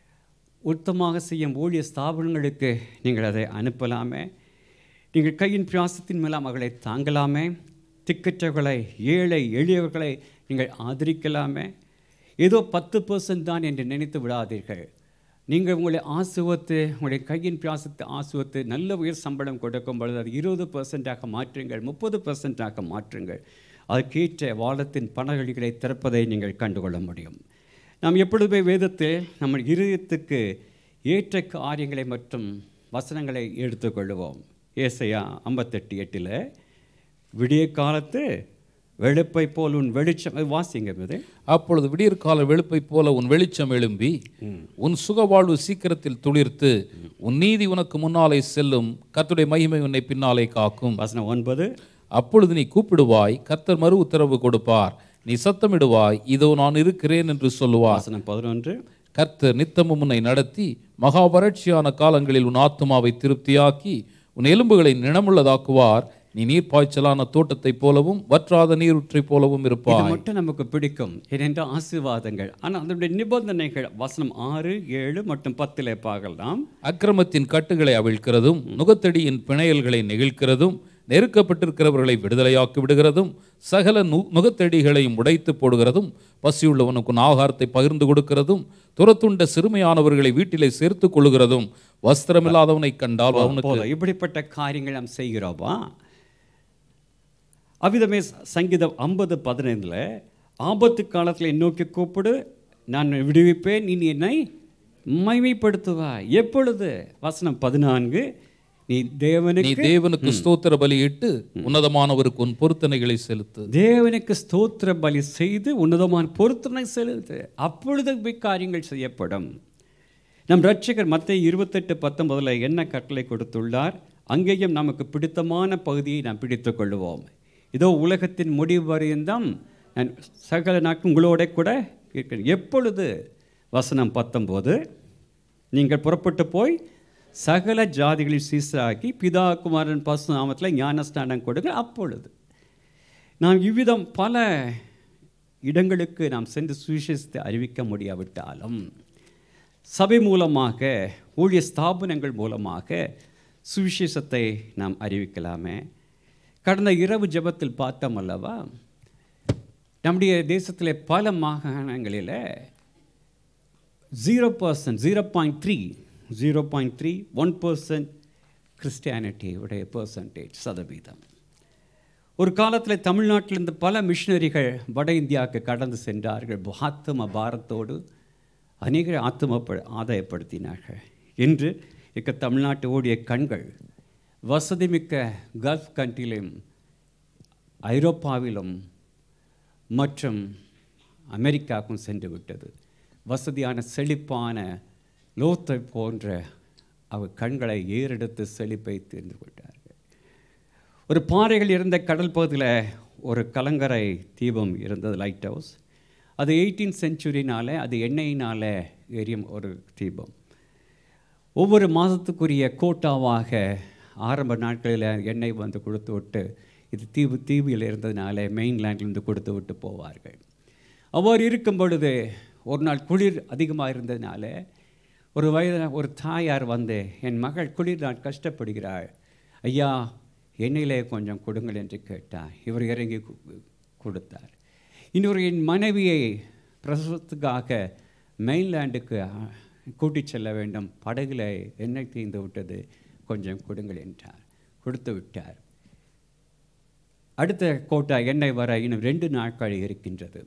உத்தமாக செய்யும் ஊழிய ஸ்தாபனங்களுக்கு நீங்கள் அதை அனுப்பலாமே நீங்கள் கையின் பிராசத்தின் மூலம் அவர்களை தாங்கலாமே திக்கற்றவர்களை ஏழை எளியவர்களை நீங்கள் ஆதரிக்கலாமே ஏதோ பத்து பர்சன்ட் தான் என்று நினைத்து விடாதீர்கள் நீங்கள் உங்களை ஆசுவத்து உங்களுடைய கையின் பிராசத்தை ஆசுவத்து நல்ல உயர் சம்பளம் கொடுக்கும் பொழுது அது இருபது பர்சன்டாக மாற்றுங்கள் முப்பது பர்சன்டாக மாற்றுங்கள் அதற்கேற்ற வாழத்தின் பணவழிகளை திறப்பதை நீங்கள் கண்டுகொள்ள முடியும் நாம் எப்பொழுதுமே வேதத்தில் நம்ம இருதயத்துக்கு ஏற்ற காரியங்களை மற்றும் வசனங்களை எடுத்துக்கொள்வோம் ஏசையா ஐம்பத்தெட்டு எட்டில் விடிய காலத்து வெளுப்பை போல் உன் வெளிச்சம் அது வாசிங்க இது அப்பொழுது விடியற்கால வெளுப்பை போல உன் வெளிச்சம் எழும்பி உன் சுகவாழ்வு சீக்கிரத்தில் துளிர்த்து உன் நீதி உனக்கு முன்னாலே செல்லும் கர்த்தருடைய மகிமை உன்னை பின்னாலே காக்கும் வசனம் ஒன்பது அப்பொழுது நீ கூப்பிடுவாய் கர்த்தர் மறு உத்தரவு கொடுப்பார் நீ சத்தமிடுவாய் இதோ நான் இருக்கிறேன் என்று சொல்லுவார் வசனம் பதினொன்று கர்த்தர் நித்தமும் உன்னை நடத்தி மகா வறட்சியான காலங்களில் உன் ஆத்துமாவை திருப்தியாக்கி உன் எலும்புகளை நினமுள்ளதாக்குவார் நீ நீர்ப்பாய்ச்சலான தோட்டத்தைப் போலவும் வற்றாத நீரூற்றைப் போலவும் இது இருப்பாய் மட்டும் நமக்கு பிடிக்கும் ஏனென்றால் ஆசீர்வாதங்கள் ஆனால் அதனுடைய நிபந்தனைகள் வசனம் ஆறு ஏழு மற்றும் பத்தில் பார்க்கலாம் அக்கிரமத்தின் கட்டுகளை அவிழ்க்கிறதும் நுகத்தடியின் பிணையல்களை நெகிழ்க்கிறதும் நெருக்கப்பட்டிருக்கிறவர்களை விடுதலையாக்கி விடுகிறதும் சகல நு நுகத்தடிகளையும் உடைத்து போடுகிறதும் பசியுள்ளவனுக்கு உன் ஆகாரத்தை பகிர்ந்து கொடுக்கிறதும் துரத்துண்ட சிறுமையானவர்களை வீட்டிலே சேர்த்து கொள்ளுகிறதும் வஸ்திரமில்லாதவனை கண்டால் அவனுக்கு போதும் இப்படிப்பட்ட காரியங்கள் நாம் செய்கிறோமா அவ்விதமே சங்கீதம் ஐம்பது பதினைந்தில் ஆபத்து காலத்தில் நோக்கி கூப்பிடு நான் விடுவிப்பேன் நீ என்னை மைமைப்படுத்துவாய் எப்பொழுது வசனம் பதினான்கு நீ நீ தேவனுக்கு தேவனுக்கு ஸ்தோத்திர பலியிட்டு உன்னதமானவருக்கு உன் பொருத்தனைகளை செலுத்து தேவனுக்கு ஸ்தோத்திர பலி செய்து உன்னதமான பொருத்தனை செலுத்து அப்பொழுது போய் காரியங்கள் செய்யப்படும் நம் ரட்சகர் மத்திய இருபத்தெட்டு பத்தொன்பதில் என்ன கட்டளை கொடுத்துள்ளார் அங்கேயும் நமக்கு பிடித்தமான பகுதியை நாம் பிடித்துக் கொள்வோம் இதோ உலகத்தின் முடிவு வரையந்தான் நான் சகல நாட்கள் உங்களோட கூட இருக்கிறேன் எப்பொழுது வசனம் பத்தொம்போது நீங்கள் புறப்பட்டு போய் சகல ஜாதிகளில் சீசராக்கி பிதா குமாரன் பசு நாமத்தில் ஞானஸ்நானம் கொடுங்க அப்பொழுது நாம் இவ்விதம் பல இடங்களுக்கு நாம் சென்று சுவிசேஷத்தை அறிவிக்க முடியாவிட்டாலும் சபை மூலமாக ஊழிய ஸ்தாபனங்கள் மூலமாக சுவிசேஷத்தை நாம் அறிவிக்கலாமே கடந்த இரவு ஜெபத்தில் பார்த்தோம் அல்லவா நம்முடைய தேசத்தில் பல மாகாணங்களில் zero percent zero point three zero point three one percent கிறிஸ்டியானிட்டியுடைய பர்சன்டேஜ் சதவீதம் ஒரு காலத்தில் தமிழ்நாட்டிலிருந்து பல மிஷினரிகள் வட இந்தியாவுக்கு கடந்து சென்றார்கள் ஆத்தும பாரத்தோடு அநேக ஆத்தும ஆதாயப்படுத்தினார்கள் இன்று இருக்க தமிழ்நாட்டு ஓடிய கண்கள் வசதிமிக்க கல்ஃப் கண்ட்ரியிலும் ஐரோப்பாவிலும் மற்றும் அமெரிக்காவுக்கும் சென்று விட்டது வசதியான செழிப்பான லோத்தை போன்ற அவர் கண்களை ஏறெடுத்து செழிப்பை தெரிந்து கொண்டார்கள் ஒரு பாறைகள் இருந்த கடல் பகுதியில் ஒரு கலங்கரை தீபம் இருந்தது லைட் ஹவுஸ் அது எயிட்டீன் செஞ்சுரினால அது எண்ணெயினால் எரியும் ஒரு தீபம் ஒவ்வொரு மாதத்துக்குரிய கோட்டாவாக ஆரம்ப நாட்களில் எண்ணெய் வந்து கொடுத்து விட்டு இது தீவு தீவில் இருந்ததுனால மெயின்லேண்ட்லேருந்து கொடுத்து விட்டு போவார்கள் அவ்வாறு இருக்கும் பொழுது ஒரு நாள் குளிர் அதிகமாக இருந்ததுனால ஒரு வயது ஒரு தாயார் வந்து என் மகள் குளிர் நான் கஷ்டப்படுகிறாள் ஐயா எண்ணெயிலே கொஞ்சம் கொடுங்கள் என்று கேட்டார் இவர் இறங்கி கு- கொடுத்தார் இன்னொரு என் மனைவியை பிரசவத்துக்காக மெயின்லேண்டுக்கு கூட்டிச் செல்ல வேண்டும் படகுல எண்ணெய் தீர்ந்து விட்டது கொஞ்சம் கொடுங்கள் என்றார் கொடுத்து விட்டார் அடுத்த கோட்டா எண்ணெய் வர இன்னும் ரெண்டு நாட்கள் இருக்கின்றது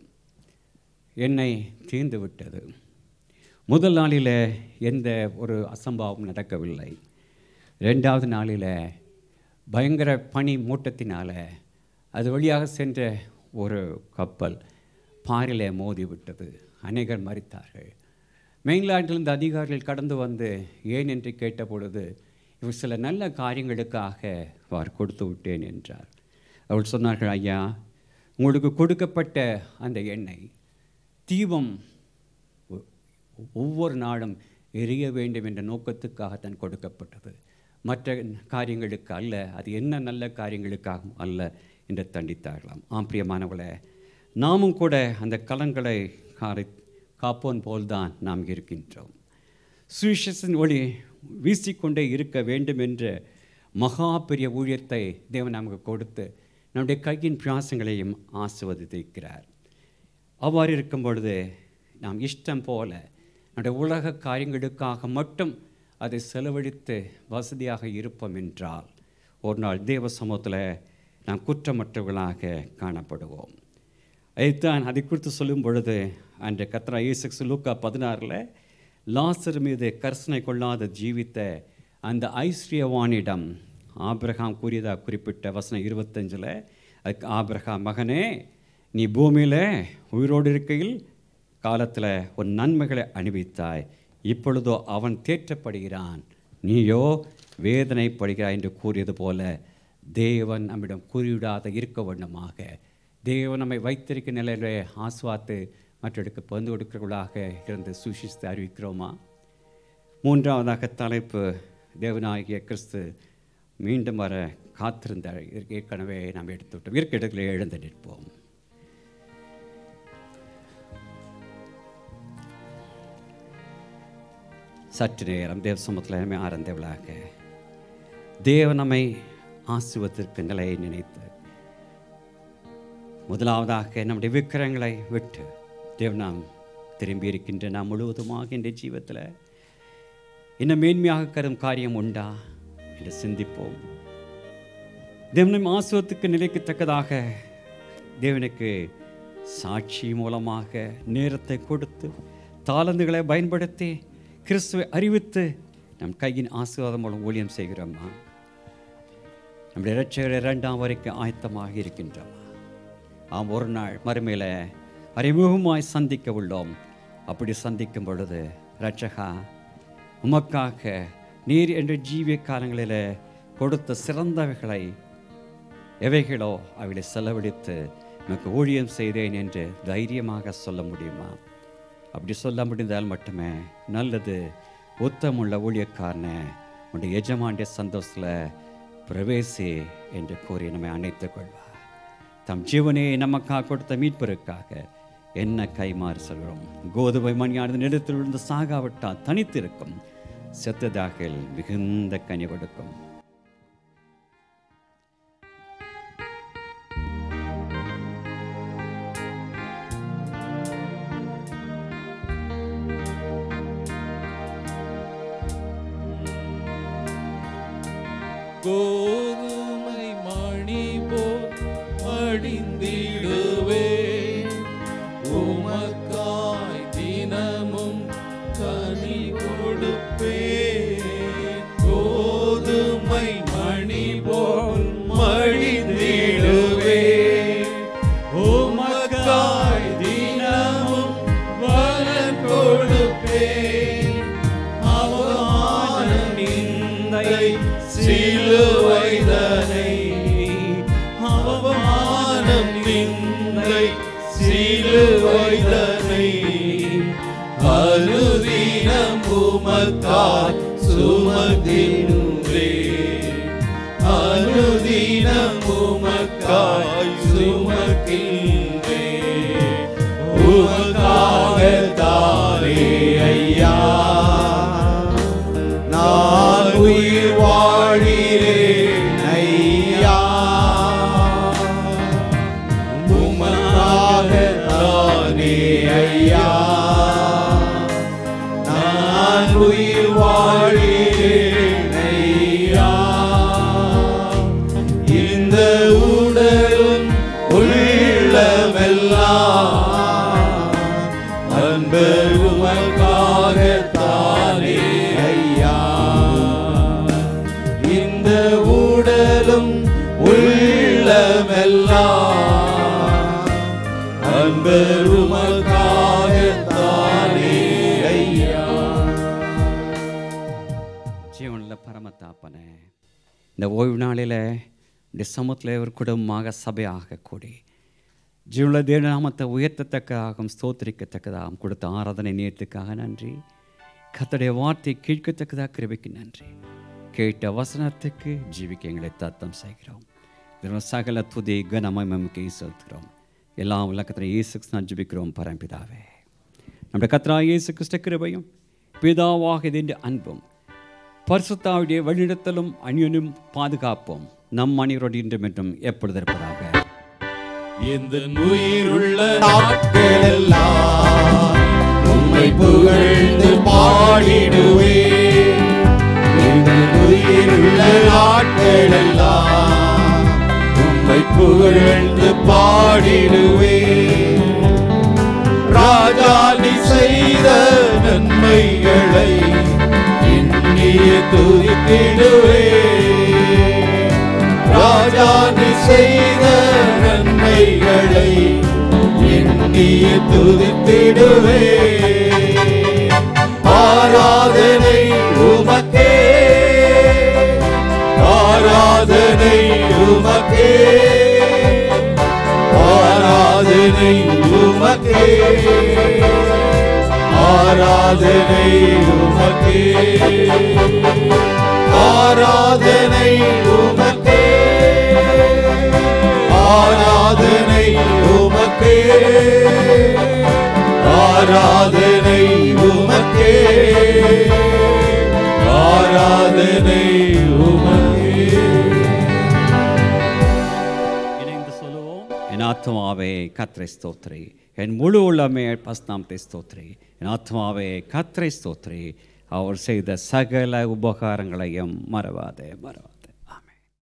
எண்ணெய் தீர்ந்து விட்டது முதல் நாளில் எந்த ஒரு அசம்பாவம் நடக்கவில்லை ரெண்டாவது நாளில் பயங்கர பனி மூட்டத்தினால அது வழியாக சென்ற ஒரு கப்பல் பாறையிலே மோதி விட்டது அநேகர் மறித்தார்கள் மெயின்லாண்டிலிருந்து அதிகாரிகள் கடந்து வந்து ஏன் என்று கேட்டபொழுது இவர் சில நல்ல காரியங்களுக்காக அவர் கொடுத்து விட்டேன் என்றார் அவள் சொன்னார்கள் ஐயா உங்களுக்கு கொடுக்கப்பட்ட அந்த எண்ணெய் தீபம் ஒ- ஒவ்வொரு நாளும் எரிய வேண்டும் என்ற நோக்கத்துக்காகத்தான் கொடுக்கப்பட்டது மற்ற காரியங்களுக்கு அல்ல அது என்ன நல்ல காரியங்களுக்காகவும் அல்ல என்று தண்டித்தார்களாம் ஆம் பிரியமானவளே நாமும் கூட அந்த கலங்களை காரை காப்போன் போல்தான் நாம் இருக்கின்றோம் சுவிசேஷன் ஒளி வீசிக்கொண்டே இருக்க வேண்டும் என்ற மகா பெரிய ஊழியத்தை தேவன் நமக்கு கொடுத்து நம்முடைய கையின் பிராசங்களையும் ஆசிர்வதித்திருக்கிறார் அவ்வாறு இருக்கும் பொழுது நாம் இஷ்டம் போல நம்முடைய உலக காரியங்களுக்காக மட்டும் அதை செலவழித்து வசதியாக இருப்போம் என்றால் ஒரு நாள் தேவ சமூகத்தில் நாம் குற்றமற்றவர்களாக காணப்படுவோம் அதைத்தான் அதை குறித்து சொல்லும் பொழுது அன்று கத்ரா இயேசு லூக்கா பதினாறில் லாசர் மீது கர்சனை கொள்ளாத ஜீவித்த அந்த ஐஸ்வர்யவானிடம் ஆபிரகாம் கூறியதாக குறிப்பிட்ட வசனம் இருபத்தஞ்சில் அதுக்கு ஆபிரகாம் மகனே நீ பூமியில் உயிரோடு இருக்கையில் காலத்தில் உன் நன்மைகளை அணிவித்தாய் இப்பொழுதோ அவன் தேற்றப்படுகிறான் நீயோ வேதனைப்படுகிறாய் என்று கூறியது போல தேவன் நம்மிடம் கூறிவிடாத இருக்க வேண்டுமாக தேவன் நம்மை வைத்திருக்கும் நிலையிலே ஆஸ்வாத்து மற்றவர்களுக்கு பந்து கொடுக்கிறவர்களாக இருந்து சுஷித்து அறிவிக்கிறோமா மூன்றாவதாக தலைப்பு தேவனாகிய கிறிஸ்து மீண்டும் வர காத்திருந்தார் இதற்கு ஏற்கனவே நாம் எடுத்து விட்டோம் இருக்க இடத்துல எழுந்து நிற்போம் சற்று நேரம் தேவ சமூகத்தில் நம்மை ஆரந்தவளாக தேவன் நம்மை ஆசுவதற்கு நிலையை நினைத்து முதலாவதாக நம்முடைய விக்கிரங்களை விட்டு தேவன் நாம் திரும்பி இருக்கின்ற நாம் முழுவதுமாக இந்த ஜீவத்தில் இன்னும் மேன்மையாக கரும் காரியம் உண்டா என்று சிந்திப்போம் தேவனும் ஆசுவத்துக்கு நிலைக்கத்தக்கதாக தேவனுக்கு சாட்சி மூலமாக நேரத்தை கொடுத்து தாளந்துகளை பயன்படுத்தி கிறிஸ்துவை அறிவித்து நம் கையின் ஆசீர்வாதம் மூலம் ஊழியம் செய்கிறோமா நம்முடைய இரட்சகர் இரண்டாம் வரைக்கும் ஆயத்தமாக இருக்கின்றோமா ஆம் ஒரு நாள் மறுமையில் அறிமுகமாய் சந்திக்க உள்ளோம் அப்படி சந்திக்கும் பொழுது இரட்சகா உமக்காக நீர் என்ற ஜீவிய காலங்களில் கொடுத்த சிறந்தவைகளை எவைகளோ அவைகளை செலவழித்து எனக்கு ஊழியம் செய்தேன் என்று தைரியமாக சொல்ல முடியுமா அப்படி சொல்ல முடிந்தால் மட்டுமே நல்லது உத்தமுள்ள ஊழியக்காரனை உன்னுடைய எஜமாண்டிய சந்தோஷத்தில் பிரவேசி என்று கூறி நம்மை அணைத்துக் கொள்வார் தம் ஜீவனே நமக்காக கொடுத்த மீட்பருக்காக என்ன கைமாறு சொல்கிறோம் கோதுமை மணியானது நிலத்தில் விழுந்து சாகாவிட்டால் தனித்திருக்கும் செத்ததாக மிகுந்த கனி கொடுக்கும் கோதுமை மணி போல் அடிந்திடுவே உமக்காய் தினமும் கனி கொடுப்பே கோதுமை மணி போல் மடிந்திடுவே உமக்காய் தினமும் வரம் கொடுப்பேன் அவமான நிந்தை சிலுவைதனை அவமானம் நிந்தை சிலுவைதனை அனுதினம் உமக்காய் சுமதினுவே அனுதினம் உமக்காய் சுமக்கின்றே உமக்காக தாரே ஐயா நான் உயிர் வாழிறேன் ஐயா உமக்காக தானே ஐயா நான் உயிர் வாழிறேன் ஐயா இந்த உடலும் உள்ளமெல்லாம் அன்பு உமக்காக தானே ஐயா இந்த உடலும் உள்ளமெல்லாம் அன்பு உமக்காக தானே ஐயா ஜீவனில் பரமத்தாப்பனே இந்த ஓய்வு நாளில் இந்த சமூகத்தில் ஒரு குடும்பமாக சபையாக கூடி ஜீவனில் தேவநாமத்தை உயர்த்தத்தக்கதாகவும் ஸ்தோத்திரிக்கத்தக்கதாகவும் கொடுத்த ஆராதனை நேரத்துக்காக நன்றி கத்தடைய வார்த்தை கேட்கத்தக்கதாக கிருபைக்கு நன்றி கேட்ட வசனத்துக்கு ஜீவிக்க எங்களை தத்தம் செய்கிறோம் இதனால் சகல துதி கனமயமுக்கு செலுத்துகிறோம் எல்லாம் உலகத்தில் இயேசு கிறிஸ்து ஜெபிக்கிறோம் பரம்பிதாவே நம்முடைய கத்ரா இயேசு கிறிஸ்த கிருபையும் பிதாவாக இதென்று அன்பும் பரிசுத்தாவுடைய வழிநடத்தலும் அந்நியனும் பாதுகாப்போம் நம் அனைவரோடு இன்றும் என்றும் எப்பொழுது இருப்பதாக எந்த உயிருள்ள நாட்களெல்லாம் உம்மை புகழ்ந்து பாடிடுவே எந்த உயிருள்ள நாட்களெல்லாம் உம்மை புகழ்ந்து பாடிடுவே ராஜா நீ செய்த நன்மைகளை எண்ணிய துதித்திடுவே ராஜா நீ செய்த நன்மைகளை எண்ணிய துதித்திடுவே ஆராதனை உமக்கே ஆராதனை உமக்கே ஆராதனை உமக்கே ஆராதனை உமக்கே ஆராதனை உமக்கே ஆராதனை உமக்கே ஆராதனை உமக்கே ஆராதனை உமக்கே இணைந்து சொல்லுவோம் என் ஆத்மாவே கத்ரை ஸ்தோத்ரி என் முழு உள்ளமே பஸ்தாமத்தை ஸ்தோத்ரி என் ஆத்மாவே கத்ரை ஸ்தோத்ரி அவர் செய்த சகல உபகாரங்களையும் மறவாதே மறவா